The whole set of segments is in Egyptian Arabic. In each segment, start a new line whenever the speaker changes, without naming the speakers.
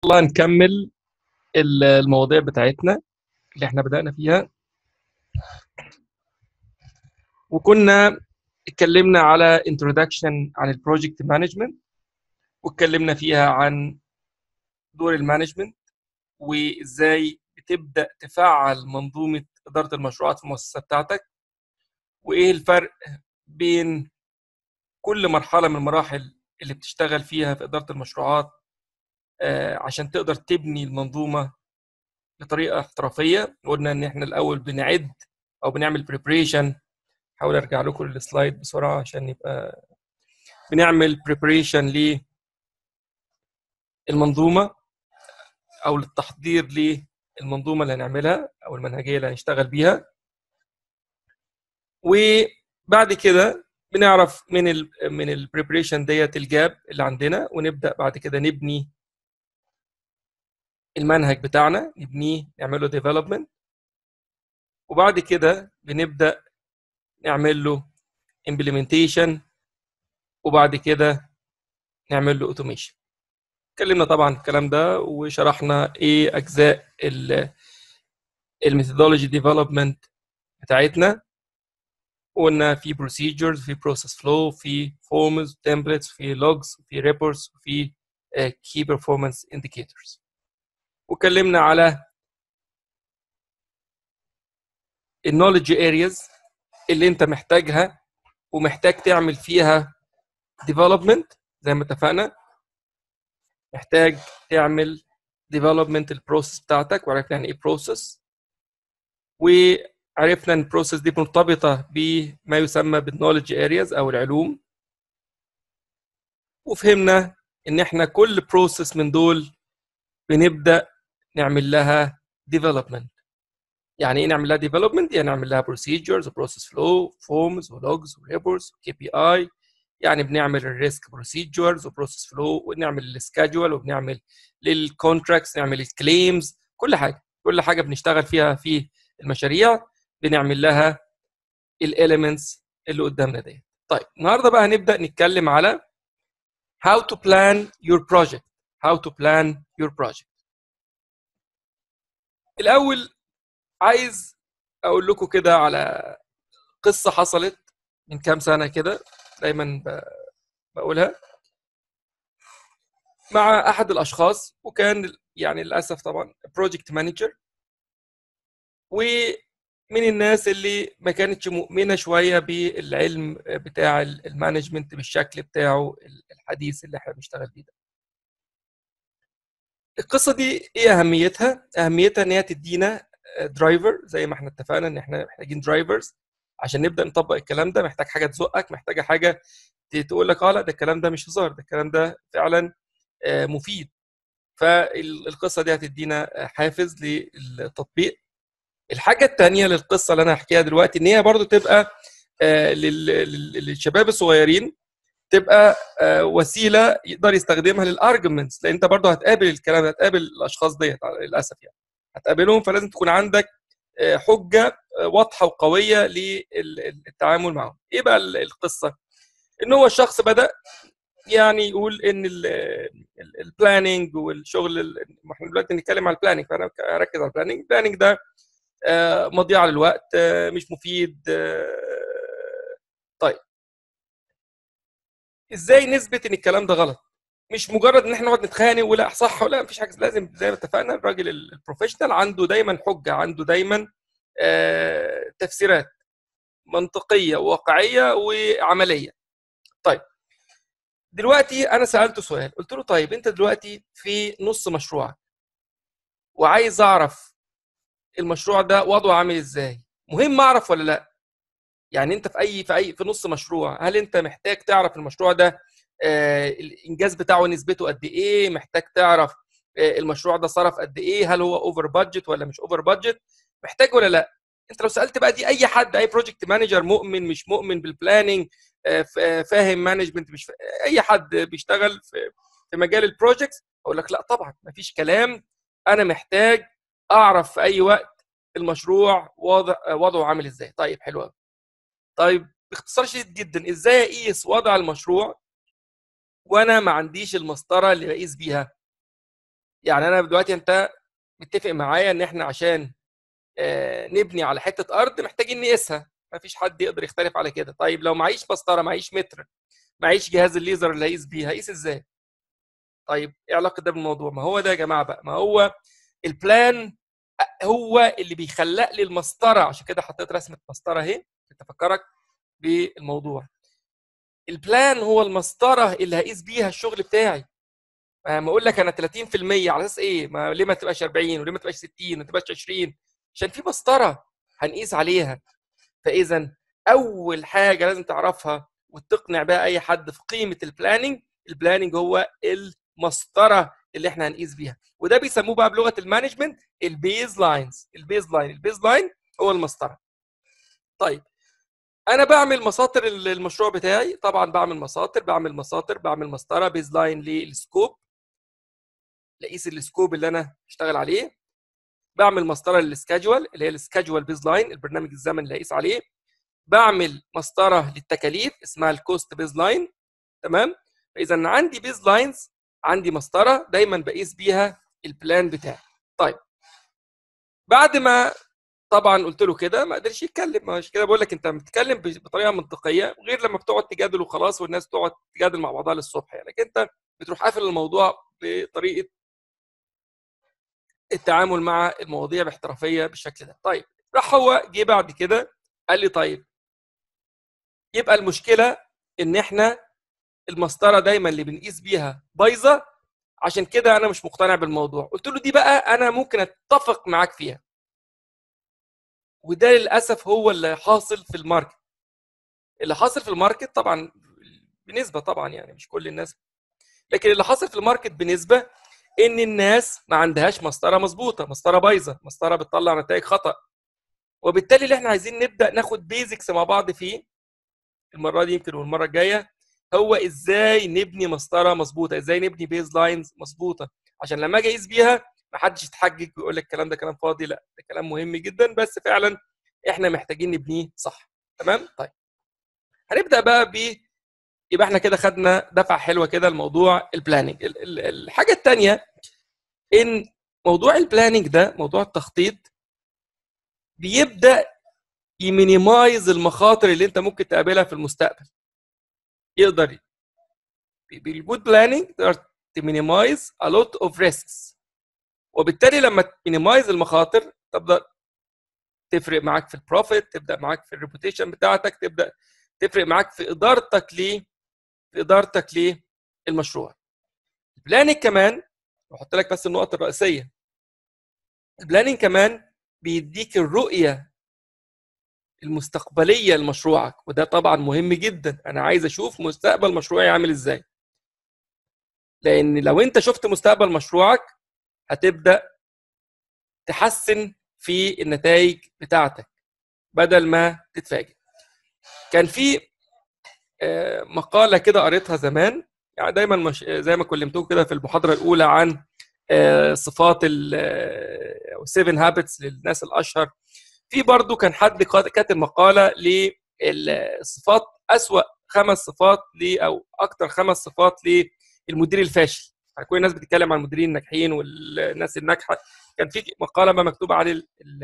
الله نكمل المواضيع بتاعتنا اللي احنا بدأنا فيها وكنا اتكلمنا على introduction عن البروجكت مانجمنت واتكلمنا فيها عن دور المانجمنت وازاي بتبدأ تفعل منظومة إدارة المشروعات في المؤسسة بتاعتك وايه الفرق بين كل مرحلة من المراحل اللي بتشتغل فيها في إدارة المشروعات آه، عشان تقدر تبني المنظومة بطريقة احترافية قلنا إن إحنا الأول بنعد أو بنعمل بريبريشن حاول أرجع لكم السلايد بسرعة عشان يبقى بنعمل بريبريشن للمنظومة أو للتحضير للمنظومة اللي هنعملها أو المنهجية اللي هنشتغل بيها وبعد كده بنعرف من ال من البريبريشن ديت الجاب اللي عندنا ونبدا بعد كده نبني المنهج بتاعنا نبنيه نعمل له ديفلوبمنت وبعد كده بنبدا نعمل له امبلمنتيشن وبعد كده نعمل له اوتوميشن اتكلمنا طبعا الكلام ده وشرحنا ايه اجزاء الميثودولوجي ديفلوبمنت بتاعتنا قلنا في procedures في process flow في forms templates في logs في reports في uh, key performance indicators واتكلمنا على النولج areas اللي انت محتاجها ومحتاج تعمل فيها development زي ما اتفقنا محتاج تعمل development البروسيس بتاعتك وعرفنا يعني ايه process و عرفنا ان البروسيس دي مرتبطه بما يسمى بالنولج ارياز او العلوم وفهمنا ان احنا كل بروسيس من دول بنبدا نعمل لها ديفلوبمنت يعني ايه نعمل لها ديفلوبمنت يعني نعمل لها بروسيجرز وبروسيس فلو فورمز ولوجز وريبورتس وكي بي اي يعني بنعمل الريسك بروسيجرز وبروسيس فلو ونعمل السكادجول وبنعمل للكونتراكتس نعمل الكليمز كل حاجه كل حاجه بنشتغل فيها في المشاريع بنعمل لها الاليمنتس اللي قدامنا ديت طيب النهارده بقى هنبدا نتكلم على how to plan your project how to plan your project الاول عايز اقول لكم كده على قصه حصلت من كام سنه كده دايما بقولها مع احد الاشخاص وكان يعني للاسف طبعا بروجكت مانجر ومن الناس اللي ما كانتش مؤمنه شويه بالعلم بتاع المانجمنت بالشكل بتاعه الحديث اللي احنا بنشتغل بيه ده. القصه دي ايه اهميتها؟ اهميتها ان هي تدينا درايفر زي ما احنا اتفقنا ان احنا محتاجين درايفرز عشان نبدا نطبق الكلام ده محتاج حاجه تزقك محتاجه حاجه تقول لك اه لا ده الكلام ده مش هزار ده الكلام ده فعلا مفيد فالقصه دي هتدينا حافز للتطبيق الحاجة التانية للقصة اللي أنا هحكيها دلوقتي إن هي برضو تبقى آه للشباب الصغيرين تبقى آه وسيلة يقدر يستخدمها للارجمنتس لأن أنت برضو هتقابل الكلام ده هتقابل الأشخاص ديت للأسف يعني هتقابلهم فلازم تكون عندك آه حجة واضحة وقوية للتعامل معهم. إيه بقى القصة؟ إن هو الشخص بدأ يعني يقول ان البلاننج والشغل احنا دلوقتي بنتكلم على البلاننج فانا هركز على البلاننج البلاننج ده مضيعه للوقت مش مفيد طيب ازاي نثبت ان الكلام ده غلط مش مجرد ان احنا نقعد نتخانق ولا صح ولا مفيش حاجه لازم زي ما اتفقنا الراجل البروفيشنال عنده دايما حجه عنده دايما تفسيرات منطقيه وواقعيه وعمليه طيب دلوقتي انا سالته سؤال قلت له طيب انت دلوقتي في نص مشروعك وعايز اعرف المشروع ده وضعه عامل ازاي مهم اعرف ولا لا يعني انت في اي في اي في نص مشروع هل انت محتاج تعرف المشروع ده آه الانجاز بتاعه نسبته قد ايه محتاج تعرف آه المشروع ده صرف قد ايه هل هو اوفر بادجت ولا مش اوفر بادجت محتاج ولا لا انت لو سالت بقى دي اي حد اي بروجكت مانجر مؤمن مش مؤمن بالبلاننج آه فاهم مانجمنت مش فا... اي حد بيشتغل في في مجال البروجكتس اقول لك لا طبعا مفيش كلام انا محتاج اعرف في اي وقت المشروع وضع وضعه عامل ازاي طيب حلو قوي طيب باختصار شديد جدا ازاي اقيس وضع المشروع وانا ما عنديش المسطره اللي بقيس بيها يعني انا دلوقتي انت متفق معايا ان احنا عشان آه، نبني على حته ارض محتاجين نقيسها ما فيش حد يقدر يختلف على كده طيب لو معيش مسطره معيش متر معيش جهاز الليزر اللي هيقيس بيه هيقيس ازاي طيب ايه علاقه ده بالموضوع ما هو ده يا جماعه بقى ما هو البلان هو اللي بيخلق لي المسطره عشان كده حطيت رسمه مسطره اهي تفكرك بالموضوع البلان هو المسطره اللي هقيس بيها الشغل بتاعي ما اقول لك انا 30% على اساس ايه ما ليه ما تبقاش 40 وليه ما تبقاش 60 وما تبقاش 20 عشان في مسطره هنقيس عليها فاذا اول حاجه لازم تعرفها وتقنع بها اي حد في قيمه البلاننج البلاننج هو المسطره اللي احنا هنقيس بيها وده بيسموه بقى بلغه المانجمنت البيز لاينز البيز لاين البيز لاين هو المسطره طيب انا بعمل مساطر المشروع بتاعي طبعا بعمل مساطر بعمل مساطر بعمل مسطره بيز لاين للسكوب لقيس السكوب اللي انا اشتغل عليه بعمل مسطره للسكادجوال اللي هي السكادجوال بيز لاين البرنامج الزمني اللي هقيس عليه بعمل مسطره للتكاليف اسمها الكوست بيز لاين تمام فاذا عندي بيز لاينز عندي مسطره دايما بقيس بيها البلان بتاعي طيب بعد ما طبعا قلت له كده ما قدرش يتكلم مش كده بقول لك انت بتتكلم بطريقه منطقيه غير لما بتقعد تجادل وخلاص والناس تقعد تجادل مع بعضها للصبح يعني انت بتروح قافل الموضوع بطريقه التعامل مع المواضيع باحترافيه بالشكل ده طيب راح هو جه بعد كده قال لي طيب يبقى المشكله ان احنا المسطره دايما اللي بنقيس بيها بايظه عشان كده انا مش مقتنع بالموضوع قلت له دي بقى انا ممكن اتفق معاك فيها وده للاسف هو اللي حاصل في الماركت اللي حاصل في الماركت طبعا بنسبه طبعا يعني مش كل الناس لكن اللي حاصل في الماركت بنسبه ان الناس ما عندهاش مسطره مظبوطه مسطره بايظه مسطره بتطلع نتائج خطا وبالتالي اللي احنا عايزين نبدا ناخد بيزكس مع بعض فيه المره دي يمكن والمره الجايه هو ازاي نبني مسطره مظبوطه ازاي نبني بيز لاينز مظبوطه عشان لما اجي اقيس بيها ما حدش يتحجج ويقول لك الكلام ده كلام فاضي لا ده كلام مهم جدا بس فعلا احنا محتاجين نبنيه صح تمام طيب هنبدا بقى ب يبقى احنا كده خدنا دفعه حلوه كده لموضوع البلاننج الحاجه الثانيه ان موضوع البلاننج ده موضوع التخطيط بيبدا يمينيمايز المخاطر اللي انت ممكن تقابلها في المستقبل يقدر بالجود بلاننج تقدر تمينيمايز a lot of risks وبالتالي لما تمينيمايز المخاطر تبدا تفرق معاك في البروفيت تبدا معاك في الريبوتيشن بتاعتك تبدا تفرق معاك في ادارتك ل في ادارتك للمشروع البلاننج كمان بحط لك بس النقط الرئيسيه البلاننج كمان بيديك الرؤيه المستقبليه لمشروعك وده طبعا مهم جدا انا عايز اشوف مستقبل مشروعي عامل ازاي لان لو انت شفت مستقبل مشروعك هتبدا تحسن في النتائج بتاعتك بدل ما تتفاجئ كان في مقاله كده قريتها زمان يعني دايما مش زي ما كلمتكم كده في المحاضره الاولى عن صفات او 7 هابتس للناس الاشهر في برضو كان حد كاتب مقاله للصفات اسوا خمس صفات ل او اكتر خمس صفات للمدير الفاشل يعني كل الناس بتتكلم عن المديرين الناجحين والناس الناجحه كان في مقاله ما مكتوبه عن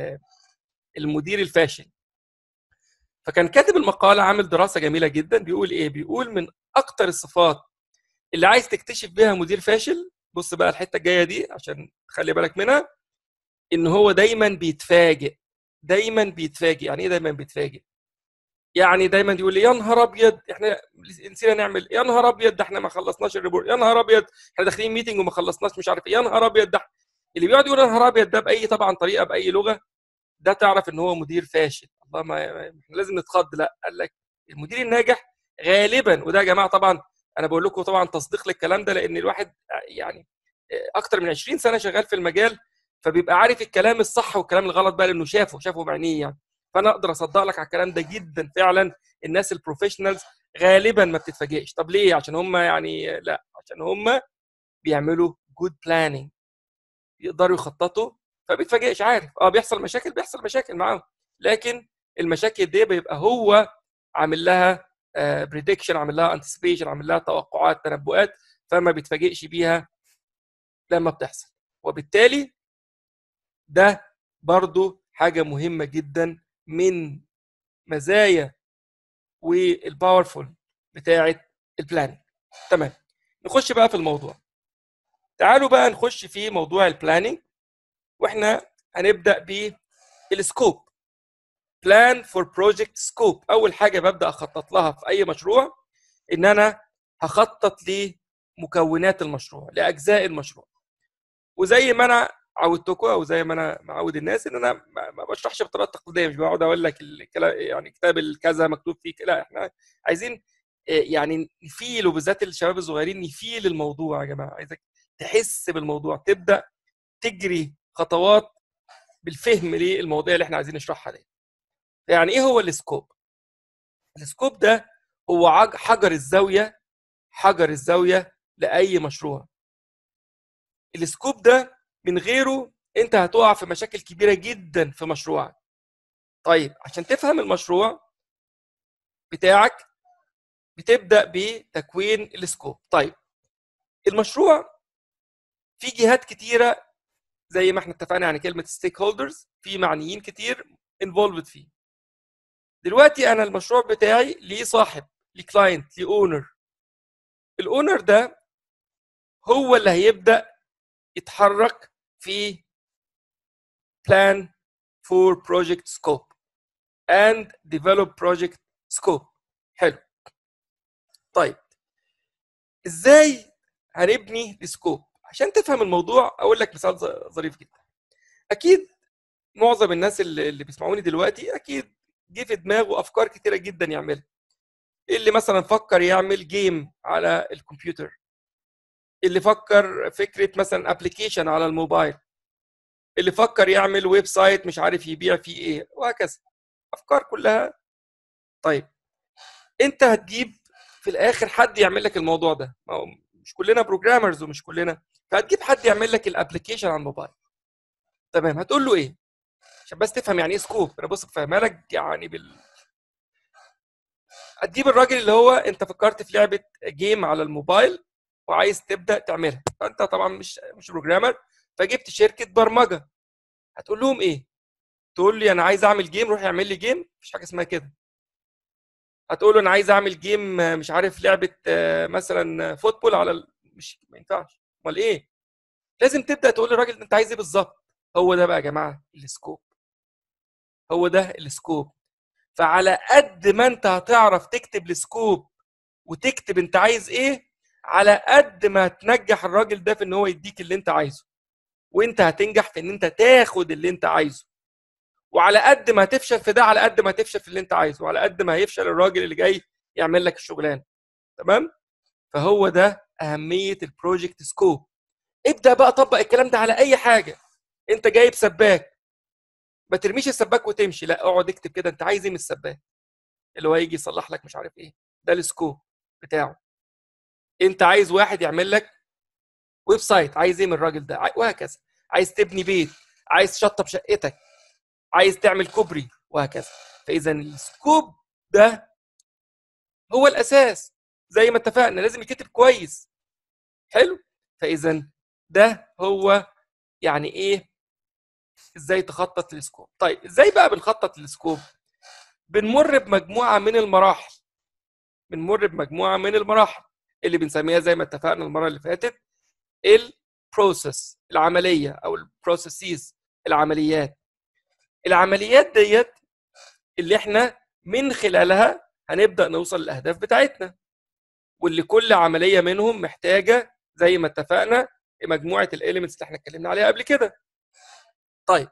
المدير الفاشل فكان كاتب المقاله عامل دراسه جميله جدا بيقول ايه بيقول من اكتر الصفات اللي عايز تكتشف بيها مدير فاشل بص بقى الحته الجايه دي عشان تخلي بالك منها ان هو دايما بيتفاجئ دايما بيتفاجئ يعني ايه دايما بيتفاجئ يعني دايما يقول لي يا نهار ابيض احنا نسينا نعمل يا نهار ابيض ده احنا ما خلصناش الريبورت يا نهار ابيض احنا داخلين ميتنج وما خلصناش مش عارف ايه يا نهار ابيض ده اللي بيقعد يقول يا نهار ابيض ده باي طبعا طريقه باي لغه ده تعرف ان هو مدير فاشل الله ما احنا لازم نتخض لا قال لك المدير الناجح غالبا وده يا جماعه طبعا انا بقول لكم طبعا تصديق للكلام ده لان الواحد يعني اكتر من 20 سنه شغال في المجال فبيبقى عارف الكلام الصح والكلام الغلط بقى لانه شافه شافه بعينيه يعني فانا اقدر اصدق لك على الكلام ده جدا فعلا الناس البروفيشنالز غالبا ما بتتفاجئش طب ليه عشان هم يعني لا عشان هم بيعملوا جود بلاننج يقدروا يخططوا فبيتفاجئش عارف اه بيحصل مشاكل بيحصل مشاكل معاهم لكن المشاكل دي بيبقى هو عامل لها بريدكشن عامل لها انتسبيشن عامل لها توقعات تنبؤات فما بيتفاجئش بيها لما بتحصل وبالتالي ده برضو حاجه مهمه جدا من مزايا والباورفول بتاعه البلاننج تمام نخش بقى في الموضوع تعالوا بقى نخش في موضوع البلاننج واحنا هنبدا بالسكوب بلان فور بروجكت سكوب اول حاجه ببدا اخطط لها في اي مشروع ان انا هخطط لمكونات المشروع لاجزاء المشروع وزي ما انا عودتكم او زي ما انا معود الناس ان انا ما بشرحش بالطريقه التقليديه مش بقعد اقول لك الكلام يعني كتاب الكذا مكتوب فيه لا احنا عايزين يعني نفيل وبالذات الشباب الصغيرين نفيل الموضوع يا جماعه عايزك تحس بالموضوع تبدا تجري خطوات بالفهم للمواضيع اللي احنا عايزين نشرحها دي يعني ايه هو السكوب السكوب ده هو حجر الزاويه حجر الزاويه لاي مشروع السكوب ده من غيره انت هتقع في مشاكل كبيره جدا في مشروعك طيب عشان تفهم المشروع بتاعك بتبدا بتكوين السكوب طيب المشروع في جهات كتيره زي ما احنا اتفقنا يعني كلمه ستيك هولدرز في معنيين كتير انفولفد فيه دلوقتي انا المشروع بتاعي ليه صاحب ليه كلاينت ليه اونر الاونر ده هو اللي هيبدا يتحرك في plan for project scope and develop project scope حلو طيب ازاي هنبني السكوب عشان تفهم الموضوع اقول لك مثال ظريف جدا اكيد معظم الناس اللي, اللي بيسمعوني دلوقتي اكيد جه في دماغه افكار كتيره جدا يعملها اللي مثلا فكر يعمل جيم على الكمبيوتر اللي فكر فكره مثلا ابلكيشن على الموبايل اللي فكر يعمل ويب سايت مش عارف يبيع فيه ايه وهكذا افكار كلها طيب انت هتجيب في الاخر حد يعمل لك الموضوع ده مش كلنا بروجرامرز ومش كلنا فهتجيب حد يعمل لك الابلكيشن على الموبايل تمام هتقول له ايه عشان بس تفهم يعني ايه سكوب انا بص فاهمها لك يعني بال هتجيب الراجل اللي هو انت فكرت في لعبه جيم على الموبايل وعايز تبدا تعملها فانت طبعا مش مش بروجرامر فجبت شركه برمجه هتقول لهم ايه تقول لي انا عايز اعمل جيم روح اعمل لي جيم مفيش حاجه اسمها كده هتقول له انا عايز اعمل جيم مش عارف لعبه مثلا فوتبول على ال... مش ما ينفعش امال ايه لازم تبدا تقول للراجل انت عايز ايه بالظبط هو ده بقى يا جماعه السكوب هو ده السكوب فعلى قد ما انت هتعرف تكتب السكوب وتكتب انت عايز ايه على قد ما هتنجح الراجل ده في ان هو يديك اللي انت عايزه وانت هتنجح في ان انت تاخد اللي انت عايزه وعلى قد ما هتفشل في ده على قد ما هتفشل في اللي انت عايزه وعلى قد ما هيفشل الراجل اللي جاي يعمل لك الشغلانه تمام فهو ده اهميه البروجكت سكوب ابدا بقى طبق الكلام ده على اي حاجه انت جايب سباك ما ترميش السباك وتمشي لا اقعد اكتب كده انت عايز ايه من السباك اللي هو يجي يصلح لك مش عارف ايه ده السكوب بتاعه انت عايز واحد يعمل لك ويب سايت عايز ايه من الراجل ده وهكذا عايز تبني بيت عايز تشطب شقتك عايز تعمل كوبري وهكذا فاذا السكوب ده هو الاساس زي ما اتفقنا لازم يكتب كويس حلو فاذا ده هو يعني ايه ازاي تخطط للسكوب طيب ازاي بقى بنخطط للسكوب بنمر بمجموعه من المراحل بنمر بمجموعه من المراحل اللي بنسميها زي ما اتفقنا المره اللي فاتت البروسيس العمليه او البروسيسز العمليات العمليات ديت اللي احنا من خلالها هنبدا نوصل للاهداف بتاعتنا واللي كل عمليه منهم محتاجه زي ما اتفقنا مجموعه الاليمنتس اللي احنا اتكلمنا عليها قبل كده طيب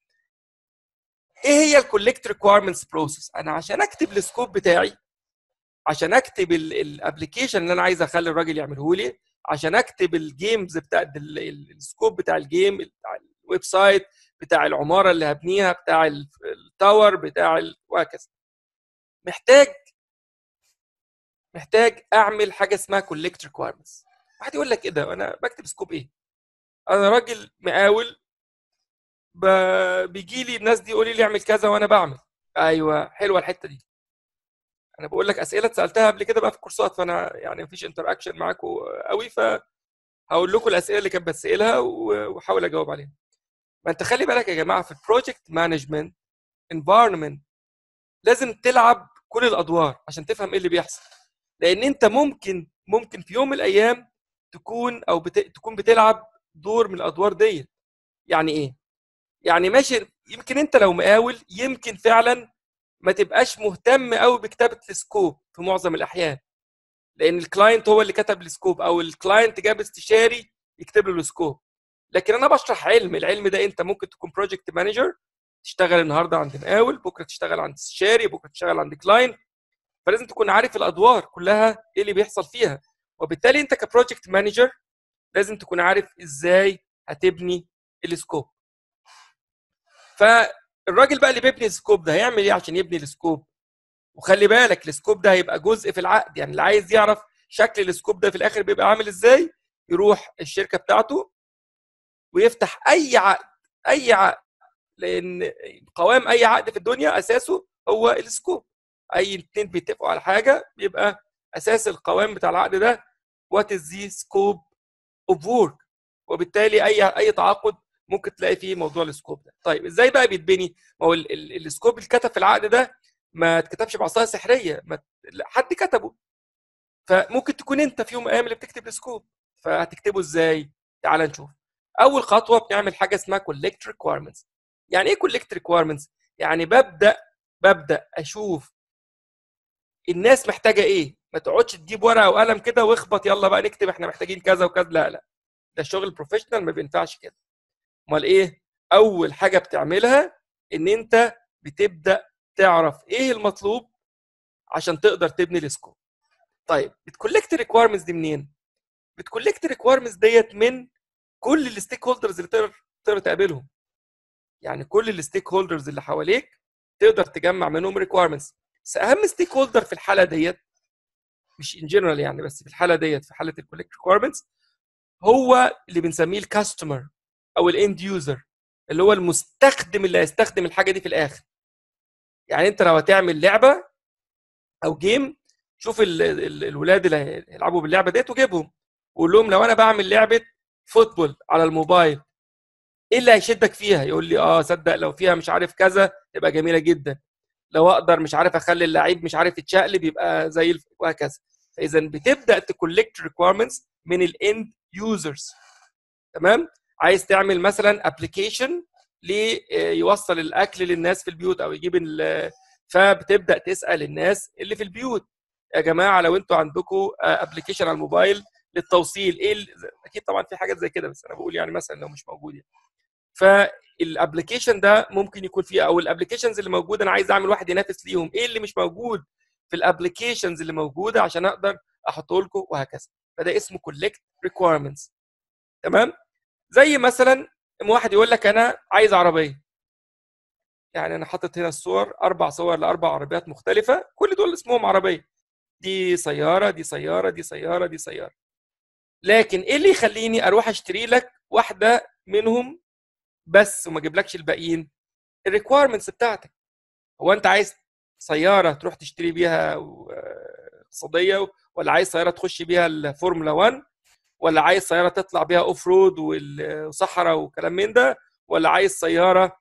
ايه هي الكولكت ريكويرمنتس بروسيس انا عشان اكتب السكوب بتاعي عشان اكتب الابلكيشن اللي انا عايز اخلي الراجل يعمله لي عشان اكتب الجيمز بتاع السكوب بتاع الجيم بتاع الويب سايت بتاع العماره اللي هبنيها بتاع التاور بتاع وهكذا محتاج محتاج اعمل حاجه اسمها كولكت ريكويرمنتس واحد يقول لك ايه ده انا بكتب سكوب ايه انا راجل مقاول ب... بيجي لي الناس دي يقولي لي اعمل كذا وانا بعمل ايوه حلوه الحته دي انا بقول لك اسئله اتسالتها قبل كده بقى في الكورسات فانا يعني مفيش انتر اكشن معاكم قوي ف هقول لكم الاسئله اللي كانت بتسالها واحاول اجاوب عليها ما انت خلي بالك يا جماعه في البروجكت مانجمنت انفايرمنت لازم تلعب كل الادوار عشان تفهم ايه اللي بيحصل لان انت ممكن ممكن في يوم من الايام تكون او بت... تكون بتلعب دور من الادوار دي يعني ايه يعني ماشي يمكن انت لو مقاول يمكن فعلا ما تبقاش مهتم قوي بكتابه السكوب في معظم الاحيان لان الكلاينت هو اللي كتب السكوب او الكلاينت جاب استشاري يكتب له السكوب لكن انا بشرح علم العلم ده انت ممكن تكون بروجكت مانجر تشتغل النهارده عند مقاول بكره تشتغل عند استشاري بكره تشتغل عند كلاينت فلازم تكون عارف الادوار كلها ايه اللي بيحصل فيها وبالتالي انت كبروجكت مانجر لازم تكون عارف ازاي هتبني السكوب فالراجل بقى اللي بيبني السكوب ده هيعمل ايه عشان يبني السكوب وخلي بالك السكوب ده هيبقى جزء في العقد يعني اللي عايز يعرف شكل السكوب ده في الاخر بيبقى عامل ازاي يروح الشركه بتاعته ويفتح اي عقد اي عقد لان قوام اي عقد في الدنيا اساسه هو السكوب اي اتنين بيتفقوا على حاجه بيبقى اساس القوام بتاع العقد ده وات از ذا سكوب اوف وورك وبالتالي اي اي تعاقد ممكن تلاقي فيه موضوع السكوب ده طيب ازاي بقى بيتبني ما هو السكوب اللي اتكتب في العقد ده ما اتكتبش بعصايه سحريه ما حد كتبه فممكن تكون انت في يوم من الايام اللي بتكتب السكوب فهتكتبه ازاي تعال نشوف اول خطوه بنعمل حاجه اسمها كولكت ريكويرمنتس يعني ايه كولكت ريكويرمنتس يعني ببدا ببدا اشوف الناس محتاجه ايه ما تقعدش تجيب ورقه وقلم كده واخبط يلا بقى نكتب احنا محتاجين كذا وكذا لا لا ده الشغل بروفيشنال ما بينفعش كده امال ايه اول حاجه بتعملها ان انت بتبدا تعرف ايه المطلوب عشان تقدر تبني السكوب طيب بتكولكت ريكويرمنتس دي منين بتكولكت ريكويرمنتس ديت من كل الستيك هولدرز اللي تقدر تقدر تقابلهم يعني كل الستيك هولدرز اللي حواليك تقدر تجمع منهم ريكويرمنتس بس اهم ستيك هولدر في الحاله ديت مش ان جنرال يعني بس في الحاله ديت في حاله الكولكت ريكويرمنتس هو اللي بنسميه الكاستمر او الاند يوزر اللي هو المستخدم اللي هيستخدم الحاجه دي في الاخر يعني انت لو هتعمل لعبه او جيم شوف ال ال الولاد اللي هيلعبوا باللعبه ديت وجيبهم وقول لهم لو انا بعمل لعبه فوتبول على الموبايل ايه اللي هيشدك فيها يقول لي اه صدق لو فيها مش عارف كذا تبقى جميله جدا لو اقدر مش عارف اخلي اللعيب مش عارف يتشقلب يبقى زي وهكذا فاذا بتبدا تكولكت ريكويرمنتس من الاند يوزرز تمام عايز تعمل مثلا ابلكيشن ليوصل الاكل للناس في البيوت او يجيب فبتبدا تسال الناس اللي في البيوت يا جماعه لو انتوا عندكم ابلكيشن على الموبايل للتوصيل ايه اكيد طبعا في حاجات زي كده بس انا بقول يعني مثلا لو مش موجود يعني فالابلكيشن ده ممكن يكون فيه او الابلكيشنز اللي موجوده انا عايز اعمل واحد ينافس ليهم ايه اللي مش موجود في الابلكيشنز اللي موجوده عشان اقدر احطه لكم وهكذا فده اسمه كولكت ريكويرمنتس تمام زي مثلا واحد يقول لك انا عايز عربيه يعني انا حاطط هنا الصور اربع صور لاربع عربيات مختلفه كل دول اسمهم عربيه دي سياره دي سياره دي سياره دي سياره لكن ايه اللي يخليني اروح اشتري لك واحده منهم بس وما اجيبلكش الباقيين الريكويرمنتس بتاعتك هو انت عايز سياره تروح تشتري بيها اقتصاديه ولا عايز سياره تخش بيها الفورمولا 1 ولا عايز سياره تطلع بيها اوف رود وصحراء وكلام من ده ولا عايز سياره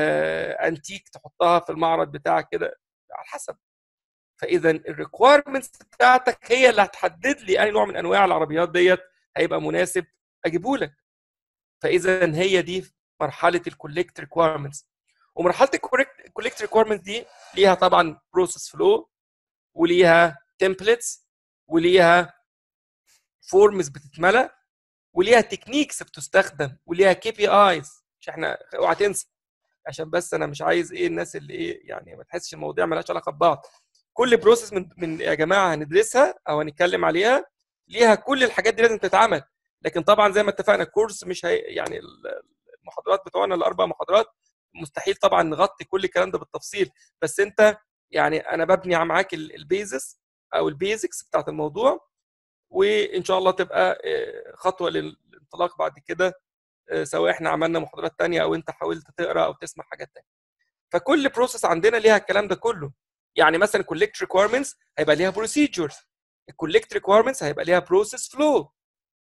انتيك تحطها في المعرض بتاعك كده على حسب فاذا الريكويرمنتس بتاعتك هي اللي هتحدد لي اي نوع من انواع العربيات ديت هيبقى مناسب اجيبه لك فاذا هي دي مرحله الكولكت ريكويرمنتس ومرحله الكولكت ريكويرمنتس دي ليها طبعا بروسيس فلو وليها تمبلتس وليها فورمز بتتملى وليها تكنيكس بتستخدم وليها كي بي ايز مش احنا اوعى تنسى عشان بس انا مش عايز ايه الناس اللي ايه يعني ما تحسش المواضيع مالهاش علاقه ببعض كل بروسيس من من يا جماعه هندرسها او هنتكلم عليها ليها كل الحاجات دي لازم تتعمل لكن طبعا زي ما اتفقنا الكورس مش هي يعني المحاضرات بتوعنا الاربع محاضرات مستحيل طبعا نغطي كل الكلام ده بالتفصيل بس انت يعني انا ببني معاك البيزس او البيزكس بتاعت الموضوع وان شاء الله تبقى خطوه للانطلاق بعد كده سواء احنا عملنا محاضرات تانية او انت حاولت تقرا او تسمع حاجات تانية فكل بروسيس عندنا ليها الكلام ده كله يعني مثلا كولكت ريكويرمنتس هيبقى ليها بروسيجرز الكولكت ريكويرمنتس هيبقى ليها بروسيس فلو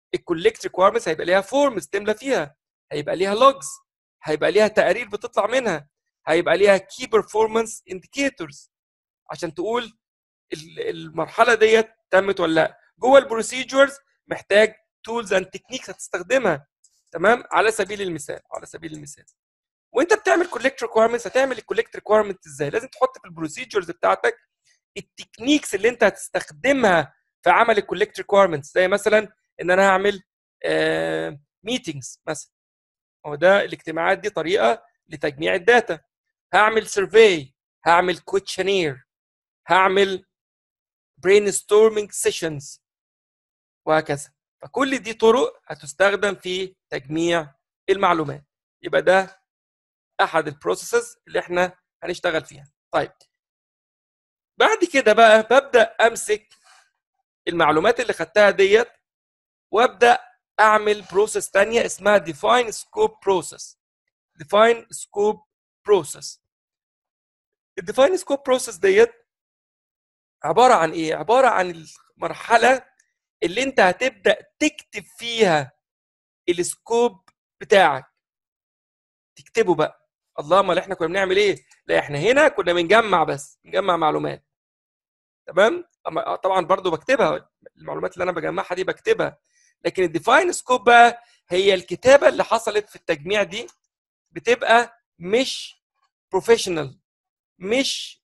الكولكت ريكويرمنتس هيبقى ليها فورمز تملى فيها هيبقى ليها لوجز هيبقى ليها تقارير بتطلع منها هيبقى ليها كي بيرفورمانس انديكيتورز عشان تقول المرحله ديت تمت ولا لا جوه البروسيجرز محتاج تولز اند تكنيكس هتستخدمها تمام على سبيل المثال على سبيل المثال وانت بتعمل كولكت ريكويرمنتس هتعمل الكولكت ريكويرمنت ازاي لازم تحط في البروسيجرز بتاعتك التكنيكس اللي انت هتستخدمها في عمل الكولكت ريكويرمنتس زي مثلا ان انا هعمل ميتنجز آه مثلا هو ده الاجتماعات دي طريقه لتجميع الداتا هعمل سيرفي هعمل كويتشنير هعمل برين ستورمينج سيشنز وهكذا فكل دي طرق هتستخدم في تجميع المعلومات يبقى ده احد البروسيسز اللي احنا هنشتغل فيها طيب بعد كده بقى ببدا امسك المعلومات اللي خدتها ديت وابدا اعمل بروسيس ثانيه اسمها define scope process define scope process الديفاين سكوب بروسيس ديت عباره عن ايه عباره عن المرحله اللي انت هتبدا تكتب فيها السكوب بتاعك تكتبه بقى الله امال احنا كنا بنعمل ايه لا احنا هنا كنا بنجمع بس بنجمع معلومات تمام طبعا برضو بكتبها المعلومات اللي انا بجمعها دي بكتبها لكن الديفاين سكوب بقى هي الكتابه اللي حصلت في التجميع دي بتبقى مش بروفيشنال مش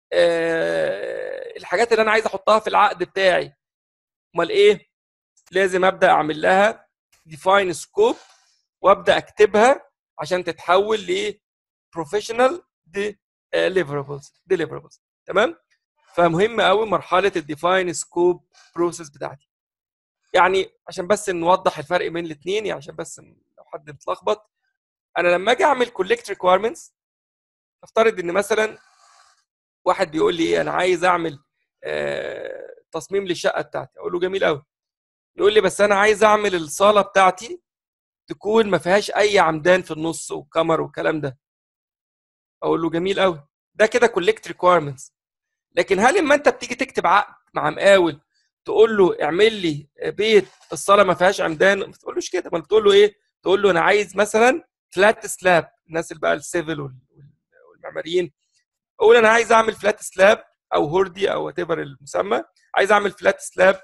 آه الحاجات اللي انا عايز احطها في العقد بتاعي امال ايه لازم ابدا اعمل لها ديفاين سكوب وابدا اكتبها عشان تتحول ل بروفيشنال deliverables deliverables تمام فمهم قوي مرحله الديفاين سكوب بروسيس بتاعتي يعني عشان بس نوضح الفرق بين الاثنين يعني عشان بس لو حد متلخبط انا لما اجي اعمل كولكت ريكويرمنتس افترض ان مثلا واحد بيقول لي انا عايز اعمل آه تصميم للشقه بتاعتي اقول له جميل قوي يقول لي بس انا عايز اعمل الصاله بتاعتي تكون ما فيهاش اي عمدان في النص وكمر والكلام ده اقول له جميل قوي ده كده كولكت ريكويرمنتس لكن هل اما انت بتيجي تكتب عقد مع مقاول تقول له اعمل لي بيت الصاله ما فيهاش عمدان ما تقولوش كده ما بتقول له ايه تقول له انا عايز مثلا فلات سلاب الناس اللي بقى السيفل والمعماريين اقول انا عايز اعمل فلات سلاب او هوردي او وات المسمى عايز اعمل فلات سلاب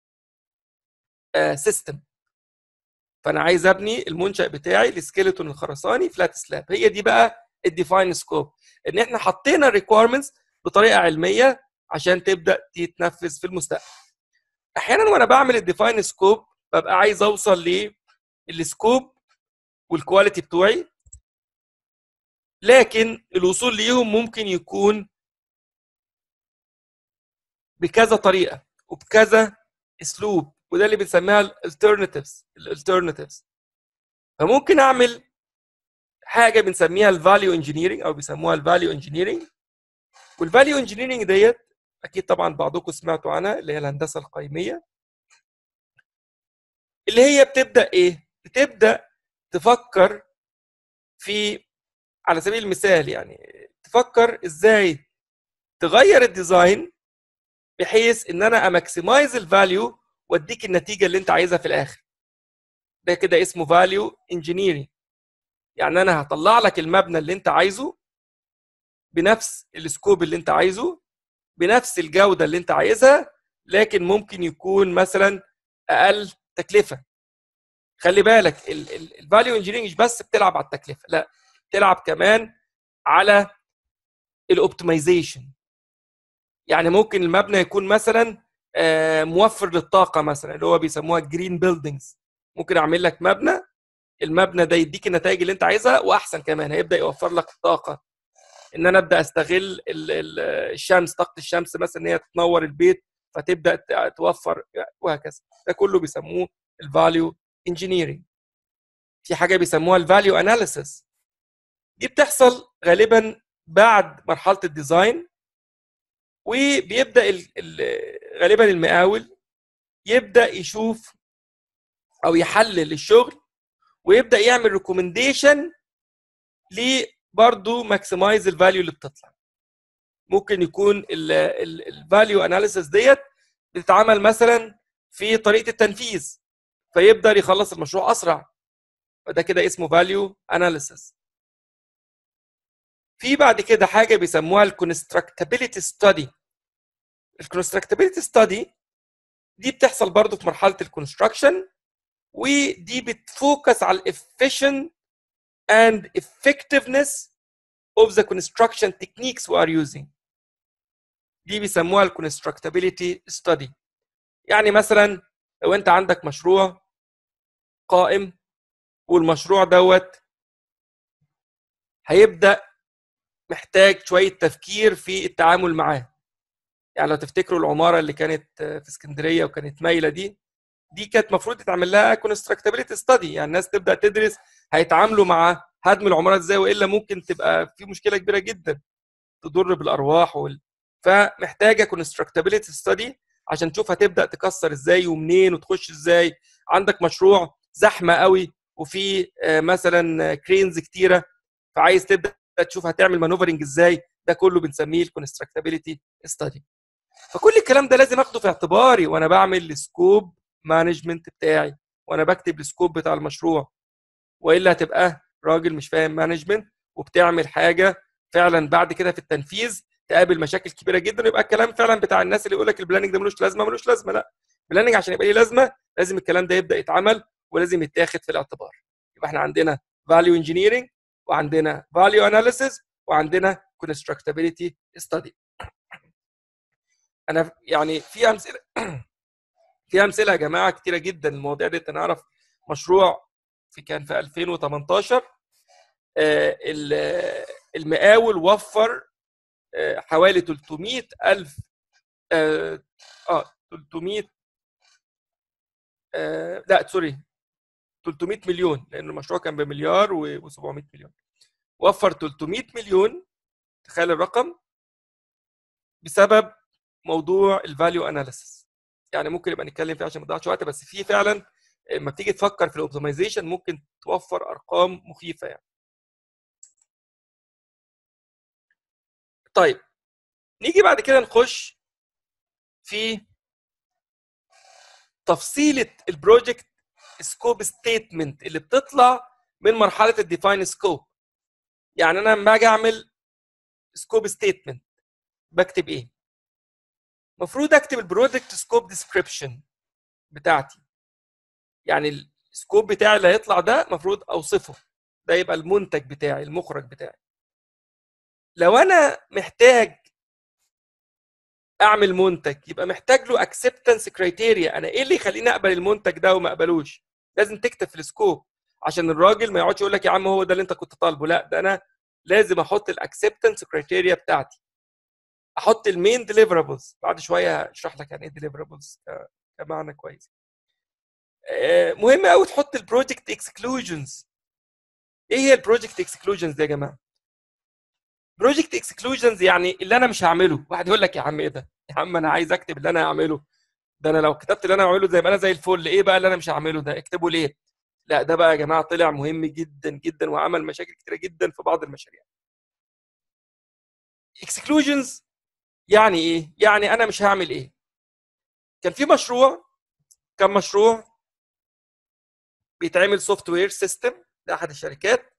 سيستم فانا عايز ابني المنشا بتاعي السكيلتون الخرساني فلات سلاب هي دي بقى الديفاين سكوب ان احنا حطينا الريكويرمنتس بطريقه علميه عشان تبدا تتنفذ في المستقبل احيانا وانا بعمل الديفاين سكوب ببقى عايز اوصل للسكوب والكواليتي بتوعي لكن الوصول ليهم ممكن يكون بكذا طريقه وبكذا اسلوب وده اللي بنسميها الالترناتيفز الالترناتيفز فممكن اعمل حاجه بنسميها الفاليو انجينيرنج او بيسموها الفاليو انجينيرنج والفاليو انجينيرنج ديت اكيد طبعا بعضكم سمعتوا عنها اللي هي الهندسه القيميه اللي هي بتبدا ايه بتبدا تفكر في على سبيل المثال يعني تفكر ازاي تغير الديزاين بحيث ان انا اماكسمايز الفاليو واديك النتيجه اللي انت عايزها في الاخر ده كده اسمه فاليو انجينيرنج يعني انا هطلع لك المبنى اللي انت عايزه بنفس السكوب اللي انت عايزه بنفس الجوده اللي انت عايزها لكن ممكن يكون مثلا اقل تكلفه خلي بالك الفاليو انجينيرنج مش بس بتلعب على التكلفه لا بتلعب كمان على الاوبتمايزيشن يعني ممكن المبنى يكون مثلا موفر للطاقه مثلا اللي هو بيسموها جرين بيلدينجز ممكن اعمل لك مبنى المبنى ده يديك النتائج اللي انت عايزها واحسن كمان هيبدا يوفر لك الطاقه ان انا ابدا استغل الشمس طاقه الشمس مثلا ان هي تنور البيت فتبدا توفر وهكذا ده كله بيسموه الفاليو انجينيرنج في حاجه بيسموها الفاليو اناليسيس دي بتحصل غالبا بعد مرحله الديزاين وبيبدا ال ال غالبا المقاول يبدا يشوف او يحلل الشغل ويبدا يعمل ريكومنديشن برضه ماكسمايز الفاليو اللي بتطلع ممكن يكون الفاليو اناليسيس ديت بتتعمل مثلا في طريقه التنفيذ فيقدر يخلص المشروع اسرع فده كده اسمه فاليو اناليسيس في بعد كده حاجه بيسموها الكونستراكتابيلتي ستادي الكونستراكتابيلتي ستادي دي بتحصل برضو في مرحله الكونستراكشن ودي بتفوكس على الافيشنت and effectiveness of the construction techniques we are using دي بيسموها الكونستراكتابيلتي ستادي يعني مثلا لو انت عندك مشروع قائم والمشروع دوت هيبدا محتاج شويه تفكير في التعامل معاه يعني لو تفتكروا العماره اللي كانت في اسكندريه وكانت مايله دي دي كانت المفروض يتعمل لها كونستراكتابيلتي ستادي يعني الناس تبدا تدرس هيتعاملوا مع هدم العماره ازاي والا ممكن تبقى في مشكله كبيره جدا تضر بالارواح وال... فمحتاجه كونستراكتابيلتي ستادي عشان تشوف هتبدا تكسر ازاي ومنين وتخش ازاي عندك مشروع زحمه قوي وفي مثلا كرينز كتيره فعايز تبدا تشوف هتعمل مانوفرنج ازاي ده كله بنسميه الكونستراكتابيلتي ستادي فكل الكلام ده لازم اخده في اعتباري وانا بعمل السكوب مانجمنت بتاعي وانا بكتب السكوب بتاع المشروع والا هتبقى راجل مش فاهم مانجمنت وبتعمل حاجه فعلا بعد كده في التنفيذ تقابل مشاكل كبيره جدا ويبقى الكلام فعلا بتاع الناس اللي يقول لك البلاننج ده ملوش لازمه ملوش لازمه لا البلاننج عشان يبقى ليه لازمه لازم الكلام ده يبدا يتعمل ولازم يتاخد في الاعتبار يبقى احنا عندنا فاليو انجينيرنج وعندنا فاليو اناليسيس وعندنا كونستراكتابيلتي ستادي انا يعني في امثله في امثله يا جماعه كتيره جدا المواضيع دي انا اعرف مشروع في كان في 2018 المقاول وفر حوالي 300 ألف اه 300 آه لا سوري 300 مليون لأن المشروع كان بمليار و700 مليون وفر 300 مليون تخيل الرقم بسبب موضوع الفاليو اناليسيس يعني ممكن يبقى نتكلم فيه عشان ما نضيعش وقت بس في فعلا لما بتيجي تفكر في الاوبتمايزيشن ممكن توفر ارقام مخيفه يعني طيب نيجي بعد كده نخش في تفصيله البروجكت سكوب ستيتمنت اللي بتطلع من مرحله الديفاين سكوب يعني انا لما اجي اعمل سكوب ستيتمنت بكتب ايه المفروض اكتب البروجكت سكوب ديسكريبشن بتاعتي يعني السكوب بتاعي اللي هيطلع ده المفروض اوصفه ده يبقى المنتج بتاعي المخرج بتاعي لو انا محتاج اعمل منتج يبقى محتاج له اكسبتنس كرايتيريا انا ايه اللي يخليني اقبل المنتج ده وما اقبلوش لازم تكتب في السكوب عشان الراجل ما يقعدش يقول لك يا عم هو ده اللي انت كنت طالبه لا ده انا لازم احط الاكسبتنس كرايتيريا بتاعتي احط المين ديليفرابلز بعد شويه اشرح لك يعني ايه ديليفرابلز كمعنى كويس مهم قوي تحط البروجكت اكسكلوجنز ايه هي البروجكت اكسكلوجنز دي يا جماعه بروجكت اكسكلوجنز يعني اللي انا مش هعمله واحد يقول لك يا عم ايه ده يا عم انا عايز اكتب اللي انا هعمله ده انا لو كتبت اللي انا هعمله زي ما انا زي الفل ايه بقى اللي انا مش هعمله ده اكتبه ليه لا ده بقى يا جماعه طلع مهم جدا جدا وعمل مشاكل كتيره جدا في بعض المشاريع اكسكلوجنز يعني ايه يعني انا مش هعمل ايه كان في مشروع كان مشروع بيتعمل سوفت وير سيستم لاحد الشركات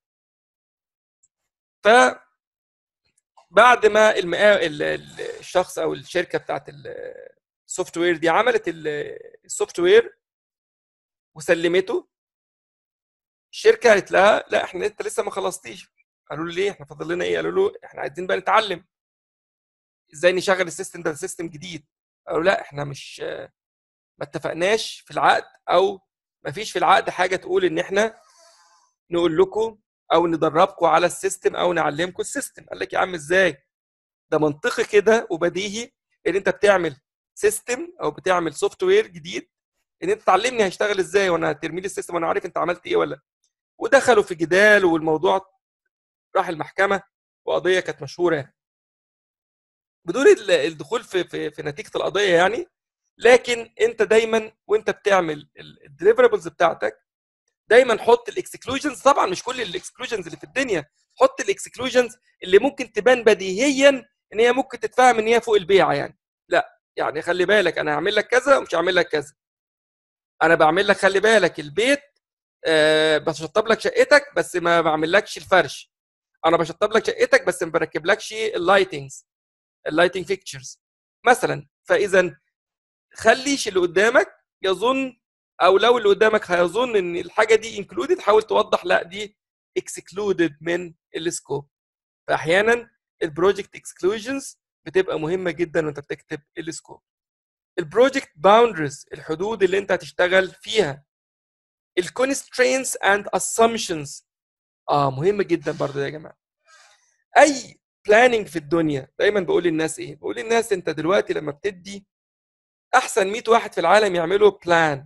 ف بعد ما المقا... الشخص او الشركه بتاعت السوفت وير دي عملت السوفت وير وسلمته الشركه قالت لها لا احنا انت لسه ما خلصتيش قالوا له ليه احنا فاضل لنا ايه قالوا له احنا عايزين بقى نتعلم ازاي نشغل السيستم ده سيستم جديد قالوا لا احنا مش ما اتفقناش في العقد او ما فيش في العقد حاجه تقول ان احنا نقول لكم او ندربكم على السيستم او نعلمكم السيستم قال لك يا عم ازاي ده منطقي كده وبديهي ان انت بتعمل سيستم او بتعمل سوفت وير جديد ان انت تعلمني هيشتغل ازاي وانا هترمي لي السيستم وانا عارف انت عملت ايه ولا ودخلوا في جدال والموضوع راح المحكمه وقضيه كانت مشهوره يعني. بدون الدخول في في, في نتيجه القضيه يعني لكن انت دايما وانت بتعمل الديليفربلز بتاعتك دايما حط الاكسكلوجنز طبعا مش كل الاكسكلوجنز اللي في الدنيا حط الاكسكلوجنز اللي ممكن تبان بديهيا ان هي ممكن تتفهم ان هي فوق البيعه يعني لا يعني خلي بالك انا هعمل لك كذا ومش هعمل لك كذا انا بعمل لك خلي بالك البيت آه بشطب لك شقتك بس ما بعملكش الفرش انا بشطب لك شقتك بس ما بركبلكش اللايتنجز اللايتنج فيكتشرز مثلا فاذا خليش اللي قدامك يظن او لو اللي قدامك هيظن ان الحاجه دي انكلودد حاول توضح لا دي اكسكلودد من السكوب فاحيانا البروجكت اكسكلوجنز بتبقى مهمه جدا وانت بتكتب السكوب البروجكت باوندرز الحدود اللي انت هتشتغل فيها الكونسترينتس اند assumptions اه مهم جدا برضه يا جماعه اي بلاننج في الدنيا دايما بقول للناس ايه بقول للناس انت دلوقتي لما بتدي احسن 100 واحد في العالم يعملوا بلان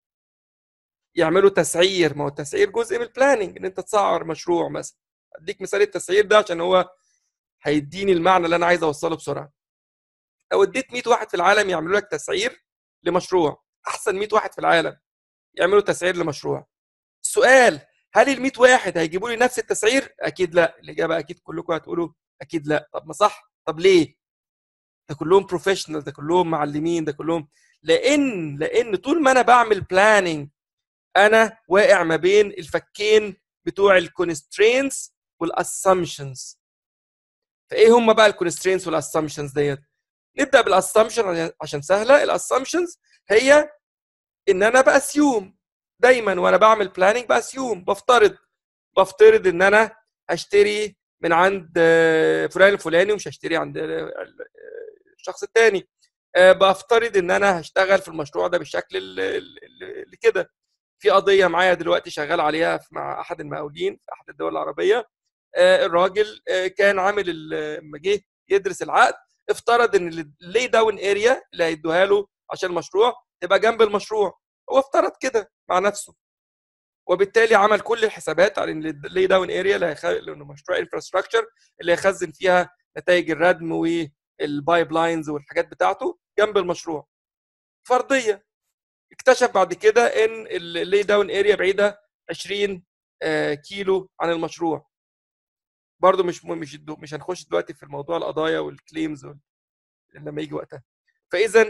يعملوا تسعير ما هو التسعير جزء من البلاننج ان انت تسعر مشروع مثلا اديك مثال التسعير ده عشان هو هيديني المعنى اللي انا عايز اوصله بسرعه لو اديت 100 واحد في العالم يعملوا لك تسعير لمشروع احسن 100 واحد في العالم يعملوا تسعير لمشروع السؤال هل ال 100 واحد هيجيبوا لي نفس التسعير اكيد لا الاجابه اكيد كلكم هتقولوا اكيد لا طب ما صح طب ليه ده كلهم بروفيشنال ده كلهم معلمين ده كلهم لان لان طول ما انا بعمل بلاننج انا واقع ما بين الفكين بتوع الكونسترينتس والاسامبشنز فايه هم بقى الكونسترينتس والاسامبشنز ديت نبدا بالاسامبشن عشان سهله الاسامبشنز هي ان انا باسيوم دايما وانا بعمل بلاننج باسيوم بفترض بفترض ان انا هشتري من عند فلان الفلاني ومش هشتري عند الشخص الثاني بفترض ان انا هشتغل في المشروع ده بالشكل اللي كده في قضيه معايا دلوقتي شغال عليها مع احد المقاولين في احد الدول العربيه الراجل كان عامل لما جه يدرس العقد افترض ان اللي داون اريا اللي هيدوها له عشان المشروع تبقى جنب المشروع هو افترض كده مع نفسه وبالتالي عمل كل الحسابات على ان اللي داون اريا اللي هيخ... لانه مشروع انفراستراكشر اللي هيخزن فيها نتائج الردم والبايب لاينز والحاجات بتاعته جنب المشروع فرضيه اكتشف بعد كده ان اللي داون اريا بعيده 20 كيلو عن المشروع برضه مش مش مش هنخش دلوقتي في الموضوع القضايا والكليمز لما يجي وقتها فاذا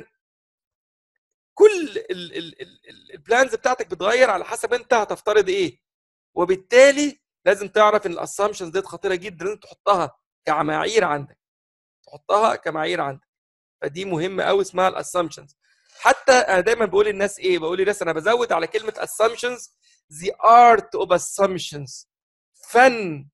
كل البلانز بتاعتك بتغير على حسب انت هتفترض ايه وبالتالي لازم تعرف ان الاسامبشنز ديت خطيره جدا لازم تحطها كمعايير عندك تحطها كمعايير عندك فدي مهمه قوي اسمها الاسامبشنز حتى انا دايما بقول للناس ايه بقول للناس انا بزود على كلمه assumptions the art of assumptions فن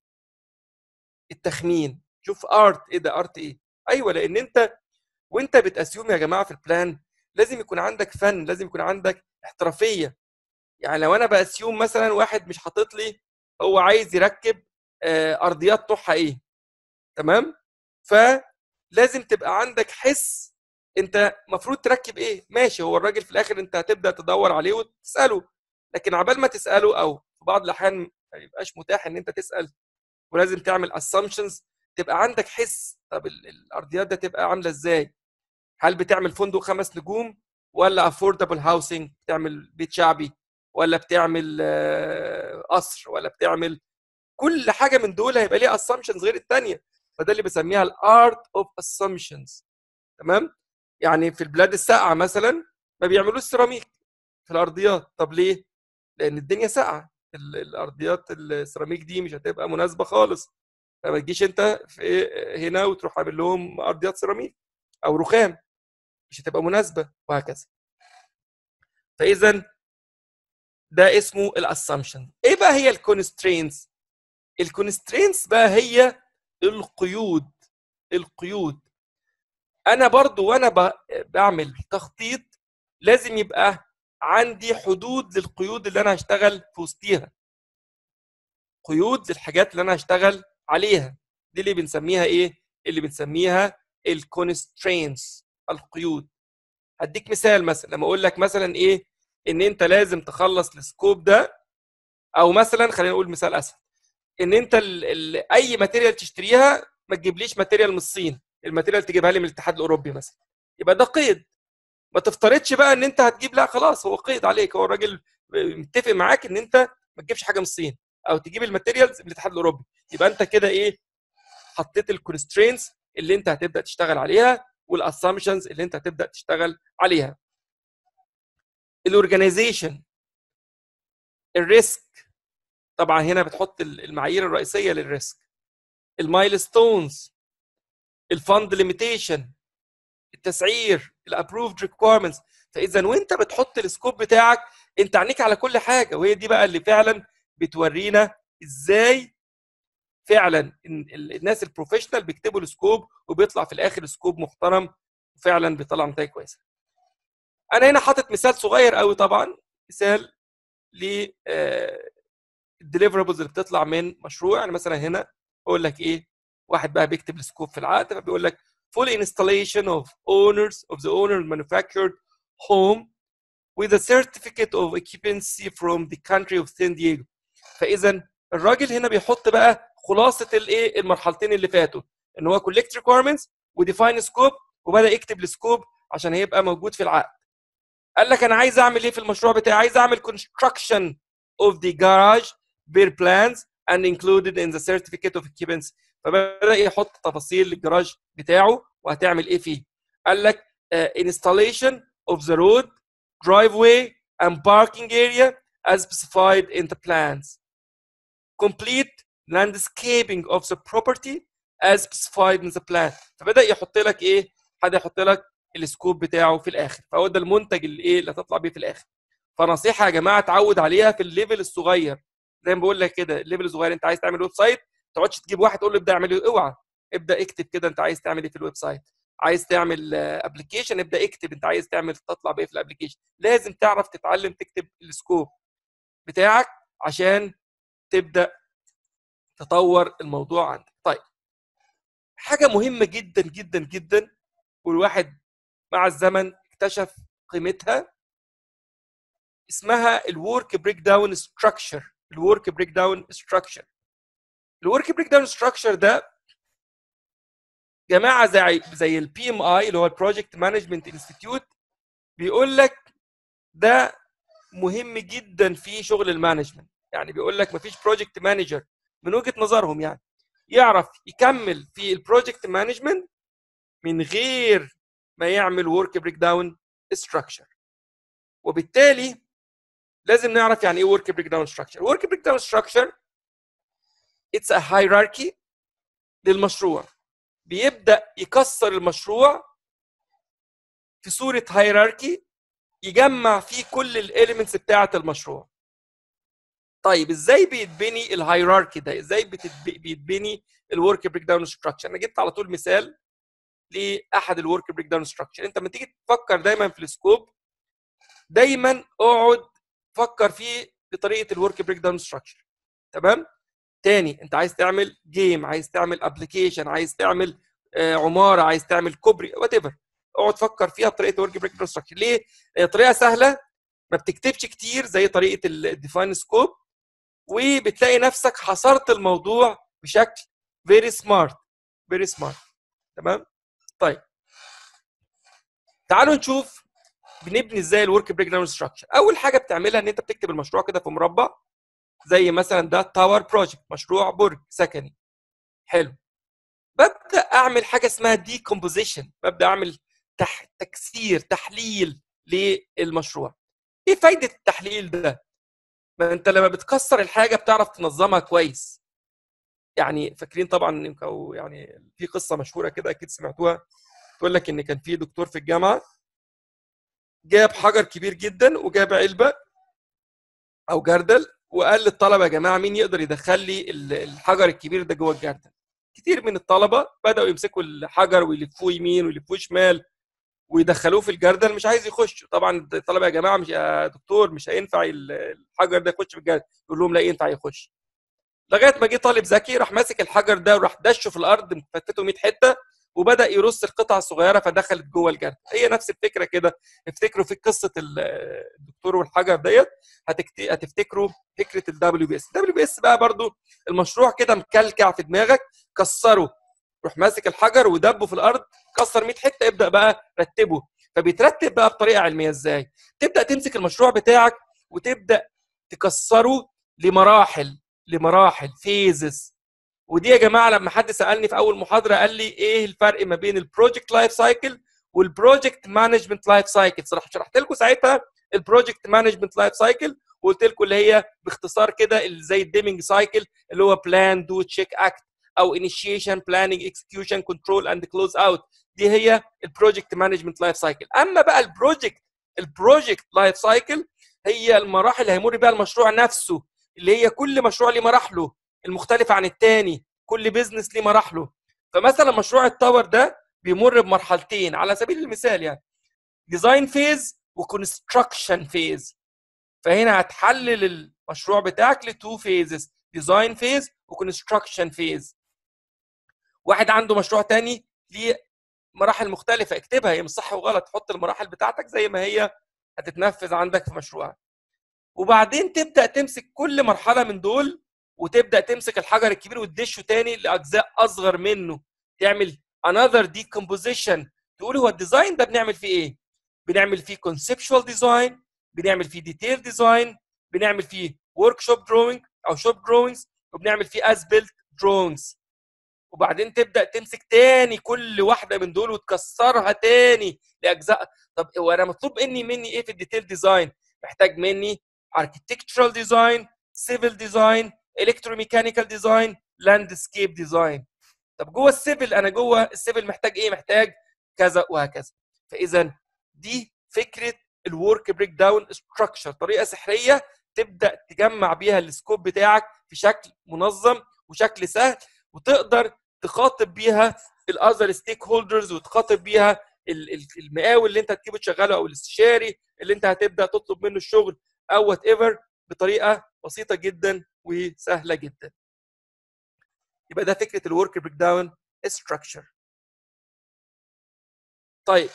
التخمين شوف ارت ايه ده ارت ايه ايوه لان انت وانت بتاسيوم يا جماعه في البلان لازم يكون عندك فن لازم يكون عندك احترافيه يعني لو انا باسيوم مثلا واحد مش حاطط لي هو عايز يركب ارضيات طوحها ايه تمام فلازم تبقى عندك حس انت المفروض تركب ايه ماشي هو الراجل في الاخر انت هتبدا تدور عليه وتساله لكن عبال ما تساله او في بعض الاحيان ما يبقاش متاح ان انت تسال ولازم تعمل assumptions تبقى عندك حس طب الارضيات ده تبقى عامله ازاي هل بتعمل فندق خمس نجوم ولا افوردبل هاوسنج بتعمل بيت شعبي ولا بتعمل قصر ولا بتعمل كل حاجه من دول هيبقى ليها assumptions غير الثانيه فده اللي بسميها الارت اوف assumptions تمام يعني في البلاد الساقعه مثلا ما بيعملوش سيراميك في الارضيات طب ليه لان الدنيا ساقعه الارضيات السيراميك دي مش هتبقى مناسبه خالص فما تجيش انت في هنا وتروح عامل لهم ارضيات سيراميك او رخام مش هتبقى مناسبه وهكذا فاذا ده اسمه الاسامبشن ايه بقى هي الكونسترينتس الكونسترينتس بقى هي القيود القيود انا برضو وانا بعمل تخطيط لازم يبقى عندي حدود للقيود اللي انا هشتغل في وسطيها قيود للحاجات اللي انا هشتغل عليها دي اللي بنسميها ايه اللي بنسميها الكونسترينتس القيود هديك مثال مثلا لما اقول لك مثلا ايه ان انت لازم تخلص السكوب ده او مثلا خلينا نقول مثال اسهل ان انت ال ال اي ماتيريال تشتريها ما تجيبليش ماتيريال من الصين الماتيريال تجيبها لي من الاتحاد الاوروبي مثلا يبقى ده قيد ما تفترضش بقى ان انت هتجيب لا خلاص هو قيد عليك هو الراجل متفق معاك ان انت ما تجيبش حاجه من الصين او تجيب الماتيريالز من الاتحاد الاوروبي يبقى انت كده ايه حطيت الكونسترينتس اللي انت هتبدا تشتغل عليها والاسامبشنز اللي انت هتبدا تشتغل عليها الاورجنايزيشن الريسك طبعا هنا بتحط المعايير الرئيسيه للريسك المايلستونز الفند ليميتيشن التسعير الابروفد ريكويرمنتس فاذا وانت بتحط السكوب بتاعك انت عينيك على كل حاجه وهي دي بقى اللي فعلا بتورينا ازاي فعلا الناس البروفيشنال بيكتبوا السكوب وبيطلع في الاخر سكوب محترم وفعلا بيطلع نتائج كويسه. انا هنا حاطط مثال صغير قوي طبعا مثال ل الديليفربلز اللي بتطلع من مشروع يعني مثلا هنا اقول لك ايه واحد بقى بيكتب السكوب في العقد فبيقول لك full installation of owners of the owner manufactured home with a certificate of occupancy from the country of San Diego فاذا الراجل هنا بيحط بقى خلاصه الايه المرحلتين اللي فاتوا ان هو collect requirements وديفاين سكوب وبدا يكتب السكوب عشان هيبقى موجود في العقد قال لك انا عايز اعمل ايه في المشروع بتاعي عايز اعمل construction of the garage bear plans and included in the certificate of occupancy فبدا يحط تفاصيل الجراج بتاعه وهتعمل ايه فيه قال لك uh, installation of the road driveway and parking area as specified in the plans complete landscaping of the property as specified in the plan فبدا يحط لك ايه حد يحط لك السكوب بتاعه في الاخر فهو ده المنتج اللي ايه اللي هتطلع بيه في الاخر فنصيحه يا جماعه تعود عليها في الليفل الصغير زي ما بقول لك كده الليفل الصغير انت عايز تعمل ويب سايت ما تقعدش تجيب واحد تقول له ابدا اعمل ايه اوعى ابدا اكتب كده انت عايز تعمل ايه في الويب سايت عايز تعمل ابلكيشن ابدا اكتب انت عايز تعمل تطلع بايه في الابلكيشن لازم تعرف تتعلم تكتب السكوب بتاعك عشان تبدا تطور الموضوع عندك طيب حاجه مهمه جدا جدا جدا والواحد مع الزمن اكتشف قيمتها اسمها الورك بريك داون ستراكشر الورك بريك داون ستراكشر الورك بريك داون ستراكشر ده جماعه زي زي البي ام اي اللي هو البروجكت مانجمنت انستيتيوت بيقول لك ده مهم جدا في شغل المانجمنت يعني بيقول لك مفيش بروجكت مانجر من وجهه نظرهم يعني يعرف يكمل في البروجكت مانجمنت من غير ما يعمل ورك بريك داون ستراكشر وبالتالي لازم نعرف يعني ايه ورك بريك داون ستراكشر ورك بريك داون ستراكشر اتس ا هيراركي للمشروع بيبدا يكسر المشروع في صوره هيراركي يجمع فيه كل الاليمنتس بتاعه المشروع طيب ازاي بيتبني الهيراركي ده ازاي بيتبني الورك بريك داون ستراكشر انا جبت على طول مثال لاحد الورك بريك داون ستراكشر انت لما تيجي تفكر دايما في السكوب دايما اقعد فكر فيه بطريقه الورك بريك داون ستراكشر تمام تاني انت عايز تعمل جيم عايز تعمل ابلكيشن عايز تعمل آه عماره عايز تعمل كوبري وات ايفر اقعد فكر فيها بطريقه الورك بريك داون ستراكشر ليه هي طريقه سهله ما بتكتبش كتير زي طريقه الديفاين سكوب وبتلاقي نفسك حصرت الموضوع بشكل فيري سمارت فيري سمارت تمام طيب تعالوا نشوف بنبني ازاي الورك بريك داون ستراكشر اول حاجه بتعملها ان انت بتكتب المشروع كده في مربع زي مثلا ده تاور بروجكت مشروع برج سكني حلو ببدا اعمل حاجه اسمها دي كومبوزيشن ببدا اعمل تح... تكسير تحليل للمشروع ايه فايده التحليل ده ما انت لما بتكسر الحاجه بتعرف تنظمها كويس يعني فاكرين طبعا او يعني في قصه مشهوره كده اكيد سمعتوها تقول لك ان كان في دكتور في الجامعه جاب حجر كبير جدا وجاب علبه او جردل وقال للطلبه يا جماعه مين يقدر يدخل لي الحجر الكبير ده جوه الجردل كتير من الطلبه بداوا يمسكوا الحجر ويلفوه يمين ويلفوه شمال ويدخلوه في الجردل مش عايز يخش طبعا الطلبه يا جماعه مش يا دكتور مش هينفع الحجر ده يخش في الجردل يقول لهم لا ينفع يخش لغايه ما جه طالب ذكي راح ماسك الحجر ده وراح دشه في الارض مفتته 100 حته وبدا يرص القطع الصغيره فدخلت جوه الجردل هي نفس الفكره كده افتكروا في قصه الدكتور والحجر ديت هتفتكروا فكره الدبليو بي اس الدبليو بي اس بقى برضو المشروع كده مكلكع في دماغك كسره روح ماسك الحجر ودبه في الارض كسر 100 حته ابدا بقى رتبه فبيترتب بقى بطريقه علميه ازاي تبدا تمسك المشروع بتاعك وتبدا تكسره لمراحل لمراحل فيزز ودي يا جماعه لما حد سالني في اول محاضره قال لي ايه الفرق ما بين البروجكت لايف سايكل والبروجكت مانجمنت لايف سايكل صراحه شرحت لكم ساعتها البروجكت مانجمنت لايف سايكل وقلت لكم اللي هي باختصار كده زي الديمنج سايكل اللي هو بلان دو تشيك اكت او انيشيشن بلاننج اكسكيوشن كنترول اند كلوز اوت دي هي البروجكت مانجمنت لايف سايكل اما بقى البروجكت البروجكت لايف سايكل هي المراحل اللي هيمر بها المشروع نفسه اللي هي كل مشروع ليه مراحله المختلفه عن الثاني كل بيزنس ليه مراحله فمثلا مشروع التاور ده بيمر بمرحلتين على سبيل المثال يعني ديزاين فيز وكونستراكشن فيز فهنا هتحلل المشروع بتاعك لتو فيزز ديزاين فيز وكونستراكشن فيز واحد عنده مشروع تاني ليه مراحل مختلفة اكتبها هي مش صح وغلط حط المراحل بتاعتك زي ما هي هتتنفذ عندك في مشروعك وبعدين تبدأ تمسك كل مرحلة من دول وتبدأ تمسك الحجر الكبير وتدشه تاني لأجزاء أصغر منه تعمل another decomposition تقول هو الديزاين ده بنعمل فيه ايه؟ بنعمل فيه conceptual design بنعمل فيه detail design بنعمل فيه workshop drawing او shop drawings وبنعمل فيه as built drawings وبعدين تبدا تمسك تاني كل واحده من دول وتكسرها تاني لاجزاء طب هو انا مطلوب مني مني ايه في الديتيل ديزاين محتاج مني architectural design civil design electromechanical design landscape design طب جوه السيفل انا جوه السيفل محتاج ايه محتاج كذا وهكذا فاذا دي فكره الورك بريك داون ستراكشر طريقه سحريه تبدا تجمع بيها السكوب بتاعك في شكل منظم وشكل سهل وتقدر تخاطب بيها الاذر ستيك هولدرز وتخاطب بيها المقاول اللي انت هتجيبه تشغله او الاستشاري اللي انت هتبدا تطلب منه الشغل او وات ايفر بطريقه بسيطه جدا وسهله جدا. يبقى ده فكره الورك بريك داون ستراكشر. طيب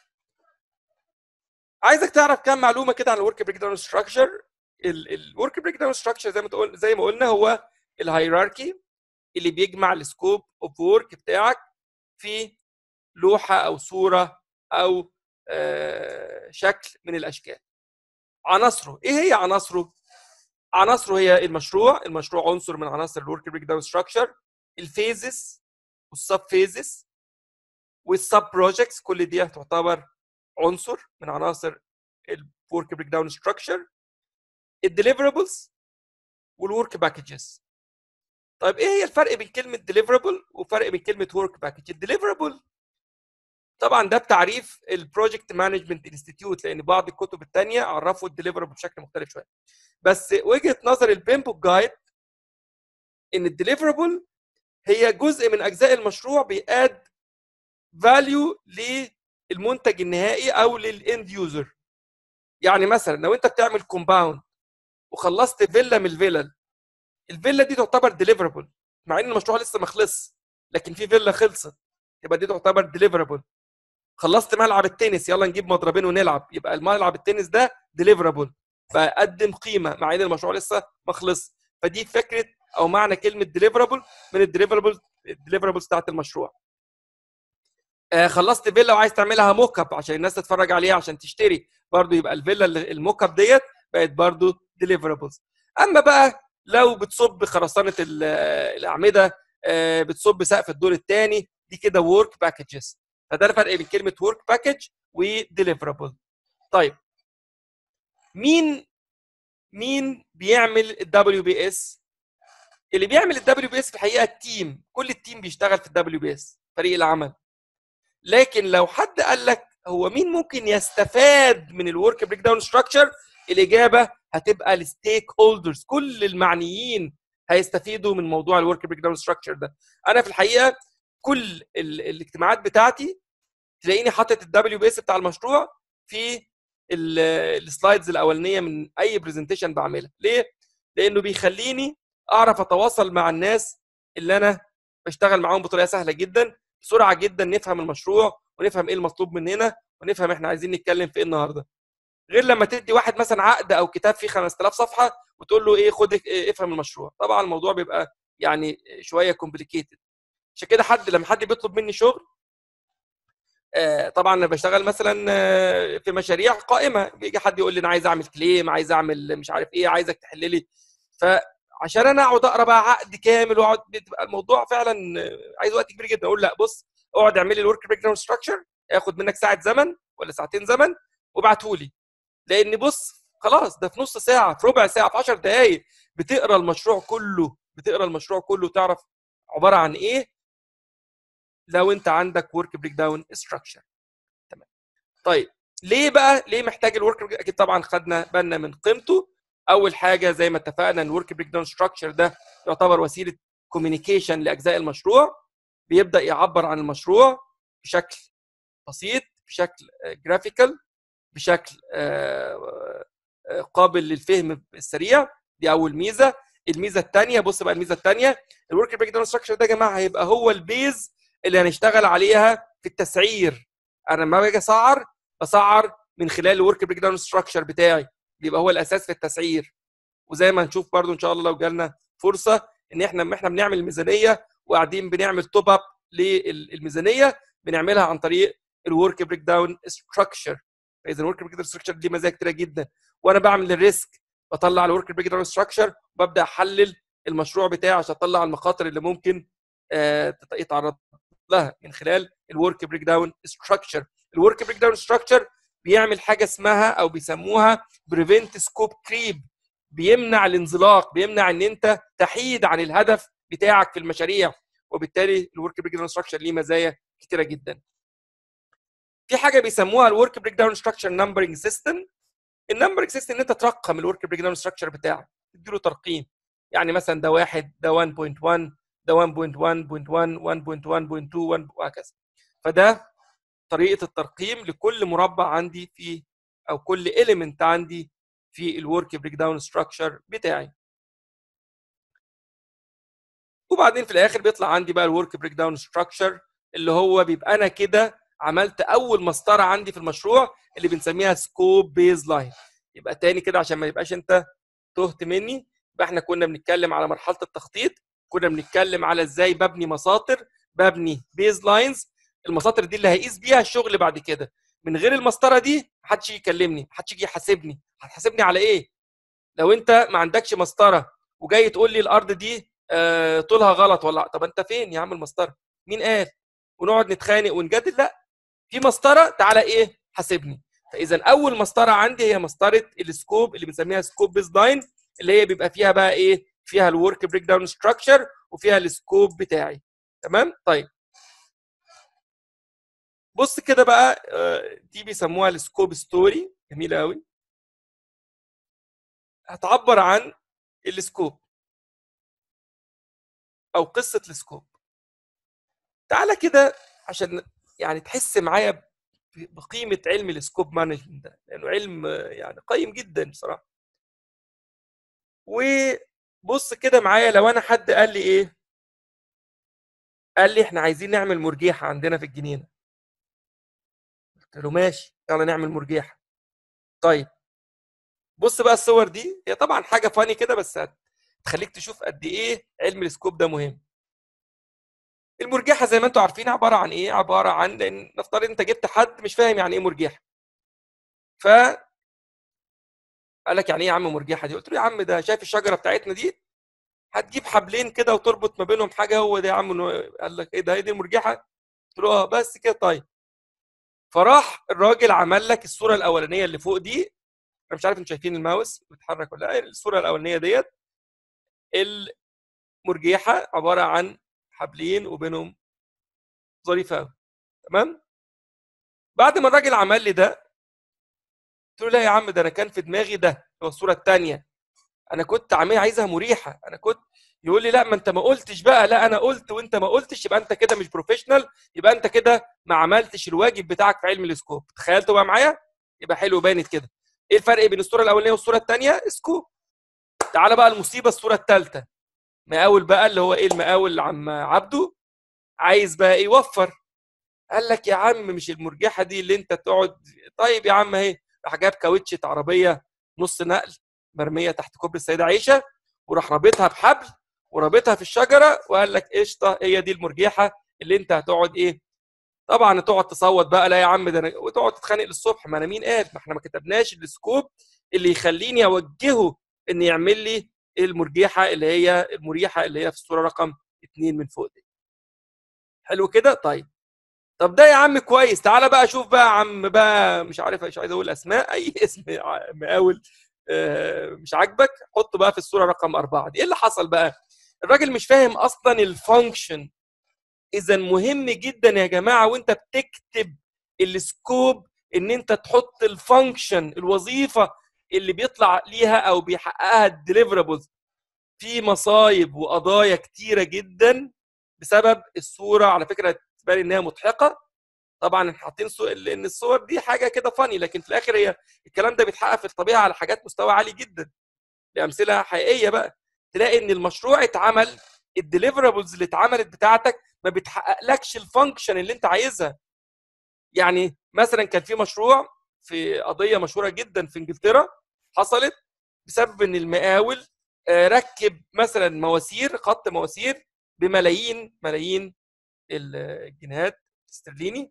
عايزك تعرف كام معلومه كده عن الورك بريك داون ستراكشر الورك بريك داون ستراكشر زي ما تقول زي ما قلنا هو الهيراركي اللي بيجمع السكوب اوف وورك بتاعك في لوحه او صوره او آه شكل من الاشكال عناصره ايه هي عناصره عناصره هي المشروع المشروع عنصر من عناصر الورك بريك داون ستراكشر الفيزز والسب فيزز والسب بروجكتس كل دي تعتبر عنصر من عناصر الورك بريك داون ستراكشر الديليفربلز والورك باكجز طيب ايه هي الفرق بين كلمه ديليفربل وفرق بين كلمه ورك باكج الديليفربل طبعا ده بتعريف البروجكت مانجمنت انستيتيوت لان بعض الكتب الثانيه عرفوا الديليفربل بشكل مختلف شويه بس وجهه نظر البيمبو جايد ان الديليفربل هي جزء من اجزاء المشروع بياد فاليو للمنتج النهائي او للاند يوزر يعني مثلا لو انت بتعمل كومباوند وخلصت فيلا من الفيلل الفيلا دي تعتبر ديليفربل مع ان المشروع لسه ما خلص لكن في فيلا خلصت يبقى دي تعتبر ديليفربل خلصت ملعب التنس يلا نجيب مضربين ونلعب يبقى الملعب التنس ده ديليفربل فقدم قيمه مع ان المشروع لسه ما خلص فدي فكره او معنى كلمه ديليفربل من الديليفربل الديليفربلز بتاعت المشروع آه خلصت فيلا وعايز تعملها موك اب عشان الناس تتفرج عليها عشان تشتري برضو يبقى الفيلا الموك اب ديت بقت برضو ديليفربلز اما بقى لو بتصب خرسانه الاعمده بتصب سقف الدور الثاني دي كده ورك باكجز فده الفرق بين كلمه ورك باكج وديليفربل طيب مين مين بيعمل الدبليو بي اس اللي بيعمل الدبليو بي اس في الحقيقه التيم كل التيم بيشتغل في الدبليو بي اس فريق العمل لكن لو حد قال لك هو مين ممكن يستفاد من الورك بريك داون ستراكشر الاجابه هتبقى الستيك هولدرز كل المعنيين هيستفيدوا من موضوع الورك بريك داون ستراكشر ده انا في الحقيقه كل الاجتماعات بتاعتي تلاقيني حاطط الدبليو بي اس بتاع المشروع في السلايدز الاولانيه من اي برزنتيشن بعملها ليه لانه بيخليني اعرف اتواصل مع الناس اللي انا بشتغل معاهم بطريقه سهله جدا بسرعه جدا نفهم المشروع ونفهم ايه المطلوب مننا ونفهم احنا عايزين نتكلم في ايه النهارده غير لما تدي واحد مثلا عقد او كتاب فيه 5000 صفحه وتقول له ايه خد إيه افهم المشروع طبعا الموضوع بيبقى يعني شويه كومبليكيتد عشان كده حد لما حد بيطلب مني شغل آه طبعا انا بشتغل مثلا آه في مشاريع قائمه بيجي حد يقول لي انا عايز اعمل كليم عايز اعمل مش عارف ايه عايزك تحل لي فعشان انا اقعد اقرا بقى عقد كامل واقعد بتبقى الموضوع فعلا عايز وقت كبير جدا اقول لا بص اقعد اعمل لي الورك بريك داون ستراكشر ياخد منك ساعه زمن ولا ساعتين زمن وابعته لي لان بص خلاص ده في نص ساعه في ربع ساعه في 10 دقائق بتقرا المشروع كله بتقرا المشروع كله تعرف عباره عن ايه لو انت عندك ورك بريك داون ستراكشر تمام طيب ليه بقى ليه محتاج الورك بريك اكيد طبعا خدنا بالنا من قيمته اول حاجه زي ما اتفقنا ان الورك بريك داون ستراكشر ده يعتبر وسيله كوميونيكيشن لاجزاء المشروع بيبدا يعبر عن المشروع بشكل بسيط بشكل جرافيكال بشكل قابل للفهم السريع دي اول ميزه الميزه الثانيه بص بقى الميزه الثانيه الورك بريك داون ستراكشر ده يا جماعه هيبقى هو البيز اللي هنشتغل عليها في التسعير انا لما باجي اسعر بسعر من خلال الورك بريك داون ستراكشر بتاعي بيبقى هو الاساس في التسعير وزي ما هنشوف برضو ان شاء الله لو جالنا فرصه ان احنا لما احنا بنعمل الميزانيه وقاعدين بنعمل توب اب للميزانيه بنعملها عن طريق الورك بريك داون ستراكشر فاذا الورك بريك داون ستراكشر دي مزايا كتيره جدا وانا بعمل الريسك بطلع الورك بريك داون ستراكشر وببدا احلل المشروع بتاعي عشان اطلع المخاطر اللي ممكن آه يتعرض لها من خلال الورك بريك داون ستراكشر الورك بريك داون ستراكشر بيعمل حاجه اسمها او بيسموها بريفنت سكوب كريب بيمنع الانزلاق بيمنع ان انت تحيد عن الهدف بتاعك في المشاريع وبالتالي الورك بريك داون ستراكشر ليه مزايا كتيره جدا في حاجه بيسموها الورك بريك داون ستراكشر نمبرنج سيستم النمبرنج سيستم ان انت ترقم الورك بريك داون ستراكشر بتاعك تديله ترقيم يعني مثلا ده واحد ده 1.1 ده 1.1.1 1.1.2 وهكذا فده طريقه الترقيم لكل مربع عندي في او كل اليمنت عندي في الورك بريك داون ستراكشر بتاعي وبعدين في الاخر بيطلع عندي بقى الورك بريك داون ستراكشر اللي هو بيبقى انا كده عملت اول مسطره عندي في المشروع اللي بنسميها سكوب بيز لاين يبقى تاني كده عشان ما يبقاش انت تهت مني يبقى احنا كنا بنتكلم على مرحله التخطيط كنا بنتكلم على ازاي ببني مساطر ببني بيز لاينز المساطر دي اللي هيقيس بيها الشغل بعد كده من غير المسطره دي محدش يجي يكلمني محدش يجي يحاسبني هتحاسبني على ايه لو انت ما عندكش مسطره وجاي تقول لي الارض دي آه طولها غلط ولا طب انت فين يا عم المسطره مين قال ونقعد نتخانق ونجادل لا في مسطره تعالى ايه حاسبني فاذا اول مسطره عندي هي مسطره السكوب اللي بنسميها سكوب بيز لاين اللي هي بيبقى فيها بقى ايه فيها الورك بريك داون ستراكشر وفيها السكوب بتاعي تمام طيب بص كده بقى دي بيسموها السكوب ستوري جميله قوي هتعبر عن السكوب او قصه السكوب تعالى كده عشان يعني تحس معايا بقيمه علم السكوب مانجمنت ده لانه علم يعني قيم جدا بصراحه وبص كده معايا لو انا حد قال لي ايه قال لي احنا عايزين نعمل مرجيحه عندنا في الجنينه قلت له ماشي يلا نعمل مرجيحه طيب بص بقى الصور دي هي طبعا حاجه فاني كده بس هتخليك تشوف قد ايه علم السكوب ده مهم المرجحه زي ما انتم عارفين عباره عن ايه عباره عن لان نفترض انت جبت حد مش فاهم يعني ايه مرجحه ف قال لك يعني ايه يا عم مرجحه دي قلت له يا عم ده شايف الشجره بتاعتنا دي هتجيب حبلين كده وتربط ما بينهم حاجه هو ده يا عم قال لك ايه ده هي دي المرجحه قلت له اه بس كده طيب فراح الراجل عمل لك الصوره الاولانيه اللي فوق دي انا مش عارف انتوا شايفين الماوس بيتحرك ولا لا الصوره الاولانيه ديت المرجيحه عباره عن حبلين وبينهم ظريفه قوي تمام بعد ما الراجل عمل لي ده قلت له لا يا عم ده انا كان في دماغي ده هو الصوره الثانيه انا كنت عامل عايزها مريحه انا كنت يقول لي لا ما انت ما قلتش بقى لا انا قلت وانت ما قلتش يبقى انت كده مش بروفيشنال يبقى انت كده ما عملتش الواجب بتاعك في علم السكوب تخيلتوا بقى معايا يبقى حلو بانت كده ايه الفرق بين الصوره الاولانيه والصوره الثانيه سكوب تعالى بقى المصيبه الصوره الثالثه مقاول بقى اللي هو ايه المقاول عم عبده عايز بقى ايه يوفر قال لك يا عم مش المرجحه دي اللي انت تقعد طيب يا عم اهي راح جاب كاوتشه عربيه نص نقل مرميه تحت كوبري السيده عائشه وراح رابطها بحبل ورابطها في الشجره وقال لك قشطه هي دي المرجحه اللي انت هتقعد ايه طبعا تقعد تصوت بقى لا يا عم ده انا وتقعد تتخانق للصبح ما انا مين قال ما احنا ما كتبناش السكوب اللي يخليني اوجهه ان يعمل لي المرجحه اللي هي المريحه اللي هي في الصوره رقم اثنين من فوق دي حلو كده طيب طب ده يا عم كويس تعالى بقى شوف بقى يا عم بقى مش عارف مش عايز اقول اسماء اي اسم مقاول آه، مش عاجبك حطه بقى في الصوره رقم اربعه دي ايه اللي حصل بقى؟ الراجل مش فاهم اصلا الفانكشن اذا مهم جدا يا جماعه وانت بتكتب السكوب ان انت تحط الفانكشن الوظيفه اللي بيطلع ليها او بيحققها الديليفرابلز في مصايب وقضايا كتيره جدا بسبب الصوره على فكره تبان انها مضحكه طبعا حاطين لان الصور دي حاجه كده فاني لكن في الاخر هي الكلام ده بيتحقق في الطبيعه على حاجات مستوى عالي جدا بامثله حقيقيه بقى تلاقي ان المشروع اتعمل الديليفرابلز اللي اتعملت بتاعتك ما بتحققلكش الفانكشن اللي انت عايزها يعني مثلا كان في مشروع في قضيه مشهوره جدا في انجلترا حصلت بسبب ان المقاول آه، ركب مثلا مواسير خط مواسير بملايين ملايين الجنيهات الاسترليني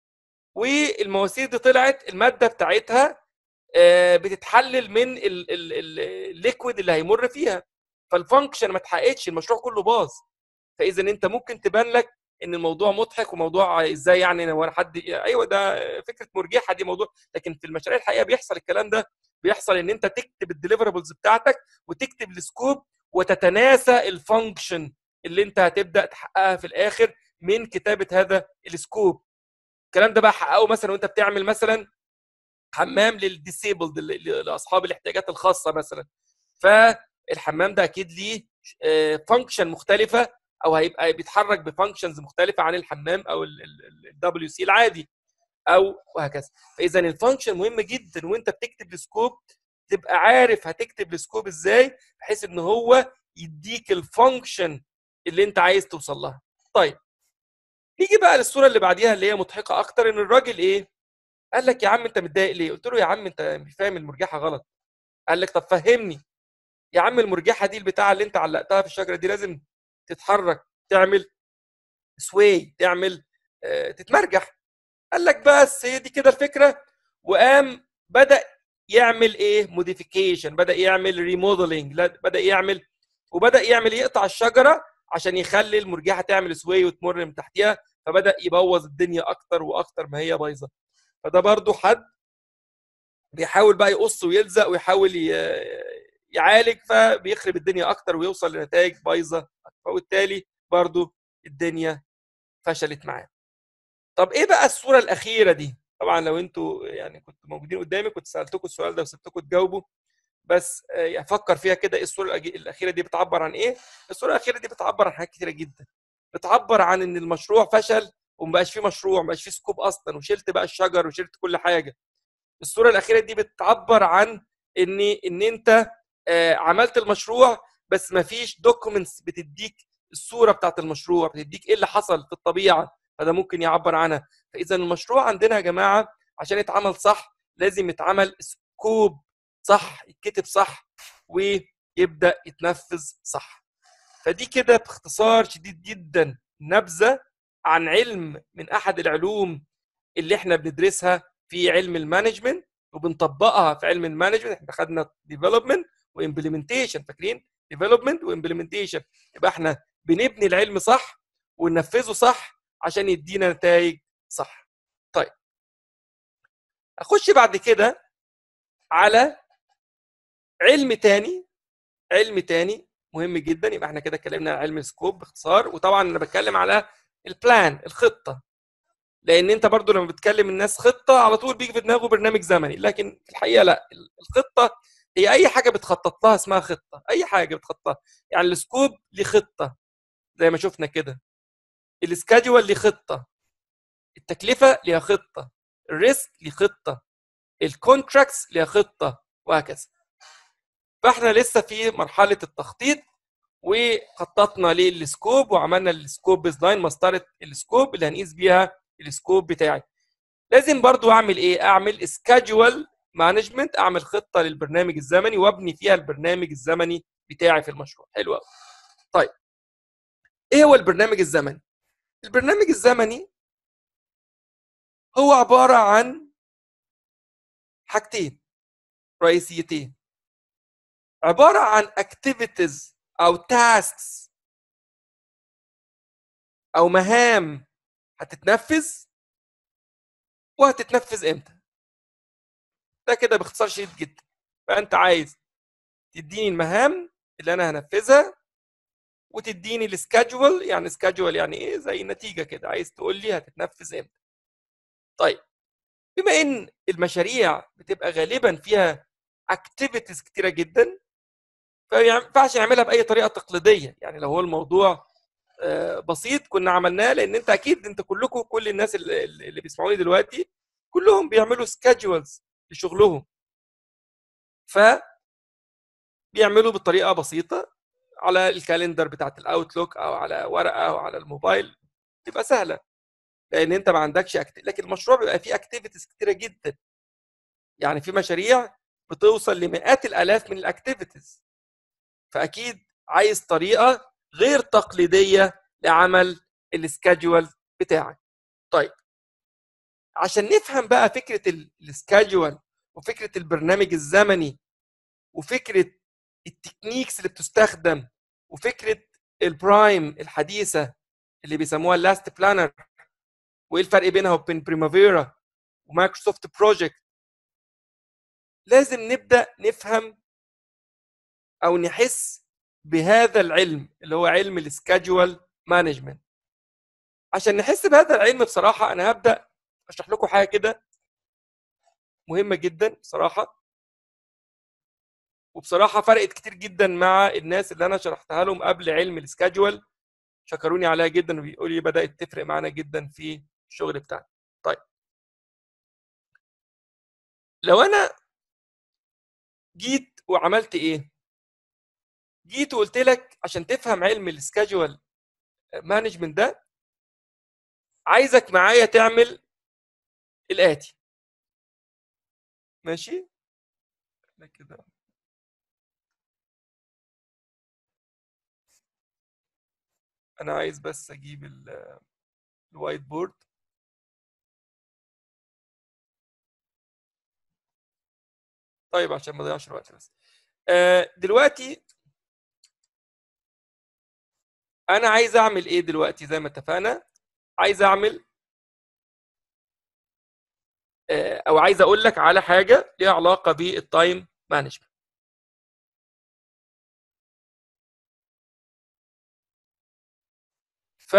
والمواسير دي طلعت الماده بتاعتها آه، بتتحلل من الليكويد اللي هيمر فيها فالفانكشن ما اتحققتش المشروع كله باظ فاذا انت ممكن تبان لك ان الموضوع مضحك وموضوع ازاي يعني هو حد ايوه ده فكره مرجحه دي موضوع لكن في المشاريع الحقيقه بيحصل الكلام ده بيحصل ان انت تكتب الديليفربلز بتاعتك وتكتب السكوب وتتناسى الفانكشن اللي انت هتبدا تحققها في الاخر من كتابه هذا السكوب الكلام ده بقى حققه مثلا وانت بتعمل مثلا حمام للديسيبلد لاصحاب الاحتياجات الخاصه مثلا فالحمام ده اكيد ليه فانكشن آه، مختلفه او هيبقى بيتحرك بفانكشنز مختلفه عن الحمام او الدبليو سي العادي او وهكذا فاذا الفانكشن مهم جدا وانت بتكتب السكوب تبقى عارف هتكتب السكوب ازاي بحيث ان هو يديك الفانكشن اللي انت عايز توصل لها طيب نيجي بقى للصوره اللي بعديها اللي هي مضحكه اكتر ان الراجل ايه قال لك يا عم انت متضايق ليه قلت له يا عم انت مش فاهم المرجحه غلط قال لك طب فهمني يا عم المرجحه دي البتاعه اللي انت علقتها في الشجره دي لازم تتحرك تعمل سوي تعمل آه، تتمرجح قال لك بس هي دي كده الفكره وقام بدا يعمل ايه موديفيكيشن بدا يعمل ريموديلنج بدا يعمل وبدا يعمل يقطع الشجره عشان يخلي المرجحه تعمل سوي وتمر من تحتها فبدا يبوظ الدنيا اكتر واكتر ما هي بايظه فده برضو حد بيحاول بقى يقص ويلزق ويحاول يعالج فبيخرب الدنيا اكتر ويوصل لنتائج بايظه فبالتالي برضو الدنيا فشلت معاه طب ايه بقى الصوره الاخيره دي طبعا لو انتوا يعني كنتوا موجودين قدامي كنت سالتكم السؤال ده وسبتكم تجاوبوا بس افكر فيها كده ايه الصوره الاخيره دي بتعبر عن ايه الصوره الاخيره دي بتعبر عن حاجات كتيره جدا بتعبر عن ان المشروع فشل ومبقاش فيه مشروع مبقاش فيه سكوب اصلا وشلت بقى الشجر وشلت كل حاجه الصوره الاخيره دي بتعبر عن ان ان انت آه، عملت المشروع بس ما فيش دوكيومنتس بتديك الصوره بتاعت المشروع بتديك ايه اللي حصل في الطبيعه فده ممكن يعبر عنها فاذا المشروع عندنا يا جماعه عشان يتعمل صح لازم يتعمل سكوب صح يتكتب صح ويبدا يتنفذ صح فدي كده باختصار شديد جدا نبذه عن علم من احد العلوم اللي احنا بندرسها في علم المانجمنت وبنطبقها في علم المانجمنت احنا خدنا ديفلوبمنت وامبلمنتيشن فاكرين ديفلوبمنت وامبلمنتيشن يبقى احنا بنبني العلم صح وننفذه صح عشان يدينا نتائج صح طيب اخش بعد كده على علم تاني علم تاني مهم جدا يبقى احنا كده اتكلمنا عن علم السكوب باختصار وطبعا انا بتكلم على البلان الخطه لان انت برضو لما بتكلم الناس خطه على طول بيجي في دماغه برنامج زمني لكن في الحقيقه لا الخطه هي اي حاجه بتخطط لها اسمها خطه اي حاجه بتخطط يعني السكوب ليه خطه زي ما شفنا كده السكادجول ليه خطه التكلفه ليها خطه الريسك ليه خطه الكونتراكتس ليها خطه وهكذا فاحنا لسه في مرحله التخطيط وخططنا للسكوب وعملنا السكوب ديزاين مسطره السكوب اللي هنقيس بيها السكوب بتاعي لازم برضو اعمل ايه اعمل سكادجول مانجمنت اعمل خطه للبرنامج الزمني وابني فيها البرنامج الزمني بتاعي في المشروع حلو قوي طيب ايه هو البرنامج الزمني البرنامج الزمني هو عباره عن حاجتين رئيسيتين عباره عن activities او tasks او مهام هتتنفذ وهتتنفذ امتى ده كده باختصار شديد جدا فانت عايز تديني المهام اللي انا هنفذها وتديني السكادجول يعني سكادجول يعني ايه زي نتيجه كده عايز تقول لي هتتنفذ امتى طيب بما ان المشاريع بتبقى غالبا فيها اكتيفيتيز كتيره جدا فما ينفعش نعملها باي طريقه تقليديه يعني لو هو الموضوع آه، بسيط كنا عملناه لان انت اكيد انت كلكم كل الناس اللي, اللي بيسمعوني دلوقتي كلهم بيعملوا سكادجولز لشغلهم ف بيعملوا بطريقه بسيطه على الكالندر بتاعت الاوتلوك او على ورقه او على الموبايل تبقى سهله لان انت ما عندكش أكت... لكن المشروع بيبقى فيه اكتيفيتيز كتيره جدا يعني في مشاريع بتوصل لمئات الالاف من الاكتيفيتيز فاكيد عايز طريقه غير تقليديه لعمل السكادجول بتاعك طيب عشان نفهم بقى فكره السكادجول وفكره البرنامج الزمني وفكره التكنيكس اللي بتستخدم وفكره البرايم الحديثه اللي بيسموها اللاست بلانر وايه الفرق بينها وبين بريمافيرا ومايكروسوفت بروجكت لازم نبدا نفهم او نحس بهذا العلم اللي هو علم السكادجوال مانجمنت عشان نحس بهذا العلم بصراحه انا هبدا اشرح لكم حاجه كده مهمه جدا بصراحه وبصراحه فرقت كتير جدا مع الناس اللي انا شرحتها لهم قبل علم السكادجوال شكروني عليها جدا وبيقولوا لي بدات تفرق معانا جدا في الشغل بتاعنا طيب لو انا جيت وعملت ايه جيت وقلت لك عشان تفهم علم السكادجوال مانجمنت ده عايزك معايا تعمل الاتي ماشي كده انا عايز بس اجيب الوايت بورد طيب عشان ما اضيعش الوقت بس آه دلوقتي انا عايز اعمل ايه دلوقتي زي ما اتفقنا عايز اعمل آه او عايز اقول لك على حاجه ليها علاقه بالتايم مانجمنت ف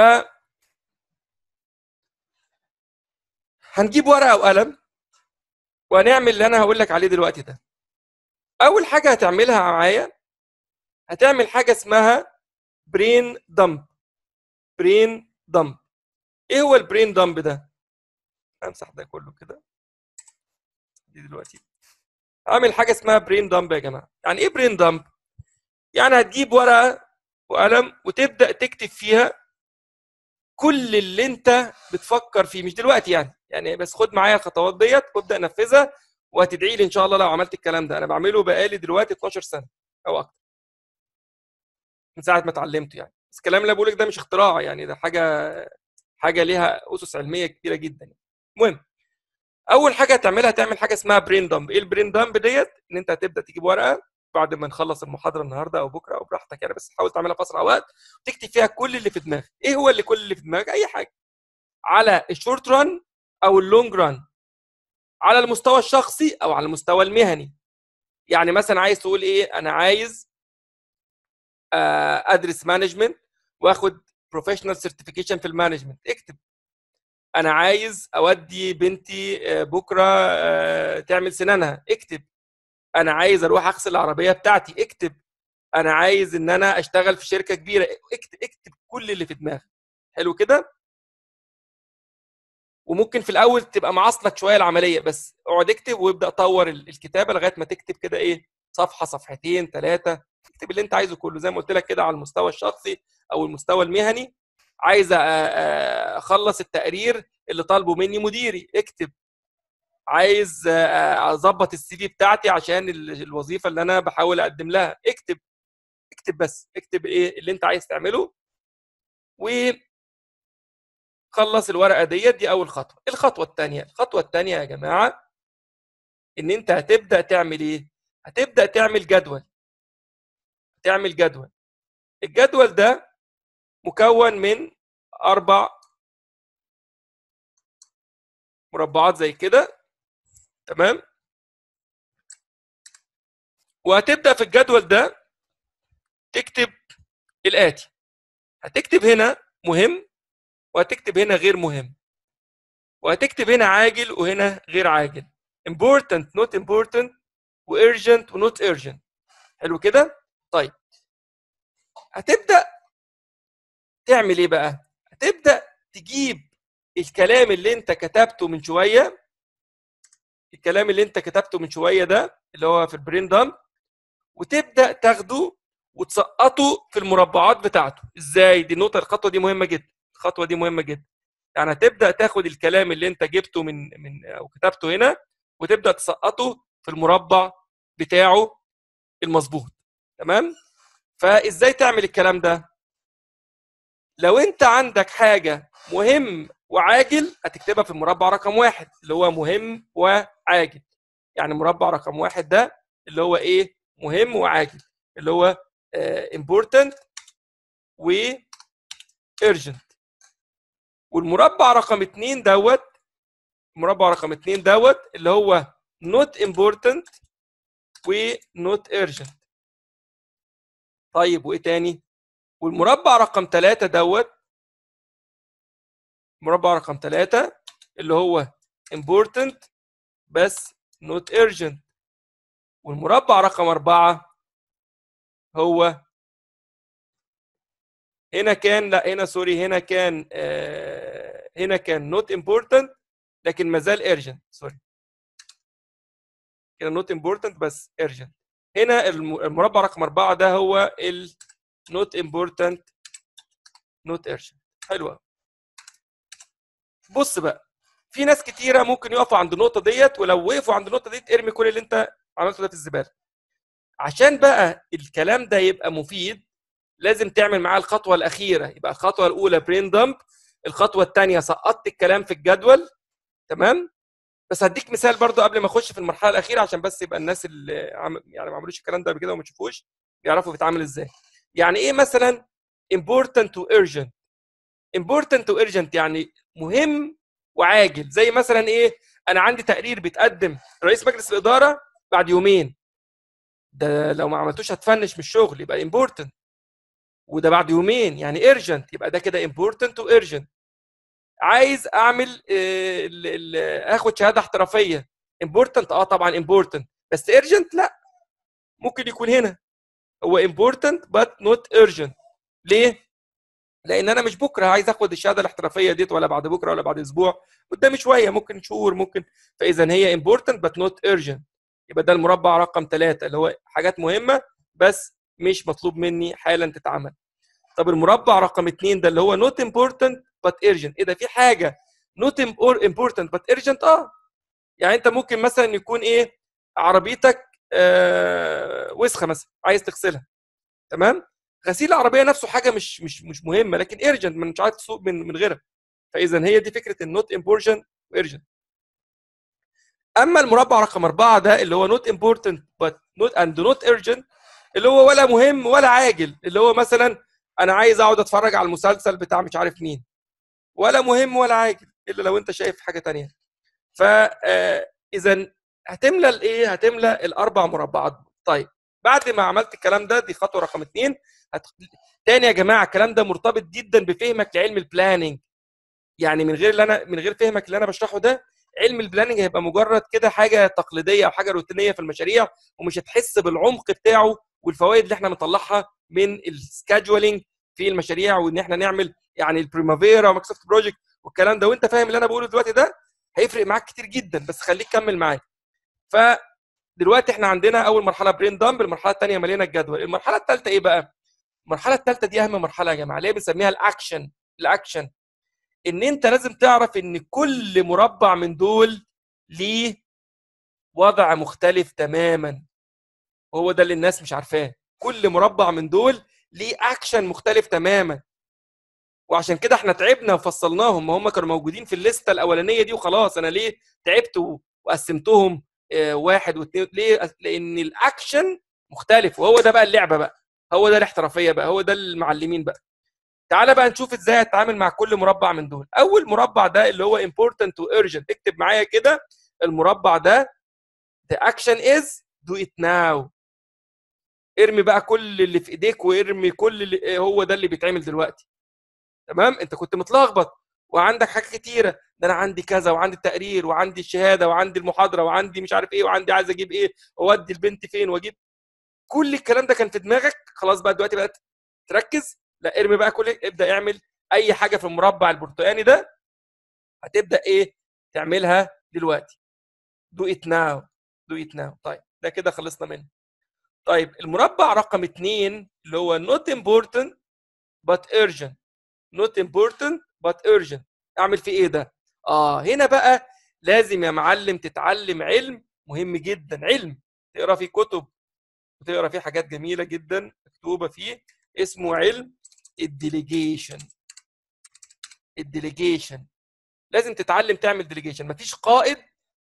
هنجيب ورقه وقلم وهنعمل اللي انا هقول لك عليه دلوقتي ده اول حاجه هتعملها معايا هتعمل حاجه اسمها برين دمب برين دمب ايه هو البرين دمب ده امسح ده كله كده دي دلوقتي اعمل حاجه اسمها برين دمب يا جماعه يعني ايه برين دمب يعني هتجيب ورقه وقلم وتبدا تكتب فيها كل اللي انت بتفكر فيه مش دلوقتي يعني يعني بس خد معايا الخطوات ديت وابدا نفذها وهتدعي لي ان شاء الله لو عملت الكلام ده انا بعمله بقالي دلوقتي 12 سنه او اكتر من ساعه ما اتعلمته يعني بس الكلام اللي بقولك ده مش اختراع يعني ده حاجه حاجه ليها اسس علميه كبيره جدا يعني. المهم اول حاجه هتعملها تعمل حاجه اسمها برين دامب ايه البرين دامب ديت ان انت هتبدا تجيب ورقه بعد ما نخلص المحاضره النهارده او بكره او براحتك يعني بس حاول تعملها في اسرع وقت وتكتب فيها كل اللي في دماغك ايه هو اللي كل اللي في دماغك اي حاجه على الشورت ران او اللونج ران على المستوى الشخصي او على المستوى المهني يعني مثلا عايز تقول ايه انا عايز ادرس مانجمنت واخد بروفيشنال سيرتيفيكيشن في المانجمنت اكتب انا عايز اودي بنتي بكره تعمل سنانها اكتب انا عايز اروح اغسل العربيه بتاعتي اكتب انا عايز ان انا اشتغل في شركه كبيره اكتب اكتب كل اللي في دماغك حلو كده وممكن في الاول تبقى معاصلك شويه العمليه بس اقعد اكتب وابدا طور الكتابه لغايه ما تكتب كده ايه صفحه صفحتين ثلاثه اكتب اللي انت عايزه كله زي ما قلت لك كده على المستوى الشخصي او المستوى المهني عايز اخلص التقرير اللي طالبه مني مديري اكتب عايز اظبط السي في بتاعتي عشان الوظيفه اللي انا بحاول اقدم لها اكتب اكتب بس اكتب ايه اللي انت عايز تعمله و خلص الورقه ديت دي اول خطوه الخطوه الثانيه الخطوه الثانيه يا جماعه ان انت هتبدا تعمل ايه هتبدا تعمل جدول تعمل جدول الجدول ده مكون من اربع مربعات زي كده تمام وهتبدا في الجدول ده تكتب الاتي هتكتب هنا مهم وهتكتب هنا غير مهم وهتكتب هنا عاجل وهنا غير عاجل important not important وurgent ونوت urgent حلو كده طيب هتبدا تعمل ايه بقى هتبدا تجيب الكلام اللي انت كتبته من شويه الكلام اللي انت كتبته من شويه ده اللي هو في البرين دامب وتبدا تاخده وتسقطه في المربعات بتاعته ازاي دي النقطه الخطوه دي مهمه جدا الخطوه دي مهمه جدا يعني هتبدا تاخد الكلام اللي انت جبته من من او كتبته هنا وتبدا تسقطه في المربع بتاعه المظبوط تمام فازاي تعمل الكلام ده لو انت عندك حاجه مهم وعاجل هتكتبها في المربع رقم واحد اللي هو مهم وعاجل يعني مربع رقم واحد ده اللي هو ايه مهم وعاجل اللي هو uh, important و urgent والمربع رقم اتنين دوت المربع رقم اتنين دوت اللي هو not important و not urgent طيب وايه تاني والمربع رقم ثلاثة دوت مربع رقم ثلاثة اللي هو important بس not urgent والمربع رقم أربعة هو هنا كان لا هنا سوري هنا كان آه هنا كان not important لكن ما زال urgent سوري كده not important بس urgent هنا المربع رقم أربعة ده هو ال not important not urgent حلوة بص بقى في ناس كتيرة ممكن يقفوا عند النقطة ديت ولو وقفوا عند النقطة ديت ارمي كل اللي انت عملته ده في الزبالة عشان بقى الكلام ده يبقى مفيد لازم تعمل معاه الخطوة الأخيرة يبقى الخطوة الأولى برين دمب الخطوة الثانية سقطت الكلام في الجدول تمام بس هديك مثال برضو قبل ما اخش في المرحله الاخيره عشان بس يبقى الناس اللي عم يعني ما عملوش الكلام ده قبل كده وما تشوفوش يعرفوا بيتعامل ازاي يعني ايه مثلا important to urgent important to urgent يعني مهم وعاجل زي مثلا ايه انا عندي تقرير بيتقدم رئيس مجلس الاداره بعد يومين ده لو ما عملتوش هتفنش من الشغل يبقى important وده بعد يومين يعني urgent يبقى ده كده important to urgent عايز اعمل اخد شهاده احترافيه important اه طبعا important بس urgent لا ممكن يكون هنا هو important but not urgent ليه؟ لان انا مش بكره عايز اخد الشهاده الاحترافيه ديت ولا بعد بكره ولا بعد اسبوع قدامي شويه ممكن شهور ممكن فاذا هي important but not urgent يبقى ده المربع رقم ثلاثة اللي هو حاجات مهمه بس مش مطلوب مني حالا تتعمل طب المربع رقم اثنين ده اللي هو not important but urgent ايه ده في حاجه not important but urgent اه يعني انت ممكن مثلا يكون ايه عربيتك آه وسخه مثلا عايز تغسلها تمام غسيل العربيه نفسه حاجه مش مش مش مهمه لكن urgent مش عايز تسوق من من غيرها فاذا هي دي فكره النوت important urgent اما المربع رقم أربعة ده اللي هو not important but not and not urgent اللي هو ولا مهم ولا عاجل اللي هو مثلا انا عايز اقعد اتفرج على المسلسل بتاع مش عارف مين ولا مهم ولا عاجل الا لو انت شايف حاجه تانية فاذا هتملى الايه هتملى الاربع مربعات طيب بعد ما عملت الكلام ده دي خطوه رقم اثنين هت... تاني يا جماعه الكلام ده مرتبط جدا بفهمك لعلم البلاننج يعني من غير اللي انا من غير فهمك اللي انا بشرحه ده علم البلاننج هيبقى مجرد كده حاجه تقليديه او حاجه روتينيه في المشاريع ومش هتحس بالعمق بتاعه والفوائد اللي احنا بنطلعها من السكادجولينج في المشاريع وان احنا نعمل يعني البريمافيرا ومايكروسوفت بروجكت والكلام ده وانت فاهم اللي انا بقوله دلوقتي ده هيفرق معاك كتير جدا بس خليك كمل معايا فدلوقتي احنا عندنا اول مرحله برين دامب المرحله الثانيه ملينا الجدول المرحله الثالثه ايه بقى المرحله الثالثه دي اهم مرحله يا جماعه اللي بنسميها الاكشن الاكشن ان انت لازم تعرف ان كل مربع من دول ليه وضع مختلف تماما وهو ده اللي الناس مش عارفاه كل مربع من دول ليه اكشن مختلف تماما وعشان كده احنا تعبنا وفصلناهم ما هم كانوا موجودين في الليسته الاولانيه دي وخلاص انا ليه تعبت وقسمتهم واحد واثنين ليه لان الاكشن مختلف وهو ده بقى اللعبه بقى هو ده الاحترافيه بقى هو ده المعلمين بقى تعالى بقى نشوف ازاي هتتعامل مع كل مربع من دول اول مربع ده اللي هو important و urgent اكتب معايا كده المربع ده the action is do it now ارمي بقى كل اللي في ايديك وارمي كل اللي هو ده اللي بيتعمل دلوقتي تمام انت كنت متلخبط وعندك حاجات كتيره ده انا عندي كذا وعندي التقرير وعندي الشهاده وعندي المحاضره وعندي مش عارف ايه وعندي عايز اجيب ايه واودي البنت فين واجيب كل الكلام ده كان في دماغك خلاص بقى دلوقتي بقت تركز لا ارمي بقى كل ابدا اعمل اي حاجه في المربع البرتقاني ده هتبدا ايه تعملها دلوقتي دو ات ناو دو ات ناو طيب ده كده خلصنا منه طيب المربع رقم اثنين اللي هو not important but urgent not important but urgent اعمل فيه ايه ده اه هنا بقى لازم يا معلم تتعلم علم مهم جدا علم تقرا فيه كتب وتقرا فيه حاجات جميله جدا مكتوبه فيه اسمه علم الديليجيشن الديليجيشن لازم تتعلم تعمل ديليجيشن مفيش قائد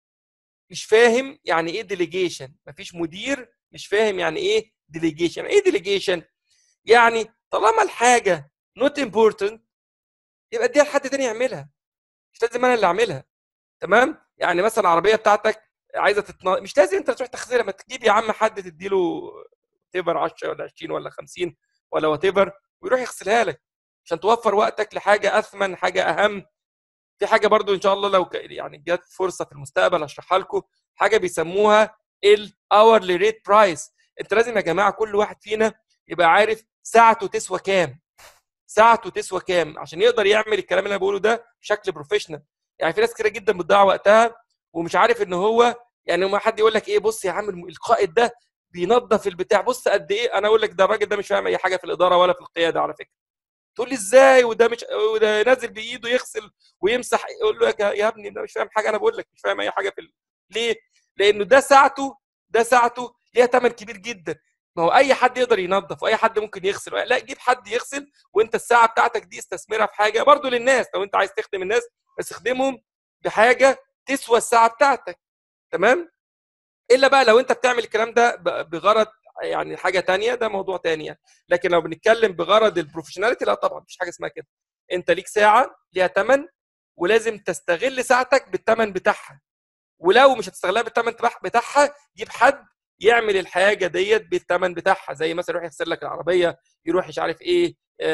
مش فاهم يعني ايه ديليجيشن مفيش مدير مش فاهم يعني ايه ديليجيشن ايه ديليجيشن يعني طالما الحاجه نوت امبورتنت يبقى اديها لحد تاني يعملها مش لازم انا اللي اعملها تمام يعني مثلا العربيه بتاعتك عايزه تتنا... مش لازم انت تروح تغسلها ما تجيب يا عم حد تديله تيفر 10 ولا 20 ولا 50 ولا وات ايفر ويروح يغسلها لك عشان توفر وقتك لحاجه اثمن حاجه اهم في حاجه برضو ان شاء الله لو ك... يعني جت فرصه في المستقبل اشرحها لكم حاجه بيسموها الاورلي ريت برايس انت لازم يا جماعه كل واحد فينا يبقى عارف ساعته تسوى كام ساعته تسوى كام عشان يقدر يعمل الكلام اللي انا بقوله ده بشكل بروفيشنال يعني في ناس كتير جدا بتضيع وقتها ومش عارف ان هو يعني ما حد يقول لك ايه بص يا عم القائد ده بينظف البتاع بص قد ايه انا اقول لك ده الراجل ده مش فاهم اي حاجه في الاداره ولا في القياده على فكره تقول لي ازاي وده مش وده نازل بايده يغسل ويمسح يقول له يا ابني ده مش فاهم حاجه انا بقول لك مش فاهم اي حاجه في ال... ليه؟ لانه ده ساعته ده ساعته ليها ثمن كبير جدا ما هو اي حد يقدر ينظف واي حد ممكن يغسل لا جيب حد يغسل وانت الساعه بتاعتك دي استثمرها في حاجه برضو للناس لو انت عايز تخدم الناس استخدمهم بحاجه تسوى الساعه بتاعتك تمام الا بقى لو انت بتعمل الكلام ده بغرض يعني حاجه تانية ده موضوع تاني يعني لكن لو بنتكلم بغرض البروفيشناليتي لا طبعا مفيش حاجه اسمها كده انت ليك ساعه ليها ثمن ولازم تستغل ساعتك بالثمن بتاعها ولو مش هتستغلها بالثمن بتاعها جيب حد يعمل الحاجه ديت بالثمن بتاعها زي مثلا يروح يغسل لك العربيه يروح مش عارف ايه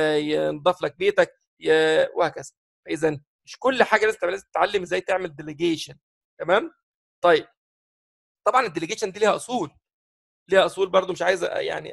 ينظف لك بيتك وهكذا فاذا مش كل حاجه لازم لازم تتعلم ازاي تعمل ديليجيشن تمام طيب طبعا الديليجيشن دي ليها اصول ليها اصول برضو مش عايز يعني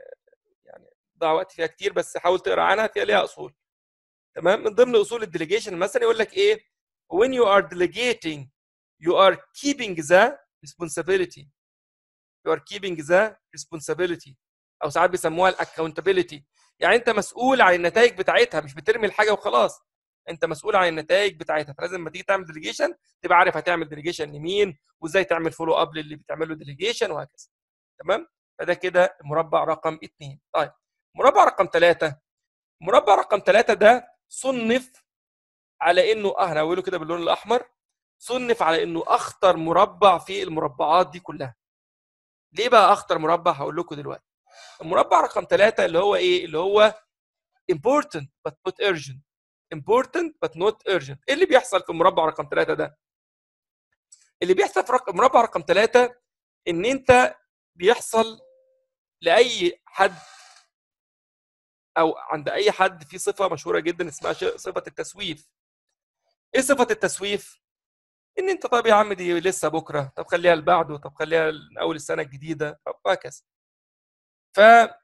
يعني ضيع وقت فيها كتير بس حاول تقرا عنها فيها ليها اصول تمام من ضمن اصول الديليجيشن مثلا يقول لك ايه when you are delegating you are keeping the responsibility you are keeping the responsibility او ساعات بيسموها الاكونتابيلتي يعني انت مسؤول عن النتائج بتاعتها مش بترمي الحاجه وخلاص انت مسؤول عن النتائج بتاعتها فلازم لما تيجي تعمل ديليجيشن تبقى عارف هتعمل ديليجيشن لمين وازاي تعمل فولو اب للي بتعمله ديليجيشن وهكذا تمام فده كده مربع رقم اثنين طيب مربع رقم ثلاثة مربع رقم ثلاثة ده صنف على انه اه انا اقوله كده باللون الاحمر صنف على انه اخطر مربع في المربعات دي كلها ليه بقى اخطر مربع هقول لكم دلوقتي المربع رقم ثلاثة اللي هو ايه اللي هو important but not urgent important but not urgent ايه اللي بيحصل في المربع رقم ثلاثة ده اللي بيحصل في رقم مربع رقم ثلاثة ان انت بيحصل لاي حد او عند اي حد في صفه مشهوره جدا اسمها صفه التسويف ايه صفه التسويف ان انت طب يا عم دي لسه بكره طب خليها لبعده طب خليها اول السنه الجديده وهكذا ف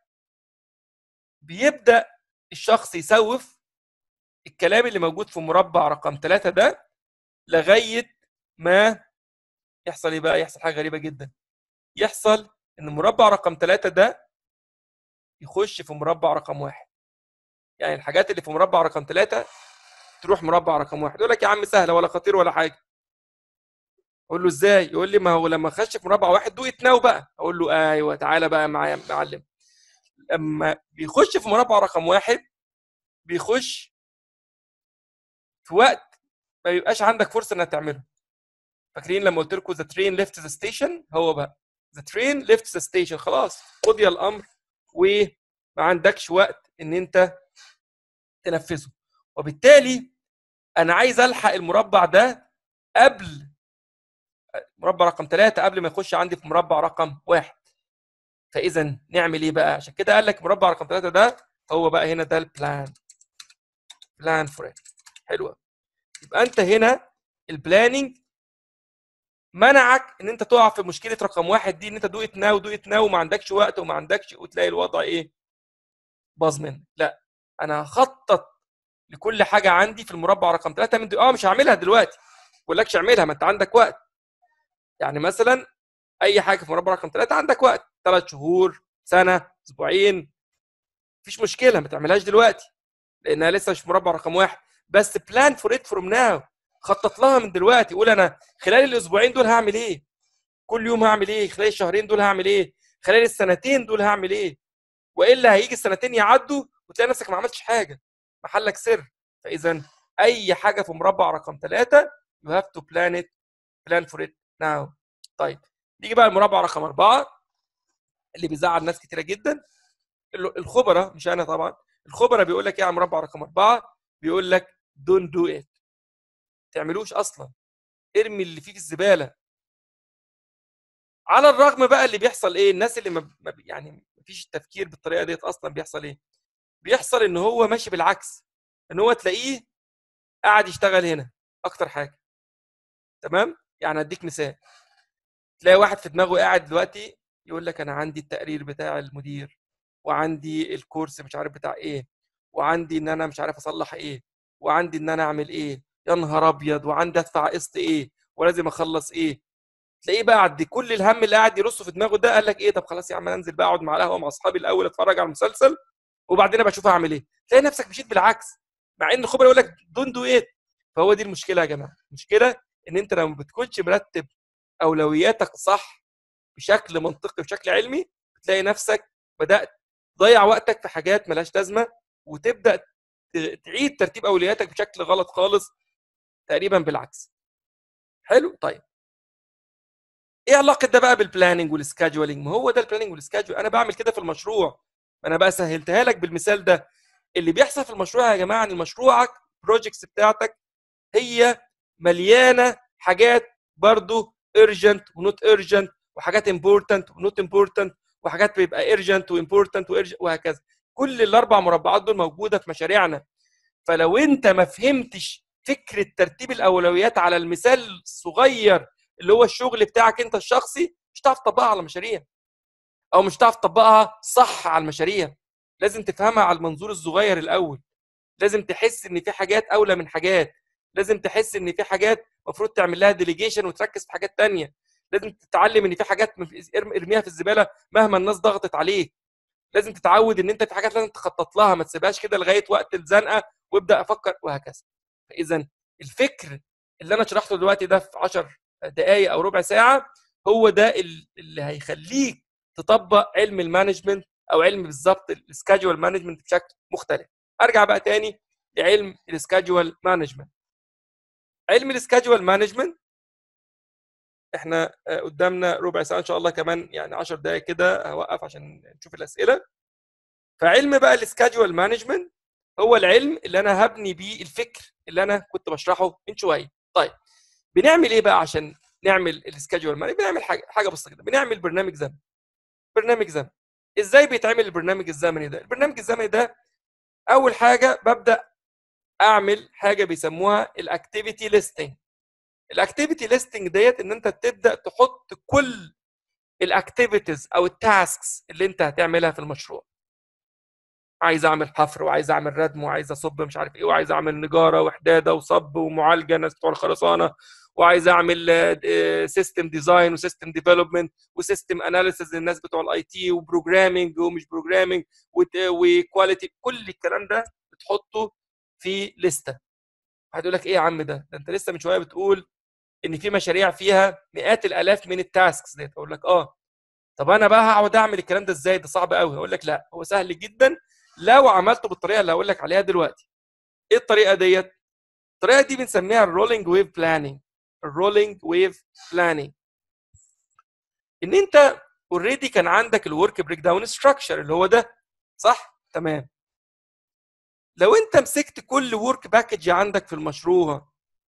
بيبدا الشخص يسوف الكلام اللي موجود في مربع رقم ثلاثة ده لغايه ما يحصل ايه بقى يحصل حاجه غريبه جدا يحصل ان مربع رقم ثلاثة ده يخش في مربع رقم واحد يعني الحاجات اللي في مربع رقم ثلاثة تروح مربع رقم واحد يقول لك يا عم سهله ولا خطير ولا حاجه اقول له ازاي يقول لي ما هو لما خش في مربع واحد دو اتناو بقى اقول له ايوه تعالى بقى معايا يا معلم لما بيخش في مربع رقم واحد بيخش في وقت ما بيبقاش عندك فرصه انك تعمله فاكرين لما قلت لكم ذا ترين ليفت ذا ستيشن هو بقى ذا ترين ليفت ذا ستيشن خلاص قضي الامر وما عندكش وقت ان انت تنفذه وبالتالي انا عايز الحق المربع ده قبل مربع رقم ثلاثة قبل ما يخش عندي في مربع رقم واحد فاذا نعمل ايه بقى عشان كده قال لك مربع رقم ثلاثة ده هو بقى هنا ده البلان بلان فور حلوه يبقى انت هنا البلاننج منعك ان انت تقع في مشكله رقم واحد دي ان انت دو ات ناو دو ات ناو وما عندكش وقت وما عندكش وتلاقي الوضع ايه باظ منك لا انا هخطط لكل حاجه عندي في المربع رقم ثلاثة من دي اه مش هعملها دلوقتي ما بقولكش اعملها ما انت عندك وقت يعني مثلا اي حاجه في مربع رقم ثلاثة عندك وقت ثلاث شهور سنه اسبوعين مفيش مشكله ما تعملهاش دلوقتي لانها لسه مش مربع رقم واحد بس بلان فور ات فروم ناو خطط لها من دلوقتي قول انا خلال الاسبوعين دول هعمل ايه كل يوم هعمل ايه خلال الشهرين دول هعمل ايه خلال السنتين دول هعمل ايه والا هيجي السنتين يعدوا وتلاقي نفسك ما عملتش حاجه محلك سر فاذا اي حاجه في مربع رقم ثلاثة you have to plan it plan for it now طيب نيجي بقى المربع رقم أربعة اللي بيزعل ناس كتيرة جدا الخبراء مش أنا طبعا الخبراء بيقول لك إيه على مربع رقم أربعة بيقول لك don't do it تعملوش أصلا ارمي اللي فيه في الزبالة على الرغم بقى اللي بيحصل إيه الناس اللي ما يعني مفيش التفكير بالطريقة ديت أصلا بيحصل إيه بيحصل ان هو ماشي بالعكس ان هو تلاقيه قاعد يشتغل هنا اكتر حاجه تمام يعني اديك مثال تلاقي واحد في دماغه قاعد دلوقتي يقول لك انا عندي التقرير بتاع المدير وعندي الكورس مش عارف بتاع ايه وعندي ان انا مش عارف اصلح ايه وعندي ان انا اعمل ايه يا نهار ابيض وعندي ادفع قسط ايه ولازم اخلص ايه تلاقيه بقى عد كل الهم اللي قاعد يرصه في دماغه ده قال لك ايه طب خلاص يا عم انزل بقى اقعد مع القهوه مع اصحابي الاول اتفرج على المسلسل وبعدين ابقى اشوف اعمل ايه تلاقي نفسك مشيت بالعكس مع ان الخبراء يقول لك دون دو ايه فهو دي المشكله يا جماعه المشكله ان انت لو ما بتكونش مرتب اولوياتك صح بشكل منطقي بشكل علمي بتلاقي نفسك بدات تضيع وقتك في حاجات ملهاش لازمه وتبدا تعيد ترتيب اولوياتك بشكل غلط خالص تقريبا بالعكس حلو طيب ايه علاقه ده بقى بالبلاننج والسكادجولينج ما هو ده البلاننج والسكادجول انا بعمل كده في المشروع انا بقى سهلتها لك بالمثال ده اللي بيحصل في المشروع يا جماعه ان مشروعك بروجكتس بتاعتك هي مليانه حاجات برضو urgent ونوت urgent وحاجات important ونوت important وحاجات بيبقى urgent وimportant وهكذا كل الاربع مربعات دول موجوده في مشاريعنا فلو انت ما فهمتش فكره ترتيب الاولويات على المثال الصغير اللي هو الشغل بتاعك انت الشخصي مش هتعرف تطبقها على مشاريع او مش هتعرف تطبقها صح على المشاريع لازم تفهمها على المنظور الصغير الاول لازم تحس ان في حاجات اولى من حاجات لازم تحس ان في حاجات المفروض تعمل لها ديليجيشن وتركز في حاجات تانية لازم تتعلم ان في حاجات ارميها في الزباله مهما الناس ضغطت عليك لازم تتعود ان انت في حاجات لازم تخطط لها ما تسيبهاش كده لغايه وقت الزنقه وابدا افكر وهكذا فاذا الفكر اللي انا شرحته دلوقتي ده في 10 دقائق او ربع ساعه هو ده اللي هيخليك تطبق علم المانجمنت او علم بالظبط السكادجوال مانجمنت بشكل مختلف ارجع بقى تاني لعلم السكادجوال مانجمنت علم السكادجوال مانجمنت احنا قدامنا ربع ساعه ان شاء الله كمان يعني 10 دقائق كده هوقف عشان نشوف الاسئله فعلم بقى السكادجوال مانجمنت هو العلم اللي انا هبني بيه الفكر اللي انا كنت بشرحه من شويه طيب بنعمل ايه بقى عشان نعمل السكادجوال مانجمنت بنعمل حاجه حاجه بسيطه كده بنعمل برنامج زمني برنامج زمني ازاي بيتعمل البرنامج الزمني ده البرنامج الزمني ده اول حاجه ببدا اعمل حاجه بيسموها الاكتيفيتي ليستنج الاكتيفيتي ليستنج ديت ان انت تبدا تحط كل الاكتيفيتيز او التاسكس اللي انت هتعملها في المشروع عايز اعمل حفر وعايز اعمل ردم وعايز اصب مش عارف ايه وعايز اعمل نجاره وحداده وصب ومعالجه ناس بتوع الخرسانه وعايز اعمل سيستم ديزاين وسيستم ديفلوبمنت وسيستم اناليسيز للناس بتوع الاي تي وبروجرامنج ومش بروجرامنج وكواليتي كل الكلام ده بتحطه في لسته هتقول لك ايه يا عم ده ده انت لسه من شويه بتقول ان في مشاريع فيها مئات الالاف من التاسكس ديت اقول لك اه طب انا بقى هقعد اعمل الكلام ده ازاي ده صعب قوي اقول لك لا هو سهل جدا لو عملته بالطريقه اللي هقول لك عليها دلوقتي ايه الطريقه ديت الطريقه دي بنسميها الرولينج ويف بلاننج الرولينج ويف بلاننج ان انت اوريدي كان عندك الورك بريك داون ستراكشر اللي هو ده صح تمام لو انت مسكت كل ورك باكج عندك في المشروع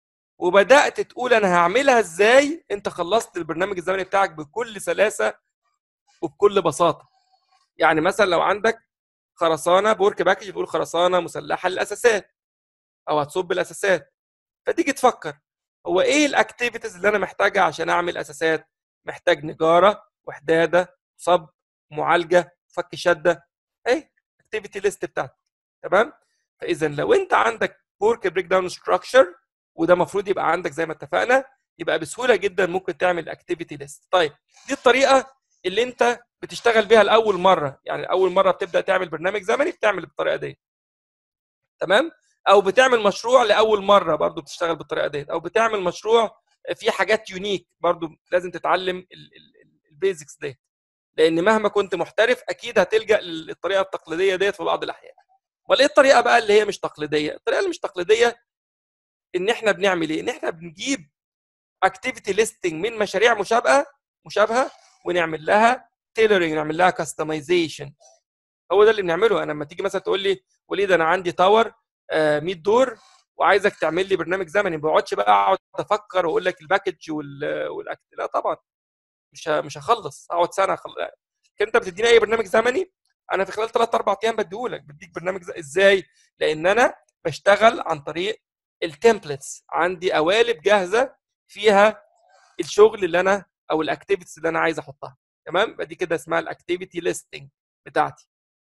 وبدات تقول انا هعملها ازاي انت خلصت البرنامج الزمني بتاعك بكل سلاسه وبكل بساطه يعني مثلا لو عندك خرسانه بورك باكج بتقول خرسانه مسلحه للاساسات او هتصب الاساسات فتيجي تفكر هو ايه الاكتيفيتيز اللي انا محتاجها عشان اعمل اساسات محتاج نجاره وحداده صب معالجه فك شده اهي اكتيفيتي ليست بتاعتك تمام فاذا لو انت عندك ورك بريك داون ستراكشر وده المفروض يبقى عندك زي ما اتفقنا يبقى بسهوله جدا ممكن تعمل اكتيفيتي ليست طيب دي الطريقه اللي انت بتشتغل بيها لاول مره يعني اول مره بتبدا تعمل برنامج زمني بتعمل بالطريقه دي تمام او بتعمل مشروع لاول مره برضو بتشتغل بالطريقه ديت او بتعمل مشروع فيه حاجات يونيك برضو لازم تتعلم البيزكس ديت لان مهما كنت محترف اكيد هتلجا للطريقه التقليديه ديت في بعض الاحيان امال ايه الطريقه بقى اللي هي مش تقليديه الطريقه اللي مش تقليديه ان احنا بنعمل ايه ان احنا بنجيب اكتيفيتي ليستنج من مشاريع مشابهه مشابهه ونعمل لها تيلرنج نعمل لها كاستمايزيشن هو ده اللي بنعمله انا لما تيجي مثلا تقول لي وليد انا عندي تاور 100 دور وعايزك تعمل لي برنامج زمني ما بقعدش بقى اقعد افكر واقول لك الباكج والاكت لا طبعا مش مش هخلص اقعد سنه خل... انت بتديني اي برنامج زمني انا في خلال 3 4 ايام بديهولك بديك برنامج زي... ازاي لان انا بشتغل عن طريق التمبلتس عندي قوالب جاهزه فيها الشغل اللي انا او الاكتيفيتيز اللي انا عايز احطها تمام يبقى دي كده اسمها الاكتيفيتي ليستنج بتاعتي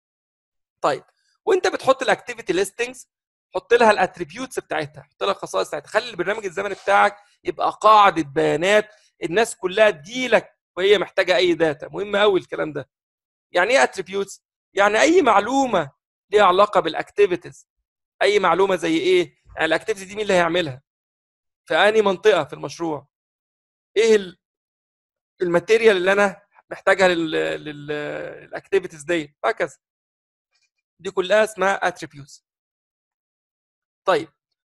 طيب وانت بتحط الاكتيفيتي ليستنجز حط لها الاتريبيوتس بتاعتها حط لها الخصائص بتاعتها خلي البرنامج الزمني بتاعك يبقى قاعده بيانات الناس كلها تجيلك وهي محتاجه اي داتا مهم قوي الكلام ده يعني ايه اتريبيوتس يعني اي معلومه ليها علاقه بالاكتيفيتيز اي معلومه زي ايه يعني الاكتيفيتي دي مين اللي هيعملها في انهي منطقه في المشروع ايه الماتيريال اللي انا محتاجها للاكتيفيتيز دي هكذا دي كلها اسمها اتريبيوتس طيب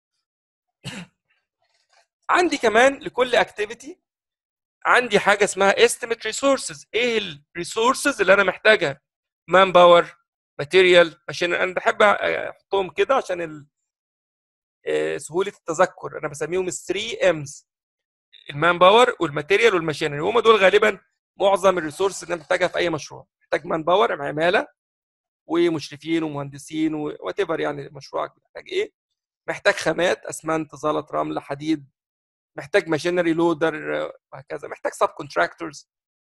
عندي كمان لكل اكتيفيتي عندي حاجه اسمها estimate resources ايه الريسورسز اللي انا محتاجها مان باور ماتيريال عشان انا بحب احطهم كده عشان ال... سهوله التذكر انا بسميهم ال 3 امز المان باور والماتيريال والماشينري هم دول غالبا معظم الريسورس اللي انا محتاجها في اي مشروع محتاج مان باور عماله ومشرفين ومهندسين وات يعني مشروعك محتاج ايه محتاج خامات اسمنت زلط رمل حديد محتاج ماشينري لودر وهكذا محتاج سب كونتراكتورز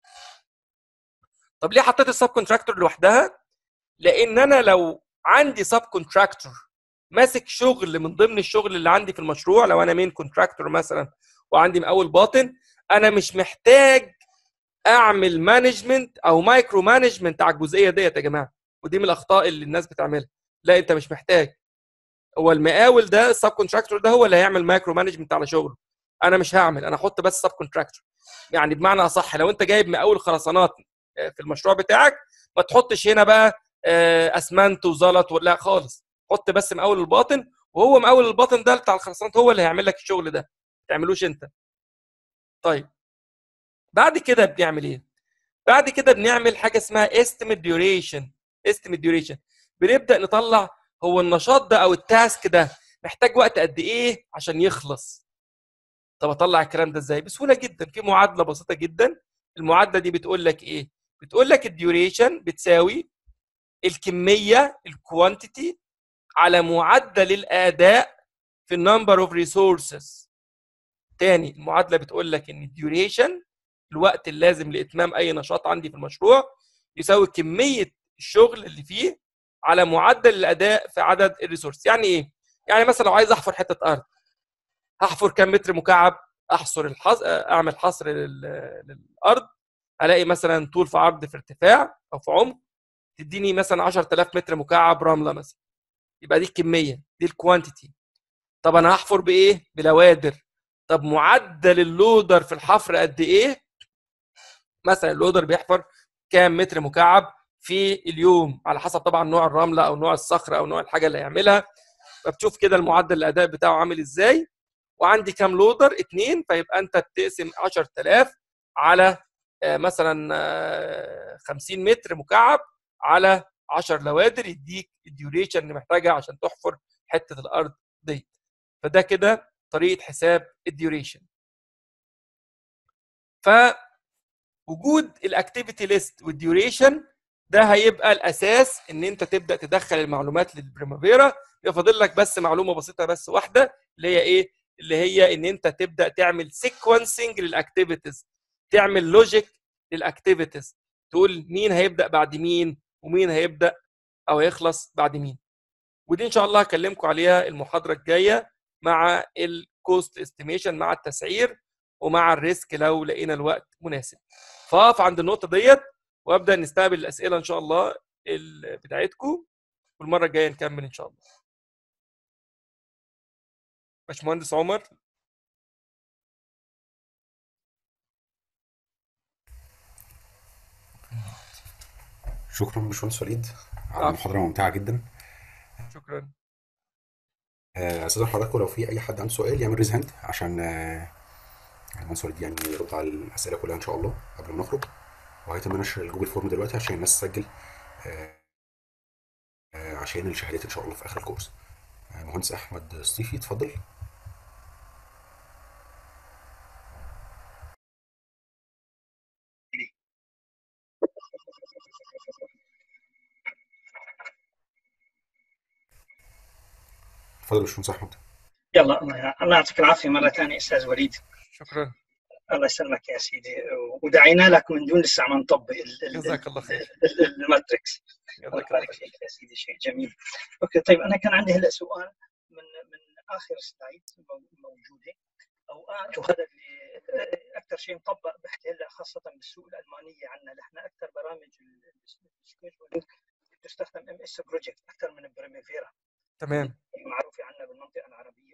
طب ليه حطيت السب كونتراكتور لوحدها لان انا لو عندي سب كونتراكتور ماسك شغل من ضمن الشغل اللي عندي في المشروع لو انا مين كونتراكتور مثلا وعندي مقاول باطن انا مش محتاج اعمل مانجمنت او مايكرو مانجمنت على الجزئيه ديت يا جماعه ودي من الاخطاء اللي الناس بتعملها لا انت مش محتاج هو المقاول ده السب كونتراكتور ده هو اللي هيعمل مايكرو مانجمنت على شغله انا مش هعمل انا احط بس سب كونتراكتور يعني بمعنى اصح لو انت جايب مقاول خرسانات في المشروع بتاعك ما تحطش هنا بقى اسمنت وزلط ولا خالص حط بس مقاول الباطن وهو مقاول الباطن ده بتاع الخرسانات هو اللي هيعمل لك الشغل ده ما تعملوش انت طيب بعد كده بنعمل ايه بعد كده بنعمل حاجه اسمها استيميت ديوريشن استيميت ديوريشن بنبدا نطلع هو النشاط ده او التاسك ده محتاج وقت قد ايه عشان يخلص طب اطلع الكلام ده ازاي بسهوله جدا في معادله بسيطه جدا المعادله دي بتقول لك ايه بتقول لك الديوريشن بتساوي الكميه الكوانتيتي على معدل الاداء في النمبر اوف ريسورسز تاني المعادله بتقول لك ان الديوريشن الوقت اللازم لاتمام اي نشاط عندي في المشروع يساوي كميه الشغل اللي فيه على معدل الاداء في عدد الريسورس يعني ايه يعني مثلا لو عايز احفر حته ارض هحفر كام متر مكعب احصر الحص... اعمل حصر لل... للارض الاقي مثلا طول في عرض في ارتفاع او في عمق تديني مثلا 10000 متر مكعب رمله مثلا يبقى دي الكميه دي الكوانتيتي طب انا هحفر بايه بلوادر طب معدل اللودر في الحفر قد ايه مثلا اللودر بيحفر كام متر مكعب في اليوم على حسب طبعا نوع الرمله او نوع الصخره او نوع الحاجه اللي هيعملها فبتشوف كده المعدل الاداء بتاعه عامل ازاي وعندي كام لودر اثنين فيبقى انت بتقسم 10000 على مثلا 50 متر مكعب على 10 لوادر يديك الديوريشن اللي محتاجها عشان تحفر حته الارض دي فده كده طريقه حساب الديوريشن فوجود الاكتيفيتي ليست والديوريشن ده هيبقى الاساس ان انت تبدا تدخل المعلومات للبريمافيرا يبقى فاضل لك بس معلومه بسيطه بس واحده اللي هي ايه اللي هي ان انت تبدا تعمل سيكونسنج للاكتيفيتيز تعمل لوجيك للاكتيفيتيز تقول مين هيبدا بعد مين ومين هيبدا او هيخلص بعد مين ودي ان شاء الله هكلمكم عليها المحاضره الجايه مع الكوست استيميشن مع التسعير ومع الريسك لو لقينا الوقت مناسب فاقف عند النقطه ديت وابدا نستقبل الاسئله ان شاء الله بتاعتكم والمره الجايه نكمل ان شاء الله باشمهندس عمر
شكرا باشمهندس وليد على محاضرة ممتعة جدا
شكرا
استاذن حضراتكم لو في اي حد عنده سؤال يعمل ريز هاند عشان المهندس وليد يعني يرد على الاسئله كلها ان شاء الله قبل ما نخرج وهيتم نشر الجوجل فورم دلوقتي عشان الناس تسجل عشان الشهادات ان شاء الله في اخر الكورس مهندس احمد صيفي اتفضل اتفضل يا باشمهندس احمد
يلا الله يعطيك العافيه مره ثانيه استاذ وليد
شكرا
الله يسلمك يا سيدي ودعينا لك من دون لسه ما نطبق
جزاك الله خير
الماتريكس الله يبارك فيك يا سيدي شيء جميل اوكي طيب انا كان عندي هلا سؤال من من اخر سلايد موجوده اوقات وهذا اللي اكثر شيء مطبق بحكي هلا خاصه بالسوق الالمانيه عندنا نحن اكثر برامج السكيجولينج تستخدم ام اس بروجكت اكثر من بريميفيرا
تمام
معروفه عندنا بالمنطقه العربيه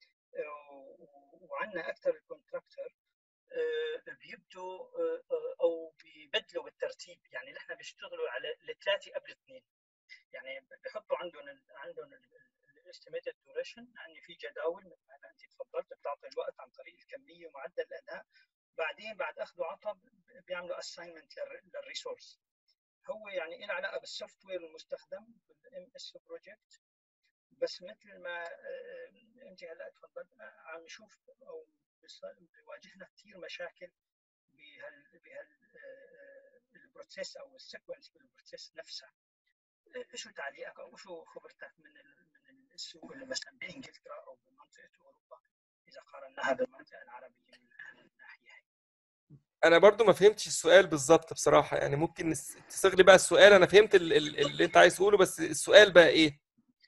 وعندنا اكثر الكونتراكتور بيبدوا او بيبدلوا بالترتيب يعني نحن بيشتغلوا على الثلاثه قبل اثنين يعني بحطوا عندهم عندهم الاستيميتد دوريشن يعني في جداول مثل ما انت تفضلت بتعطي الوقت عن طريق الكميه ومعدل الاداء بعدين بعد اخذ وعطاء بيعملوا اساينمنت للريسورس هو يعني له علاقه بالسوفت وير المستخدم بالام اس بروجكت بس مثل ما انت هلا تفضلت عم نشوف او بيواجهنا كثير مشاكل بهال بهال البروسيس او السيكونس بالبروسيس نفسها شو تعليقك او شو خبرتك من من السوق اللي مثلا بانجلترا او بمنطقه اوروبا اذا قارناها بالمنطقه العربيه من الناحيه هي
انا برضو ما فهمتش السؤال بالظبط بصراحه يعني ممكن تصغلي بقى السؤال انا فهمت اللي انت عايز تقوله بس السؤال بقى ايه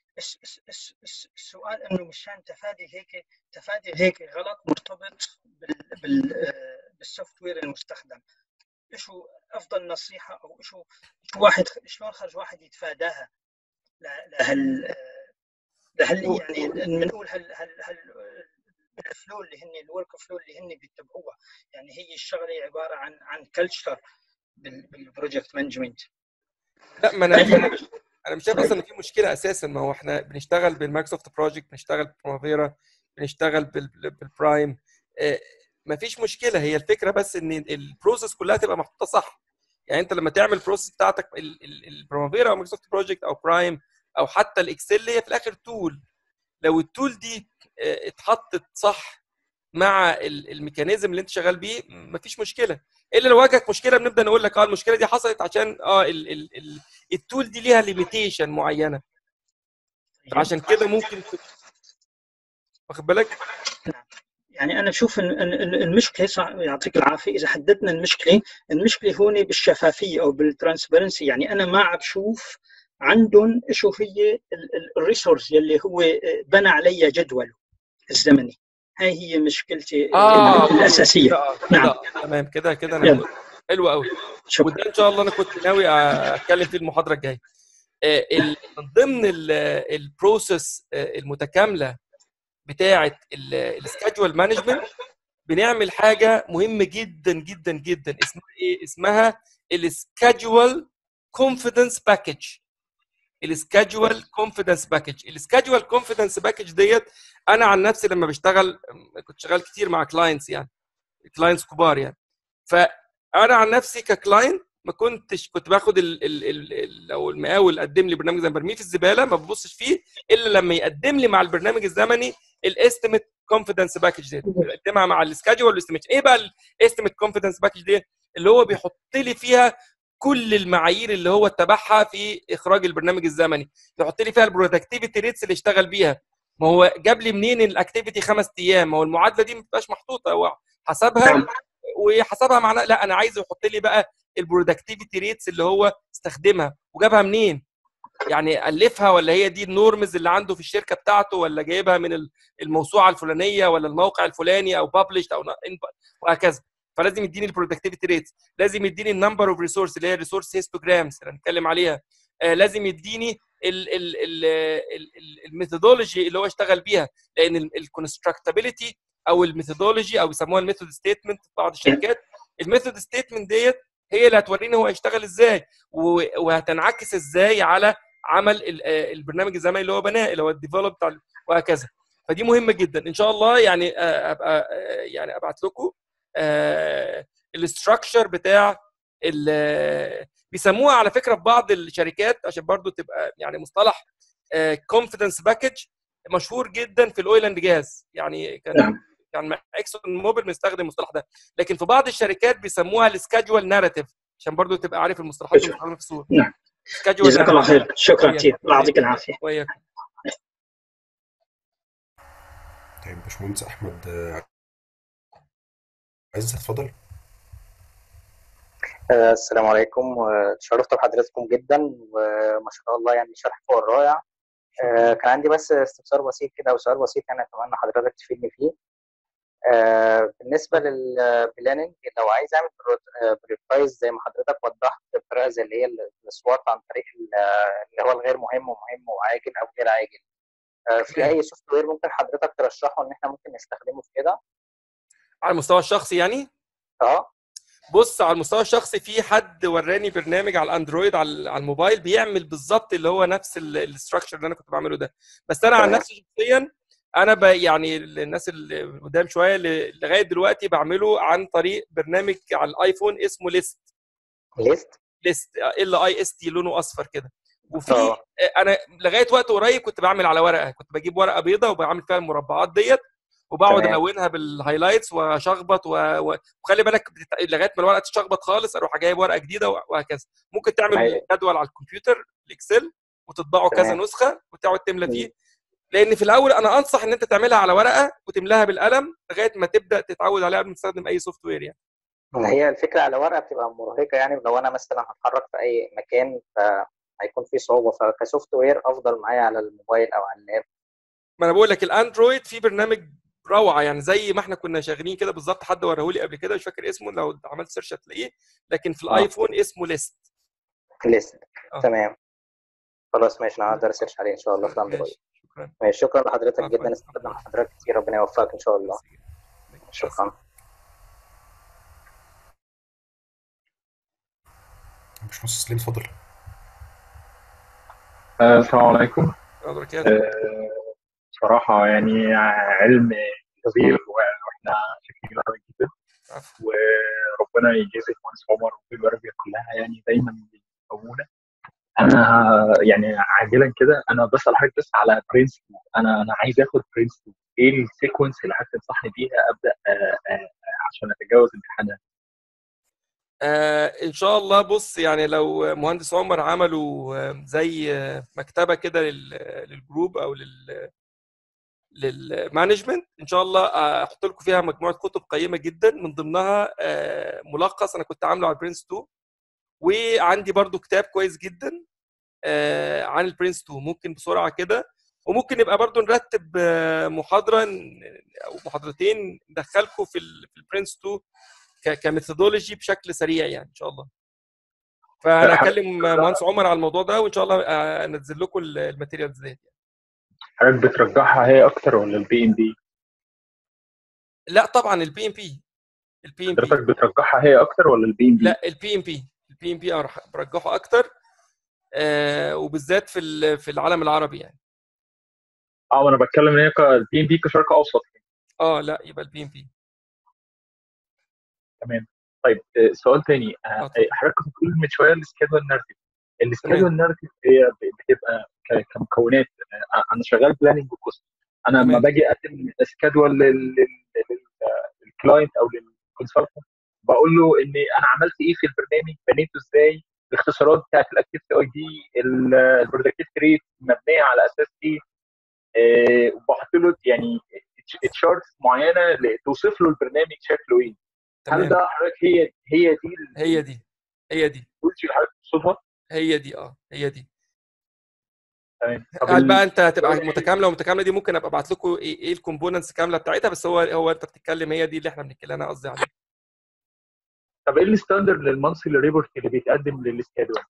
السؤال انه مشان تفادي هيك تفادي هيك غلط مرتبط بال بال بالسوفت وير المستخدم شو افضل نصيحه او شو واحد شلون خرج واحد يتفاداها لهال لهال يعني بنقول هال هال هال الفلو اللي هن الورك فلو اللي هن بيتبعوها يعني هي الشغله عباره عن عن كلتشر بالبروجكت مانجمنت
لا ما انا انا مش شايف اصلا ان في مشكله اساسا ما هو احنا بنشتغل بالمايكروسوفت بروجكت بنشتغل ببريمافيرا بنشتغل بالبرايم ما فيش مشكله هي الفكره بس ان البروسيس كلها تبقى محطوطه صح يعني انت لما تعمل البروسيس بتاعتك البريمافيرا او مايكروسوفت بروجكت او برايم او حتى الاكسل هي في الاخر تول لو التول دي اتحطت صح مع الميكانيزم اللي انت شغال بيه مفيش مشكله الا لو واجهك مشكله بنبدا نقول لك اه المشكله دي حصلت عشان اه ال ال ال التول دي ليها ليميتيشن معينه عشان كده ممكن واخد بالك
يعني انا بشوف المشكله صح يعطيك العافيه اذا حددنا المشكله المشكله هون بالشفافيه او بالترانسبرنسي يعني انا ما عم بشوف عندهم شو هي الريسورس يلي هو بنى عليها جدوله الزمني هاي هي مشكلتي
آه
الاساسيه
كده نعم تمام كده كده انا حلو قوي وده ان شاء الله انا كنت ناوي اتكلم فيه المحاضره الجايه من ضمن البروسيس المتكامله بتاعه السكادجوال مانجمنت بنعمل حاجه مهمه جدا جدا جدا اسمها ايه اسمها السكادجوال كونفيدنس باكج السكادجوال كونفيدنس باكج السكادجوال كونفيدنس باكج ديت انا عن نفسي لما بشتغل كنت شغال كتير مع كلاينتس يعني كلاينتس كبار يعني فانا عن نفسي ككلاينت ما كنتش كنت باخد ال ال ال ال لو المقاول قدم لي برنامج زي برميه في الزباله ما ببصش فيه الا لما يقدم لي مع البرنامج الزمني الاستيميت كونفيدنس باكج دي بيقدمها مع السكادجول والاستيميت ايه بقى الاستيميت كونفيدنس باكج دي اللي هو بيحط لي فيها كل المعايير اللي هو اتبعها في اخراج البرنامج الزمني يحط لي فيها البرودكتيفيتي ريتس اللي اشتغل بيها ما هو جاب لي منين الاكتيفيتي خمس ايام ما هو المعادله دي ما بتبقاش محطوطه هو حسبها وحسبها معناه لا انا عايز يحط لي بقى البرودكتيفيتي ريتس اللي هو استخدمها وجابها منين يعني الفها ولا هي دي النورمز اللي عنده في الشركه بتاعته ولا جايبها من الموسوعه الفلانيه ولا الموقع الفلاني او ببلشد او وهكذا فلازم يديني البرودكتيفيتي ريتس لازم يديني النمبر اوف ريسورس اللي هي الريسورس هيستوجرامز اللي هنتكلم عليها آه لازم يديني الميثودولوجي اللي هو اشتغل بيها لان الكونستراكتابيلتي او الميثودولوجي او بيسموها الميثود ستيتمنت في بعض الشركات الميثود ستيتمنت ديت هي اللي هتوريني هو هيشتغل ازاي وهتنعكس ازاي على عمل البرنامج الزمني اللي هو بناه اللي هو الديفلوب بتاع وهكذا فدي مهمه جدا ان شاء الله يعني ابقى يعني ابعت لكم الاستراكشر بتاع بيسموها على فكره في بعض الشركات عشان برضو تبقى يعني مصطلح كونفيدنس باكج مشهور جدا في الاويل اند جاز يعني كان كان مع اكسون موبيل بنستخدم المصطلح ده لكن في بعض الشركات بيسموها السكادجوال ناريتيف عشان برضو تبقى عارف المصطلحات اللي في الصوره
نعم جزاك الله خير شكرا كثير الله يعطيك العافيه
وياك
طيب باشمهندس احمد عايز تتفضل
السلام عليكم تشرفت بحضراتكم جدا وما شاء الله يعني شرح فوق الرائع كان عندي بس استفسار بسيط كده او سؤال بسيط يعني اتمنى حضرتك تفيدني فيه بالنسبه للبلاننج لو عايز اعمل بريفايز زي ما حضرتك وضحت بطريقه زي اللي هي السوات عن طريق اللي هو الغير مهم ومهم وعاجل او غير عاجل في اي سوفت وير ممكن حضرتك ترشحه ان احنا ممكن نستخدمه في كده
على المستوى الشخصي يعني
اه
بص على المستوى الشخصي في حد وراني برنامج على الاندرويد على الموبايل بيعمل بالظبط اللي هو نفس الاستراكشر اللي انا كنت بعمله ده بس انا عن نفسي شخصيا انا ب يعني الناس اللي قدام شويه لغايه دلوقتي بعمله عن طريق برنامج على الايفون اسمه ليست
ليست
ليست ال اي اس تي لونه اصفر كده وفي انا لغايه وقت قريب كنت بعمل على ورقه كنت بجيب ورقه بيضاء وبعمل فيها المربعات ديت وبقعد الونها بالهايلايتس واشخبط و... وخلي بالك لغايه ما الورقه تشخبط خالص اروح جايب ورقه جديده وهكذا ممكن تعمل جدول على الكمبيوتر الاكسل وتطبعه كذا نسخه وتقعد تملى فيه لان في الاول انا انصح ان انت تعملها على ورقه وتملاها بالقلم لغايه ما تبدا تتعود عليها قبل ما تستخدم اي سوفت وير يعني
هي الفكره على ورقه بتبقى مرهقه يعني لو انا مثلا هتحرك في اي مكان فهيكون في صعوبه فكسوفت وير افضل معايا على الموبايل او على اللاب
ما انا بقول لك الاندرويد في برنامج روعه يعني زي ما احنا كنا شغالين كده بالظبط حد وراه لي قبل كده مش فاكر اسمه لو عملت سيرش هتلاقيه لكن في الايفون اسمه ليست
ليست تمام خلاص ماشي انا هقدر اسيرش عليه ان شاء الله في الاندرويد
شكرا
ماشي شكرا لحضرتك جدا استفدنا من حضرتك كتير ربنا يوفقك ان شاء الله شكرا
باشمهندس سليم اتفضل
السلام عليكم
وبركاته
صراحة يعني علم كبير واحنا شاكرين له جدا وربنا يجازي المهندس عمر والجربية كلها يعني دايما بيقومونا انا يعني عاجلا كده انا بسال حضرتك بس على برنس انا انا عايز اخد برنس ايه السيكونس اللي حضرتك تنصحني بيها ابدا آآ آآ عشان اتجاوز امتحانات
آه ان شاء الله بص يعني لو مهندس عمر عملوا زي مكتبه كده للجروب او لل للمانجمنت ان شاء الله احط لكم فيها مجموعه كتب قيمه جدا من ضمنها ملخص انا كنت عامله على البرنس 2 وعندي برضو كتاب كويس جدا عن البرنس 2 ممكن بسرعه كده وممكن نبقى برضو نرتب محاضره او محاضرتين ندخلكم في البرنس 2 كميثودولوجي بشكل سريع يعني ان شاء الله فانا اكلم مهندس عمر على الموضوع ده وان شاء الله انزل لكم الماتيريالز ديت
حضرتك بترجحها هي اكتر ولا البي ام بي؟
لا طبعا البي ام بي البي ام بي
حضرتك بترجحها هي اكتر ولا البي ام بي؟
لا البي ام بي البي ام بي برجحه اكتر آه وبالذات في في العالم العربي يعني
اه انا بتكلم ان هي البي ام بي كشرق اوسط
اه لا يبقى البي ام بي
تمام طيب آه، سؤال تاني آه،
آه، طبعا.
حضرتك كنت بتقول من شويه السكادول نارتيف
تمام.
السكادول نارتيف هي ب- بتبقى ك- كمكونات آه، انا شغال بلاننج وكوست انا لما
تمام.
باجي اقدم سكادول للكلاينت او للكونسلتنت بقول له ان انا عملت ايه في البرنامج بنيته ازاي الاختصارات بتاعت الاكتيفيتي اي دي البرودكتيفيتي ريت مبنيه على اساس ايه آه، وبحط له يعني تشارتس معينه ل- توصف له البرنامج شكله ايه هل
تمام
ده حضرتك هي هي دي
هي دي هي دي
التولز اللي حضرتك تقصدها
هي دي اه هي دي
تمام طب
هل
ال-
بقى انت هتبقى
السؤال
متكامله ومتكامله دي ممكن ابقى ابعت لكم ايه, إيه الكومبوننتس كامله بتاعتها بس هو هو انت بتتكلم هي دي اللي احنا بنتكلم انا قصدي عليها
طب ايه الستاندرد للمانثلي ريبورت اللي بيتقدم للسكادول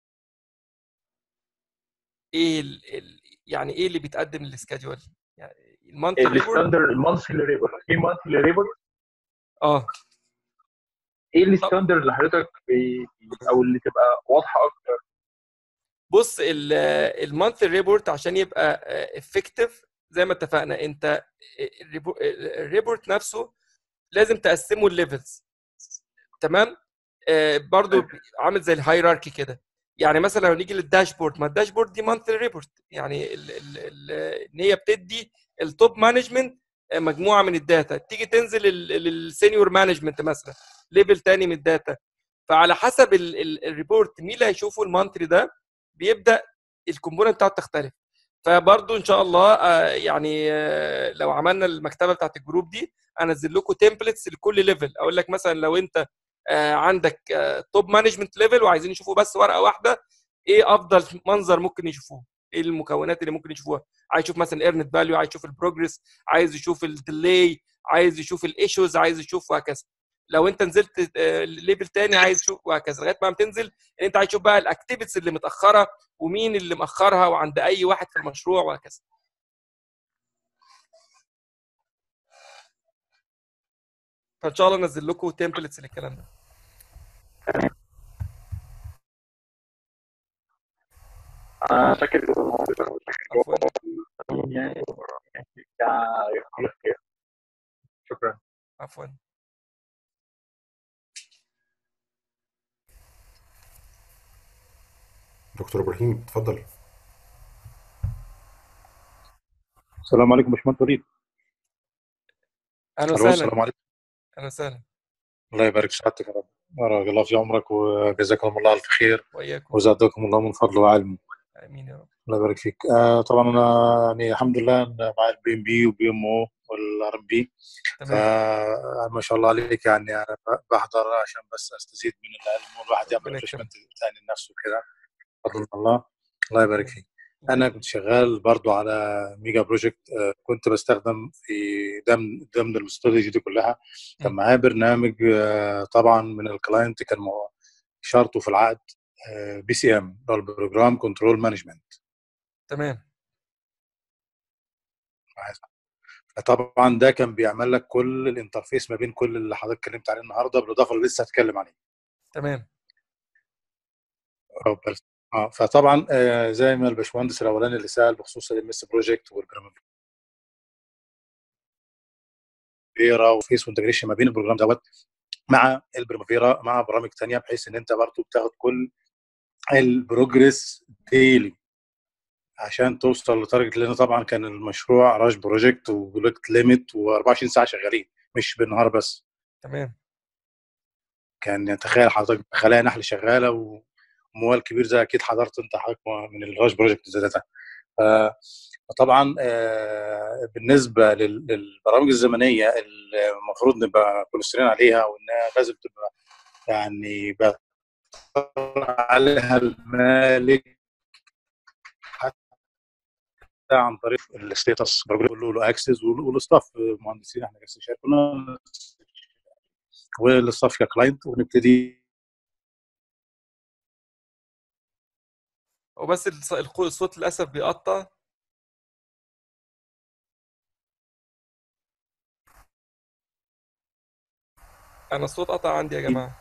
ايه ال... ال... يعني ايه اللي بيتقدم للسكادول يعني المانث ريبورت
الستاندرد المانثلي ريبورت في مانثلي ريبورت
اه
ايه الستاندرد اللي حضرتك بي- او اللي تبقى واضحه اكتر
بص المانث ريبورت عشان يبقى افكتيف زي ما اتفقنا انت الريبو- الريبورت نفسه لازم تقسمه الليفلز تمام آه، برضو عامل زي الهيراركي كده يعني مثلا لو نيجي للداشبورد ما الداشبورد دي مانث ريبورت يعني ال- ال- ال- ان هي بتدي التوب مانجمنت مجموعه من الداتا تيجي تنزل للسينيور مانجمنت مثلا ليفل تاني من الداتا فعلى حسب ال- ال- الريبورت مين اللي هيشوفه المانثلي ده بيبدا الكومبوننت بتاعته تختلف فبرضو ان شاء الله آه، يعني آه، لو عملنا المكتبه بتاعت الجروب دي انزل لكم تمبلتس لكل ليفل اقول لك مثلا لو انت آه، عندك توب مانجمنت ليفل وعايزين يشوفوا بس ورقه واحده ايه افضل منظر ممكن يشوفوه ايه المكونات اللي ممكن يشوفوها عايز يشوف مثلا ايرنت فاليو عايز يشوف البروجرس عايز يشوف الديلي عايز يشوف الايشوز عايز يشوف وهكذا لو انت نزلت ليفل تاني عايز تشوف وهكذا لغايه ما تنزل انت عايز تشوف بقى الاكتيفيتيز اللي متاخره ومين اللي مأخرها وعند اي واحد في المشروع وهكذا فان شاء الله انزل لكم تمبلتس للكلام ده
انا فاكر الموضوع
عفوا
يعني يعني كل خير شكرا
عفوا
دكتور ابراهيم اتفضل
السلام عليكم باشمهندس وليد
اهلا
الو
وسهلا
السلام عليكم
اهلا وسهلا
الله يبارك في سعادتك يا رب بارك الله في عمرك وجزاكم الله الف خير
واياكم
وزادكم الله من فضله وعلمه
امين يا رب
الله يبارك فيك آه طبعا انا يعني الحمد لله أنا مع البي ام بي وبي ام او والار ام بي
تمام
ما شاء الله عليك يعني انا بحضر عشان بس استزيد من العلم والواحد يعمل
ربنا
ريفرشمنت تاني لنفسه كده بفضل الله الله يبارك فيك انا كنت شغال برضو على ميجا بروجكت آه، كنت بستخدم في ضمن ضمن الاستراتيجي دي كلها كان
م.
معايا برنامج آه، طبعا من الكلاينت كان مو- شرطه في العقد بي سي ام اللي هو البروجرام كنترول مانجمنت
تمام
فطبعا ده كان بيعمل لك كل الانترفيس ما بين كل اللي حضرتك اتكلمت عليه النهارده بالاضافه اللي لسه هتكلم عليه
تمام
أو بس- اه فطبعا آه، زي ما الباشمهندس الاولاني اللي سال بخصوص الام اس بروجكت والبرامفيرا وفيس وانتجريشن ما بين البروجرام دوت مع البرامفيرا مع برامج تانية بحيث ان انت برضو بتاخد كل البروجرس ديلي عشان توصل لتارجت لان طبعا كان المشروع راش بروجكت وبروجكت ليميت و24 ساعه شغالين مش بالنهار بس
تمام
كان يعني تخيل حضرتك خلايا نحل شغاله وموال كبير زي اكيد حضرت انت حضرتك من الراش بروجكت زي ده ف- فطبعا آه، بالنسبه لل- للبرامج الزمنيه اللي المفروض نبقى كونسترين عليها وانها لازم تبقى يعني بقى عليها المالك حتى عن طريق الستيتس بقول له اكسس والاستاف مهندسين احنا كاستشاري كنا والاستاف ككلاينت ونبتدي
وبس الص- القو- الصوت للاسف بيقطع انا الصوت قطع عندي يا جماعه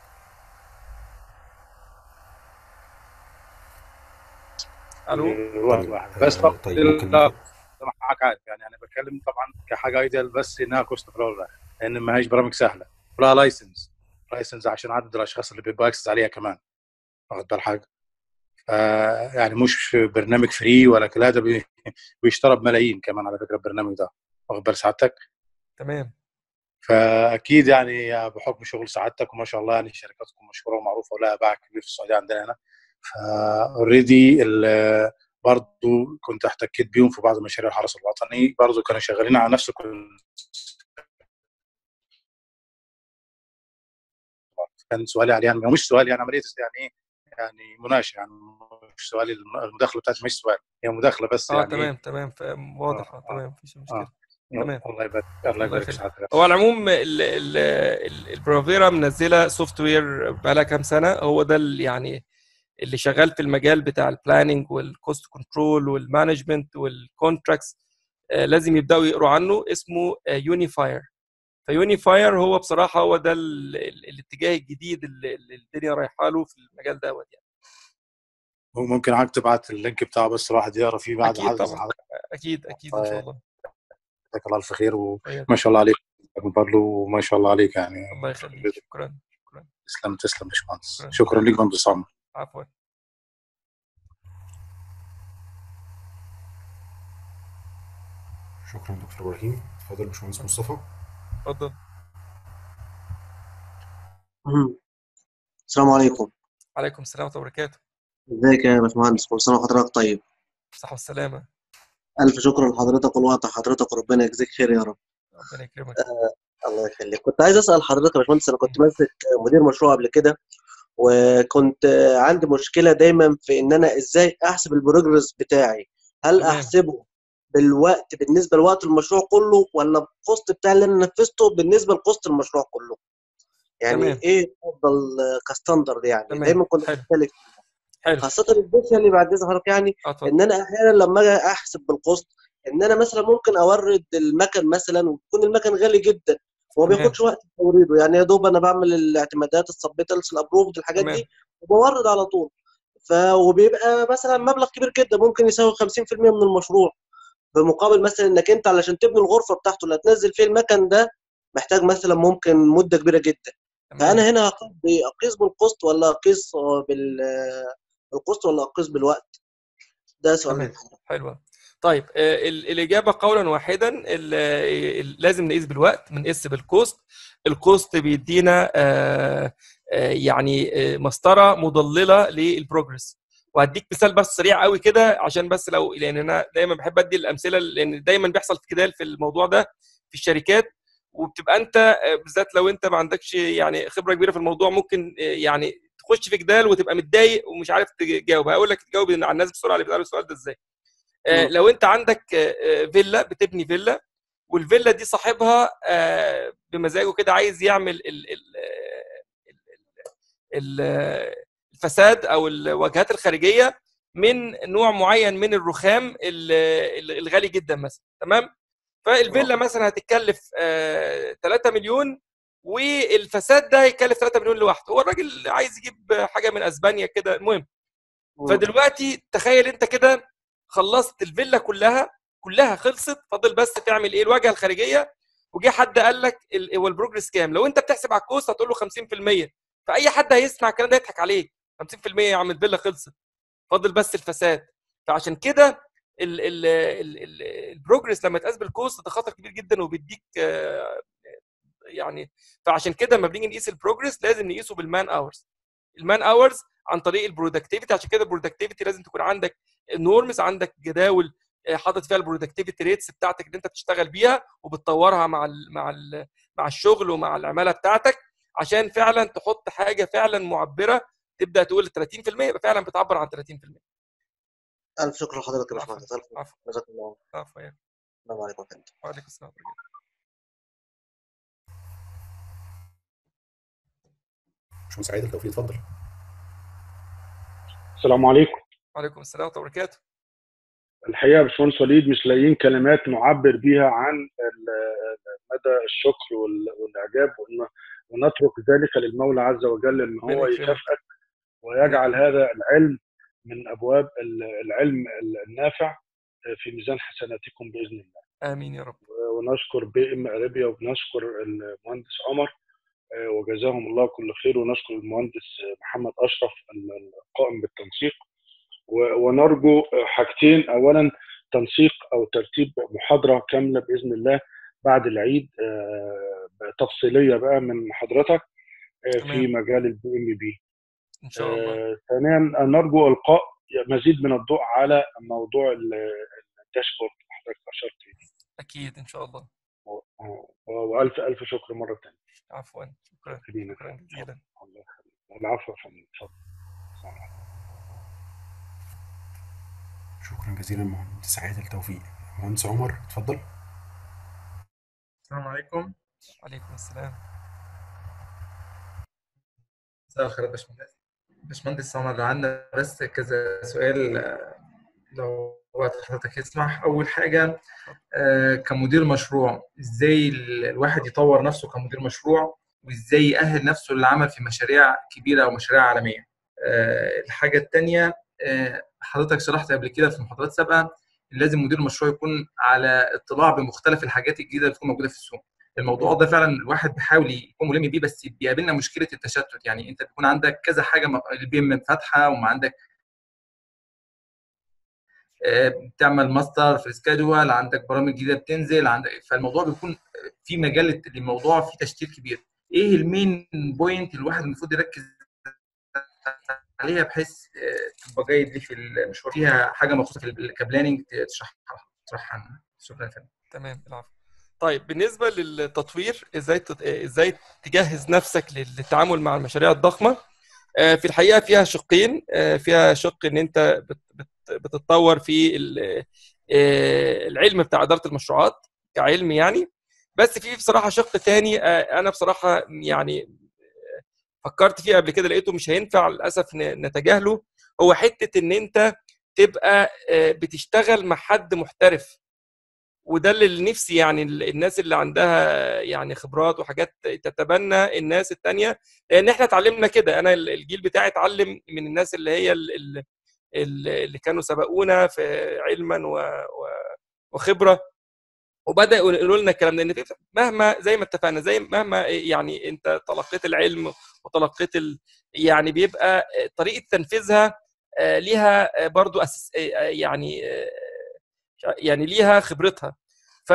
الو
وقت
طيب
واحد بس
آه،
طب
طيب ممكن
لا
ناخد
معاك عارف يعني انا بتكلم طبعا كحاجه ايديال بس انها كوست فلور لان ما هيش برامج سهله ولا لايسنس لايسنس عشان عدد الاشخاص اللي بيبقى اكسس عليها كمان واخد بال حاجه ف يعني مش برنامج فري ولا كده ده بي- بيشترى بملايين كمان على فكره البرنامج ده واخد بال سعادتك
تمام
فاكيد يعني بحكم شغل سعادتك وما شاء الله يعني شركاتكم مشهوره ومعروفه ولها باع كبير في السعوديه عندنا هنا فاوريدي برضه كنت احتكيت بيهم في بعض مشاريع الحرس الوطني برضه كانوا شغالين على نفس كل كان سؤالي عليه يعني مش سؤال يعني عمليه يعني ايه يعني مناقشه يعني مش سؤالي المداخله بتاعتي مش سؤال هي مداخله بس
اه
يعني
تمام تمام فاهم، واضح
آه،
اه تمام مفيش مشكله
آه.
تمام.
الله يبارك الله
الله
يبارك
يخليك.
سعادتك
هو على العموم ال- ال- ال- البرافيرا منزله سوفت وير بقالها كام سنه هو ده اللي يعني اللي شغال في المجال بتاع البلاننج والكوست كنترول والمانجمنت والكونتراكتس لازم يبداوا يقروا عنه اسمه يونيفاير فيونيفاير هو بصراحه هو ده ال- ال- الاتجاه الجديد اللي اللي الدنيا رايحه له في المجال دوت يعني
ممكن حضرتك تبعت اللينك بتاعه بس الواحد يقرا فيه بعد
أكيد
حضرتك
طبعاً. اكيد اكيد ان شاء الله
جزاك الله الف خير وما
طيب.
شاء الله عليك برضه وما شاء الله عليك يعني
الله يخليك شكرا شكرا
تسلم تسلم يا باشمهندس
شكراً.
شكرا ليك باشمهندس عمر
عفوا
شكرا دكتور ابراهيم اتفضل يا باشمهندس مصطفى
اتفضل
مم. السلام عليكم
عليكم السلام ورحمه الله وبركاته
ازيك يا باشمهندس كل سنه وحضرتك طيب
الصحه والسلامه
الف شكر لحضرتك والوقت حضرتك وربنا يجزيك خير يا رب
ربنا يكرمك
الله يخليك كنت عايز اسال حضرتك يا باشمهندس انا كنت ماسك مدير مشروع قبل كده وكنت عندي مشكله دايما في ان انا ازاي احسب البروجرس بتاعي هل
تمام.
احسبه بالوقت بالنسبه لوقت المشروع كله ولا الكوست بتاعي اللي انا نفذته بالنسبه لكوست المشروع كله يعني
تمام.
ايه افضل كستاندرد يعني
تمام.
دايما كنت
حلو.
بختلف
حلو
خاصه السبيشالي بعد اذن حضرتك يعني
اه اتفضل
ان انا احيانا لما اجي احسب بالقسط ان انا مثلا ممكن اورد المكن مثلا ويكون المكن غالي جدا وما
تمام.
بياخدش وقت في توريده يعني يا دوب انا بعمل الاعتمادات السبيتلز الابروفد الحاجات
تمام.
دي وبورد على طول ف وبيبقى مثلا مبلغ كبير جدا ممكن يساوي 50% من المشروع بمقابل مثلا انك انت علشان تبني الغرفه بتاعته اللي هتنزل فيه المكن ده محتاج مثلا ممكن مده كبيره جدا
تمام.
فانا هنا هقيس ب- اقيس بالقسط ولا اقيس بال بالقسط ولا اقيس بالوقت ده سؤال
تمام.
لحضرتك.
حلوة طيب آه، ال- الإجابة قولا واحدا ال- ال- لازم نقيس بالوقت بنقيس بالكوست الكوست بيدينا آه، آه، يعني آه، مسطرة مضللة للبروجرس وهديك مثال بس سريع قوي كده عشان بس لو لان انا دايما بحب ادي الامثله لان دايما بيحصل في جدال في الموضوع ده في الشركات وبتبقى انت آه، بالذات لو انت ما عندكش يعني خبره كبيره في الموضوع ممكن آه، يعني تخش في جدال وتبقى متضايق ومش عارف تجاوب هقول لك تجاوب على الناس بسرعه اللي بيسالوا السؤال ده ازاي آه،
مم.
لو انت عندك آه، آه، فيلا بتبني فيلا والفيلا دي صاحبها آه، بمزاجه كده عايز يعمل ال ال ال- ال- الفساد او الواجهات الخارجيه من نوع معين من الرخام ال- ال- الغالي جدا مثلا تمام فالفيلا مثلا هتتكلف آه، 3 مليون والفساد ده هيكلف 3 مليون لوحده هو الراجل عايز يجيب حاجه من اسبانيا كده المهم فدلوقتي تخيل انت كده خلصت الفيلا كلها كلها خلصت فاضل بس تعمل ايه الواجهه الخارجيه وجه حد قال لك ال- هو البروجرس كام لو انت بتحسب على الكوست هتقول له 50% فاي حد هيسمع الكلام ده يضحك عليك 50% يا عم الفيلا خلصت فاضل بس الفساد فعشان كده ال- ال- ال- ال- البروجرس لما يتقاس بالكوست ده خطر كبير جدا وبيديك آه، يعني فعشان كده لما بنيجي نقيس البروجرس لازم نقيسه بالمان اورز المان اورز عن طريق البرودكتيفيتي عشان كده البرودكتيفيتي لازم تكون عندك نورمز عندك جداول آه، حاطط فيها البرودكتيفيتي ريتس بتاعتك اللي انت بتشتغل بيها وبتطورها مع ال مع ال مع الشغل ومع العماله بتاعتك عشان فعلا تحط حاجه فعلا معبره تبدا تقول 30% يبقى فعلا بتعبر عن 30%
الف شكر لحضرتك يا
عفوا
باشمهندس الف
عفوا
جزاك الله
عفوا يا
السلام عليكم يا فندم
وعليكم السلام ورحمه الله
باشمهندس سعيد التوفيق اتفضل
السلام عليكم
وعليكم السلام ورحمه الله وبركاته
الحقيقه يا باشمهندس وليد مش لاقيين كلمات نعبر بيها عن ال- مدى الشكر وال- والاعجاب وإن- ونترك ذلك للمولى عز وجل ان هو
ربنا يكرمك.
يكافئك ويجعل هذا العلم من ابواب ال- العلم النافع في ميزان حسناتكم باذن الله
امين يا رب
ونشكر بي ام اريبيا وبنشكر المهندس عمر
آه، وجزاهم الله كل خير ونشكر المهندس محمد اشرف القائم بالتنسيق و- ونرجو حاجتين اولا تنسيق او ترتيب محاضره كامله باذن الله بعد العيد آه، تفصيليه بقى من حضرتك آه، في
تمام.
مجال البي ام بي
ان شاء الله
آه، ثانيا نرجو القاء مزيد من الضوء على موضوع ال- الداشبورد اللي حضرتك اشرت اليه
اكيد ان شاء الله
و- والف الف شكر مره ثانيه
عفوا شكرا
خلينا
شكرا جزيلا
الله يخليك العفو يا فندم اتفضل السلام عليكم.
شكرا جزيلا مهندس عادل توفيق مهندس عمر اتفضل
السلام عليكم
عليكم السلام
مساء الخير يا باشمهندس باشمهندس عمر عندنا بس كذا سؤال آه، لو وقت حضرتك يسمح أول حاجة آه، كمدير مشروع إزاي ال- الواحد يطور نفسه كمدير مشروع وإزاي يأهل نفسه للعمل في مشاريع كبيرة أو مشاريع عالمية آه، الحاجة التانية آه، حضرتك شرحت قبل كده في محاضرات سابقة إن لازم مدير مشروع يكون على اطلاع بمختلف الحاجات الجديدة اللي بتكون موجودة في السوق الموضوع ده فعلا الواحد بيحاول يكون ملم بيه بس بيقابلنا مشكله التشتت يعني انت بيكون عندك كذا حاجه م- البي ام فاتحه وما عندك آه، بتعمل ماستر في السكادول عندك برامج جديده بتنزل عندك فالموضوع بيكون في مجال للموضوع فيه تشتيت كبير ايه المين بوينت الواحد المفروض يركز عليها بحيث آه، تبقى جيد ليه في المشروع فيها حاجه مخصوصه في الكابلاننج تشرحها تشرحها عنها شكرا يا فندم
تمام العفو طيب بالنسبه للتطوير ازاي تت... ازاي تجهز نفسك للتعامل مع المشاريع الضخمه آه، في الحقيقه فيها شقين آه، فيها شق ان انت بت... بت... بتتطور في ال- آه، العلم بتاع اداره المشروعات كعلم يعني بس في بصراحه شق تاني آه، انا بصراحه يعني فكرت فيه قبل كده لقيته مش هينفع للاسف ن- نتجاهله هو حته ان انت تبقى آه، بتشتغل مع حد محترف وده اللي نفسي يعني ال- الناس اللي عندها يعني خبرات وحاجات تتبنى الناس التانية لان احنا اتعلمنا كده انا ال- الجيل بتاعي اتعلم من الناس اللي هي ال- ال- ال- اللي كانوا سبقونا في علما و- و- وخبره وبداوا يقولوا لنا الكلام ده ان في- مهما زي ما اتفقنا زي مهما يعني انت تلقيت العلم وتلقيت ال... يعني بيبقى طريقه تنفيذها آه، ليها آه، برضو أساس آه، يعني آه، يعني ليها خبرتها ف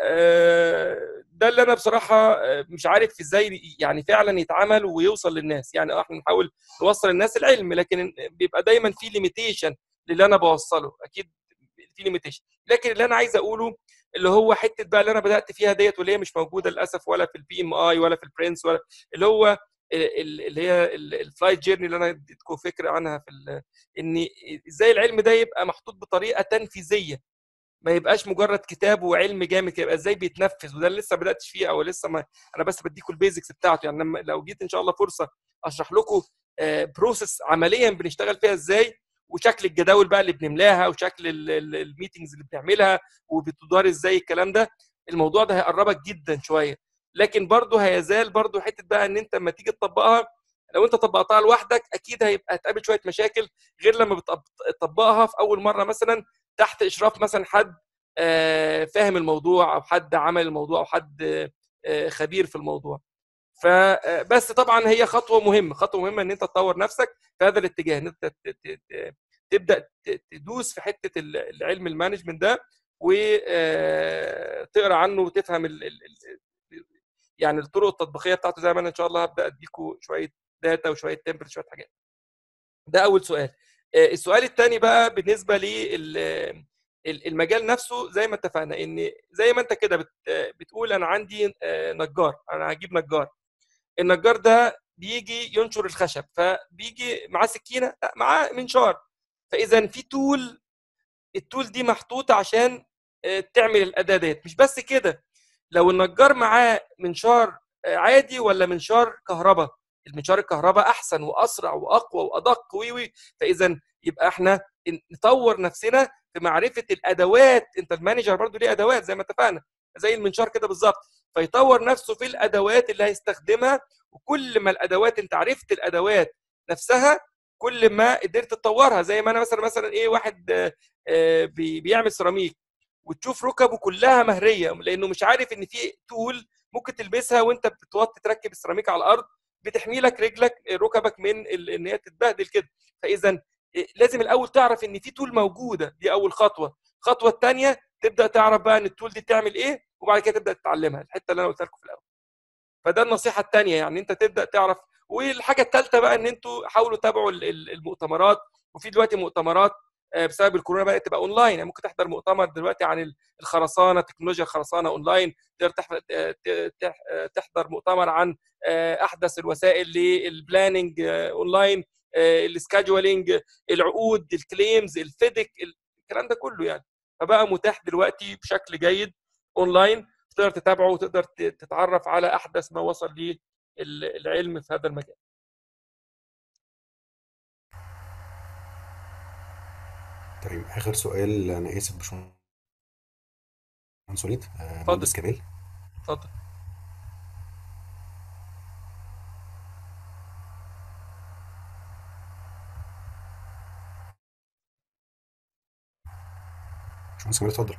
آه، ده اللي انا بصراحه آه، مش عارف ازاي يعني فعلا يتعمل ويوصل للناس يعني آه، احنا نحاول نوصل الناس العلم لكن بيبقى دايما في ليميتيشن للي انا بوصله اكيد في ليميتيشن لكن اللي انا عايز اقوله اللي هو حته بقى اللي انا بدات فيها ديت واللي هي مش موجوده للاسف ولا في البي ام اي ولا في البرنس ولا اللي هو ال- ال- اللي هي الفلايت جيرني اللي انا اديتكم فكره عنها في ال- ان ازاي العلم ده يبقى محطوط بطريقه تنفيذيه ما يبقاش مجرد كتاب وعلم جامد كده، يبقى ازاي بيتنفذ وده اللي لسه بداتش فيه او لسه ما انا بس بديكم البيزكس بتاعته يعني لما لو جيت ان شاء الله فرصه اشرح لكم بروسيس عمليا بنشتغل فيها ازاي وشكل الجداول بقى اللي بنملاها وشكل الميتنجز اللي بنعملها وبتدار ازاي الكلام ده الموضوع ده هيقربك جدا شويه لكن برضه هيزال برضه حته بقى ان انت لما تيجي تطبقها لو انت طبقتها لوحدك اكيد هيبقى هتقابل شويه مشاكل غير لما بتطبقها في اول مره مثلا تحت اشراف مثلا حد آه، فاهم الموضوع او حد عمل الموضوع او حد آه، خبير في الموضوع فبس طبعا هي خطوه مهمه خطوه مهمه ان انت تطور نفسك في هذا الاتجاه ان انت ت- ت- ت- تبدا ت- تدوس في حته ال- العلم المانجمنت ده وتقرا عنه وتفهم ال- ال- ال- يعني الطرق التطبيقيه بتاعته زي ما انا ان شاء الله هبدا اديكم شويه داتا وشويه تمبل شويه حاجات ده اول سؤال آه، السؤال الثاني بقى بالنسبه للمجال نفسه زي ما اتفقنا ان زي ما انت كده بت- آه، بتقول انا عندي آه، نجار انا هجيب نجار النجار ده بيجي ينشر الخشب فبيجي معاه سكينه لا معاه منشار فاذا في تول التول دي محطوطه عشان آه، تعمل الاداه ديت مش بس كده لو النجار معاه منشار آه، عادي ولا منشار كهرباء المنشار الكهرباء احسن واسرع واقوى وادق وي وي فاذا يبقى احنا نطور نفسنا في معرفه الادوات انت المانجر برضو ليه ادوات زي ما اتفقنا زي المنشار كده بالظبط فيطور نفسه في الادوات اللي هيستخدمها وكل ما الادوات انت عرفت الادوات نفسها كل ما قدرت تطورها زي ما انا مثلا مثلا ايه واحد آه، آه، بي- بيعمل سيراميك وتشوف ركبه كلها مهريه لانه مش عارف ان في تول ممكن تلبسها وانت بتوطي تركب السيراميك على الارض بتحمي لك رجلك ركبك من ال- ان هي تتبهدل كده فاذا لازم الاول تعرف ان في تول موجوده دي اول خطوه الخطوه الثانيه تبدا تعرف بقى ان التول دي بتعمل ايه وبعد كده تبدا تتعلمها الحته اللي انا قلت لكم في الاول فده النصيحه الثانيه يعني انت تبدا تعرف والحاجه الثالثه بقى ان انتوا حاولوا تتابعوا ال- ال- المؤتمرات وفي دلوقتي مؤتمرات آه، بسبب الكورونا بدات تبقى اونلاين يعني ممكن تحضر مؤتمر دلوقتي عن ال- الخرسانه تكنولوجيا الخرسانه اونلاين تقدر تح- ت- تح- تحضر مؤتمر عن آه، احدث الوسائل للبلاننج آه، اونلاين آه، السكادجولينج العقود الكليمز الفيدك الكلام ده كله يعني فبقى متاح دلوقتي بشكل جيد اونلاين تقدر تتابعه وتقدر ت- تتعرف على احدث ما وصل ليه ال- العلم في هذا المجال
تمام اخر سؤال انا اسف باشمهندس وليد آه،
اتفضل.
مهندس كمال
اتفضل
باشمهندس كمال اتفضل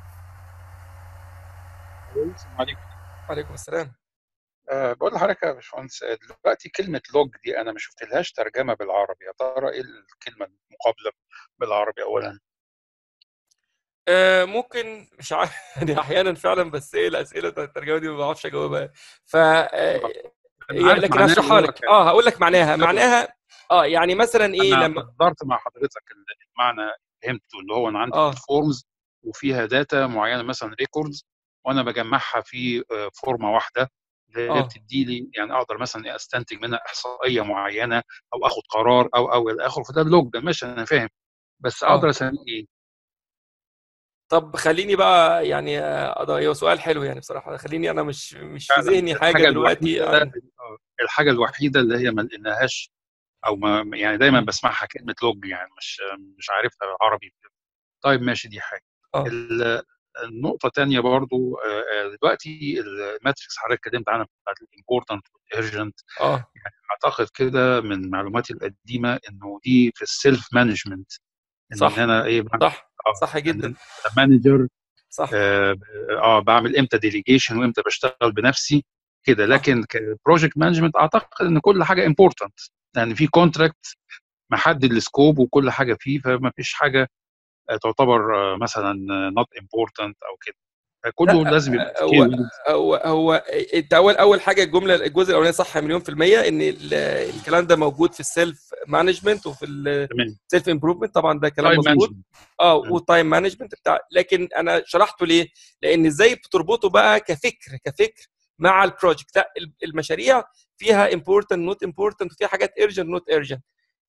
السلام عليكم
وعليكم السلام
أه بقول لحضرتك يا باشمهندس آه، دلوقتي كلمة لوج دي أنا ما شفتلهاش ترجمة بالعربي يا ترى إيه الكلمة المقابلة بالعربي أولا
آه، ممكن مش عارف يعني احيانا فعلا بس ايه الاسئله بتاعت الترجمه دي ما بعرفش اجاوبها ف آه،
أنا
هي-
عارف
لكن
معناها
هشرحها
إن هو
لك
كان-
اه هقول لك معناها معناها اه يعني مثلا ايه
أنا
لما
قدرت مع حضرتك المعنى فهمته اللي هو أنا عندي
اه
فورمز وفيها داتا معينة مثلا ريكوردز وأنا بجمعها في آه، فورمة واحدة اللي هي
اه
بتدي لي يعني أقدر مثلا استنتج منها إحصائية معينة أو آخد قرار أو أو إلى آخره فده اللوج ده ماشي أنا فاهم بس
اه
أقدر أسميه إيه؟
طب خليني بقى يعني آه، ده هو سؤال حلو يعني بصراحه خليني انا مش مش في
فعلا
ذهني حاجه
الحاجة
دلوقتي
الوحيدة
عن
الحاجة الوحيدة اللي هي ما لقيناهاش او ما يعني دايما بسمعها كلمه لوج يعني مش مش عارفها عربي طيب ماشي دي حاجه
اه
ال- النقطه الثانيه برضو آه، آه، دلوقتي الماتريكس حضرتك اتكلمت عنها بتاعت الامبورتنت والارجنت
اه
يعني اعتقد كده من معلوماتي القديمه انه دي في السيلف مانجمنت ان
صح
انا ايه بعمل
صح
اه
صح جدا
مانجر
صح
اه آه، بعمل امتى ديليجيشن وامتى بشتغل بنفسي كده
صح
لكن كبروجكت مانجمنت اعتقد ان كل حاجه امبورتنت لان في كونتراكت محدد السكوب وكل حاجه فيه فما فيش حاجه آه، تعتبر آه، مثلا نوت امبورتنت او كده كله
لا
لازم يبقى
هو
سكيل
هو هو انت اول اول حاجه الجمله الجزء الاولاني صح مليون في الميه ان ال- الكلام ده موجود في السيلف مانجمنت وفي
تمام
السيلف امبروفمنت طبعا ده كلام
تايم
مظبوط
مانجمنت
اه والتايم مانجمنت بتاع لكن انا شرحته ليه؟ لان ازاي بتربطه بقى كفكر كفكر مع البروجكت لا ال- المشاريع فيها امبورتنت نوت امبورتنت وفيها حاجات ايرجنت نوت ايرجنت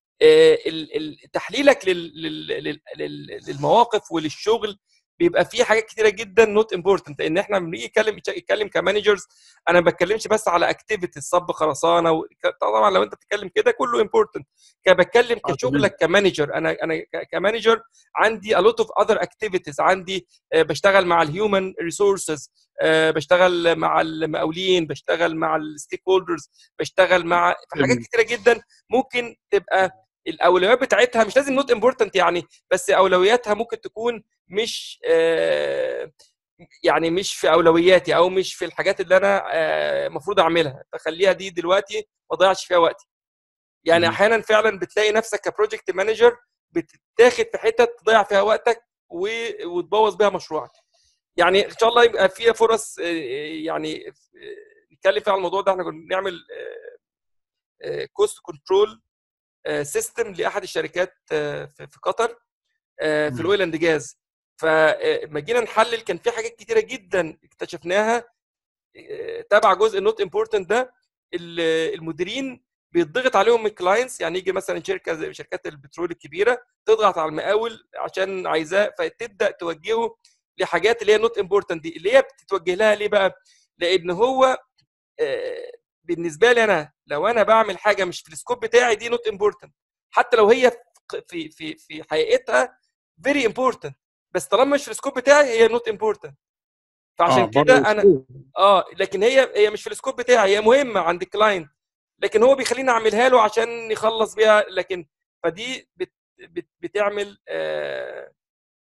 تحليلك لل- لل- لل- لل- للمواقف وللشغل بيبقى فيه حاجات كتيره جدا نوت امبورتنت لان احنا بنيجي نتكلم نتكلم كمانجرز انا ما بتكلمش بس على اكتيفيتيز صب خرسانه و... طبعا لو انت بتتكلم كده كله امبورتنت بتكلم
اه تمام
كشغلك كمانجر انا انا ك- كمانجر عندي a lot of other activities عندي آه، بشتغل مع الهيومن ريسورسز بشتغل مع المقاولين بشتغل مع الستيك هولدرز بشتغل مع في حاجات
تمام
كتيره جدا ممكن تبقى الاولويات بتاعتها مش لازم نوت امبورتنت يعني بس اولوياتها ممكن تكون مش آه، يعني مش في اولوياتي او مش في الحاجات اللي انا المفروض اعملها فخليها دي دلوقتي ما اضيعش فيها وقتي يعني
مهم.
احيانا فعلا بتلاقي نفسك كبروجكت مانجر بتتاخد في حتت تضيع فيها وقتك و- وتبوظ بيها مشروعك يعني ان شاء الله يبقى فيها فرص آه، يعني آه، نتكلم فيها على الموضوع ده احنا كنا بنعمل كوست كنترول سيستم لاحد الشركات آه، في في قطر آه، في
مم.
الاويل اند جاز فلما جينا نحلل كان في حاجات كتيره جدا اكتشفناها آه، تبع جزء نوت امبورتنت ده ال- المديرين بيتضغط عليهم من الكلاينتس يعني يجي مثلا شركه زي شركات البترول الكبيره تضغط على المقاول عشان عايزاه فتبدا توجهه لحاجات اللي هي نوت امبورتنت دي اللي هي بتتوجه لها ليه بقى؟ لان هو آه، بالنسبه لي انا لو انا بعمل حاجه مش في السكوب بتاعي دي نوت امبورتنت حتى لو هي في في في حقيقتها فيري امبورتنت بس طالما مش في السكوب بتاعي هي نوت امبورتنت
اه
فعشان
برضه
كده انا
السكوب
اه لكن هي هي مش في السكوب بتاعي هي مهمه عند الكلاينت لكن هو بيخليني اعملها له عشان يخلص بيها لكن فدي بت بت بتعمل آه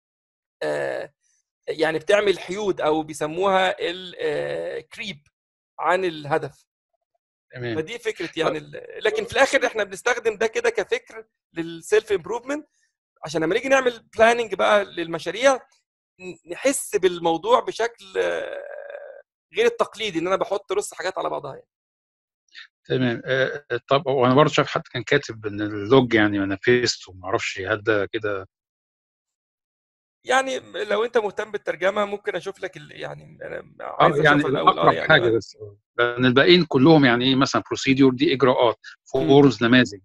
آه يعني بتعمل حيود او بيسموها الكريب عن الهدف
تمام
فدي فكره يعني ال- لكن في الاخر احنا بنستخدم ده كده كفكر للسيلف امبروفمنت عشان لما نيجي نعمل بلاننج بقى للمشاريع ن- نحس بالموضوع بشكل آه، غير التقليدي ان انا بحط رص حاجات على بعضها يعني.
تمام آه، آه، طب وانا برضه شايف حد كان كاتب ان اللوج يعني مانيفيست وما اعرفش هل ده كده
يعني لو انت مهتم بالترجمه ممكن اشوف لك ال- يعني انا
اه
عايز
يعني
اشوفها الاول اه
اقرب
يعني
حاجه
آه.
بس لان الباقيين كلهم يعني ايه مثلا بروسيدور دي اجراءات فورمز نماذج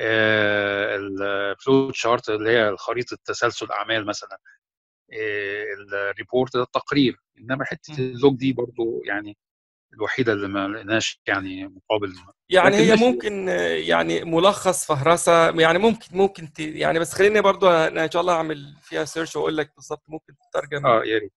الفلو تشارت اللي هي خريطه تسلسل اعمال مثلا الريبورت ده التقرير انما حته
مم.
اللوج دي برضو يعني الوحيده اللي ما لقيناش يعني مقابل
يعني
لكن
هي
ماشي
ممكن آه، يعني ملخص فهرسه يعني ممكن ممكن ت... يعني بس خليني برضو أنا ان شاء الله اعمل فيها سيرش واقول لك بالظبط ممكن تترجم
اه يا ريت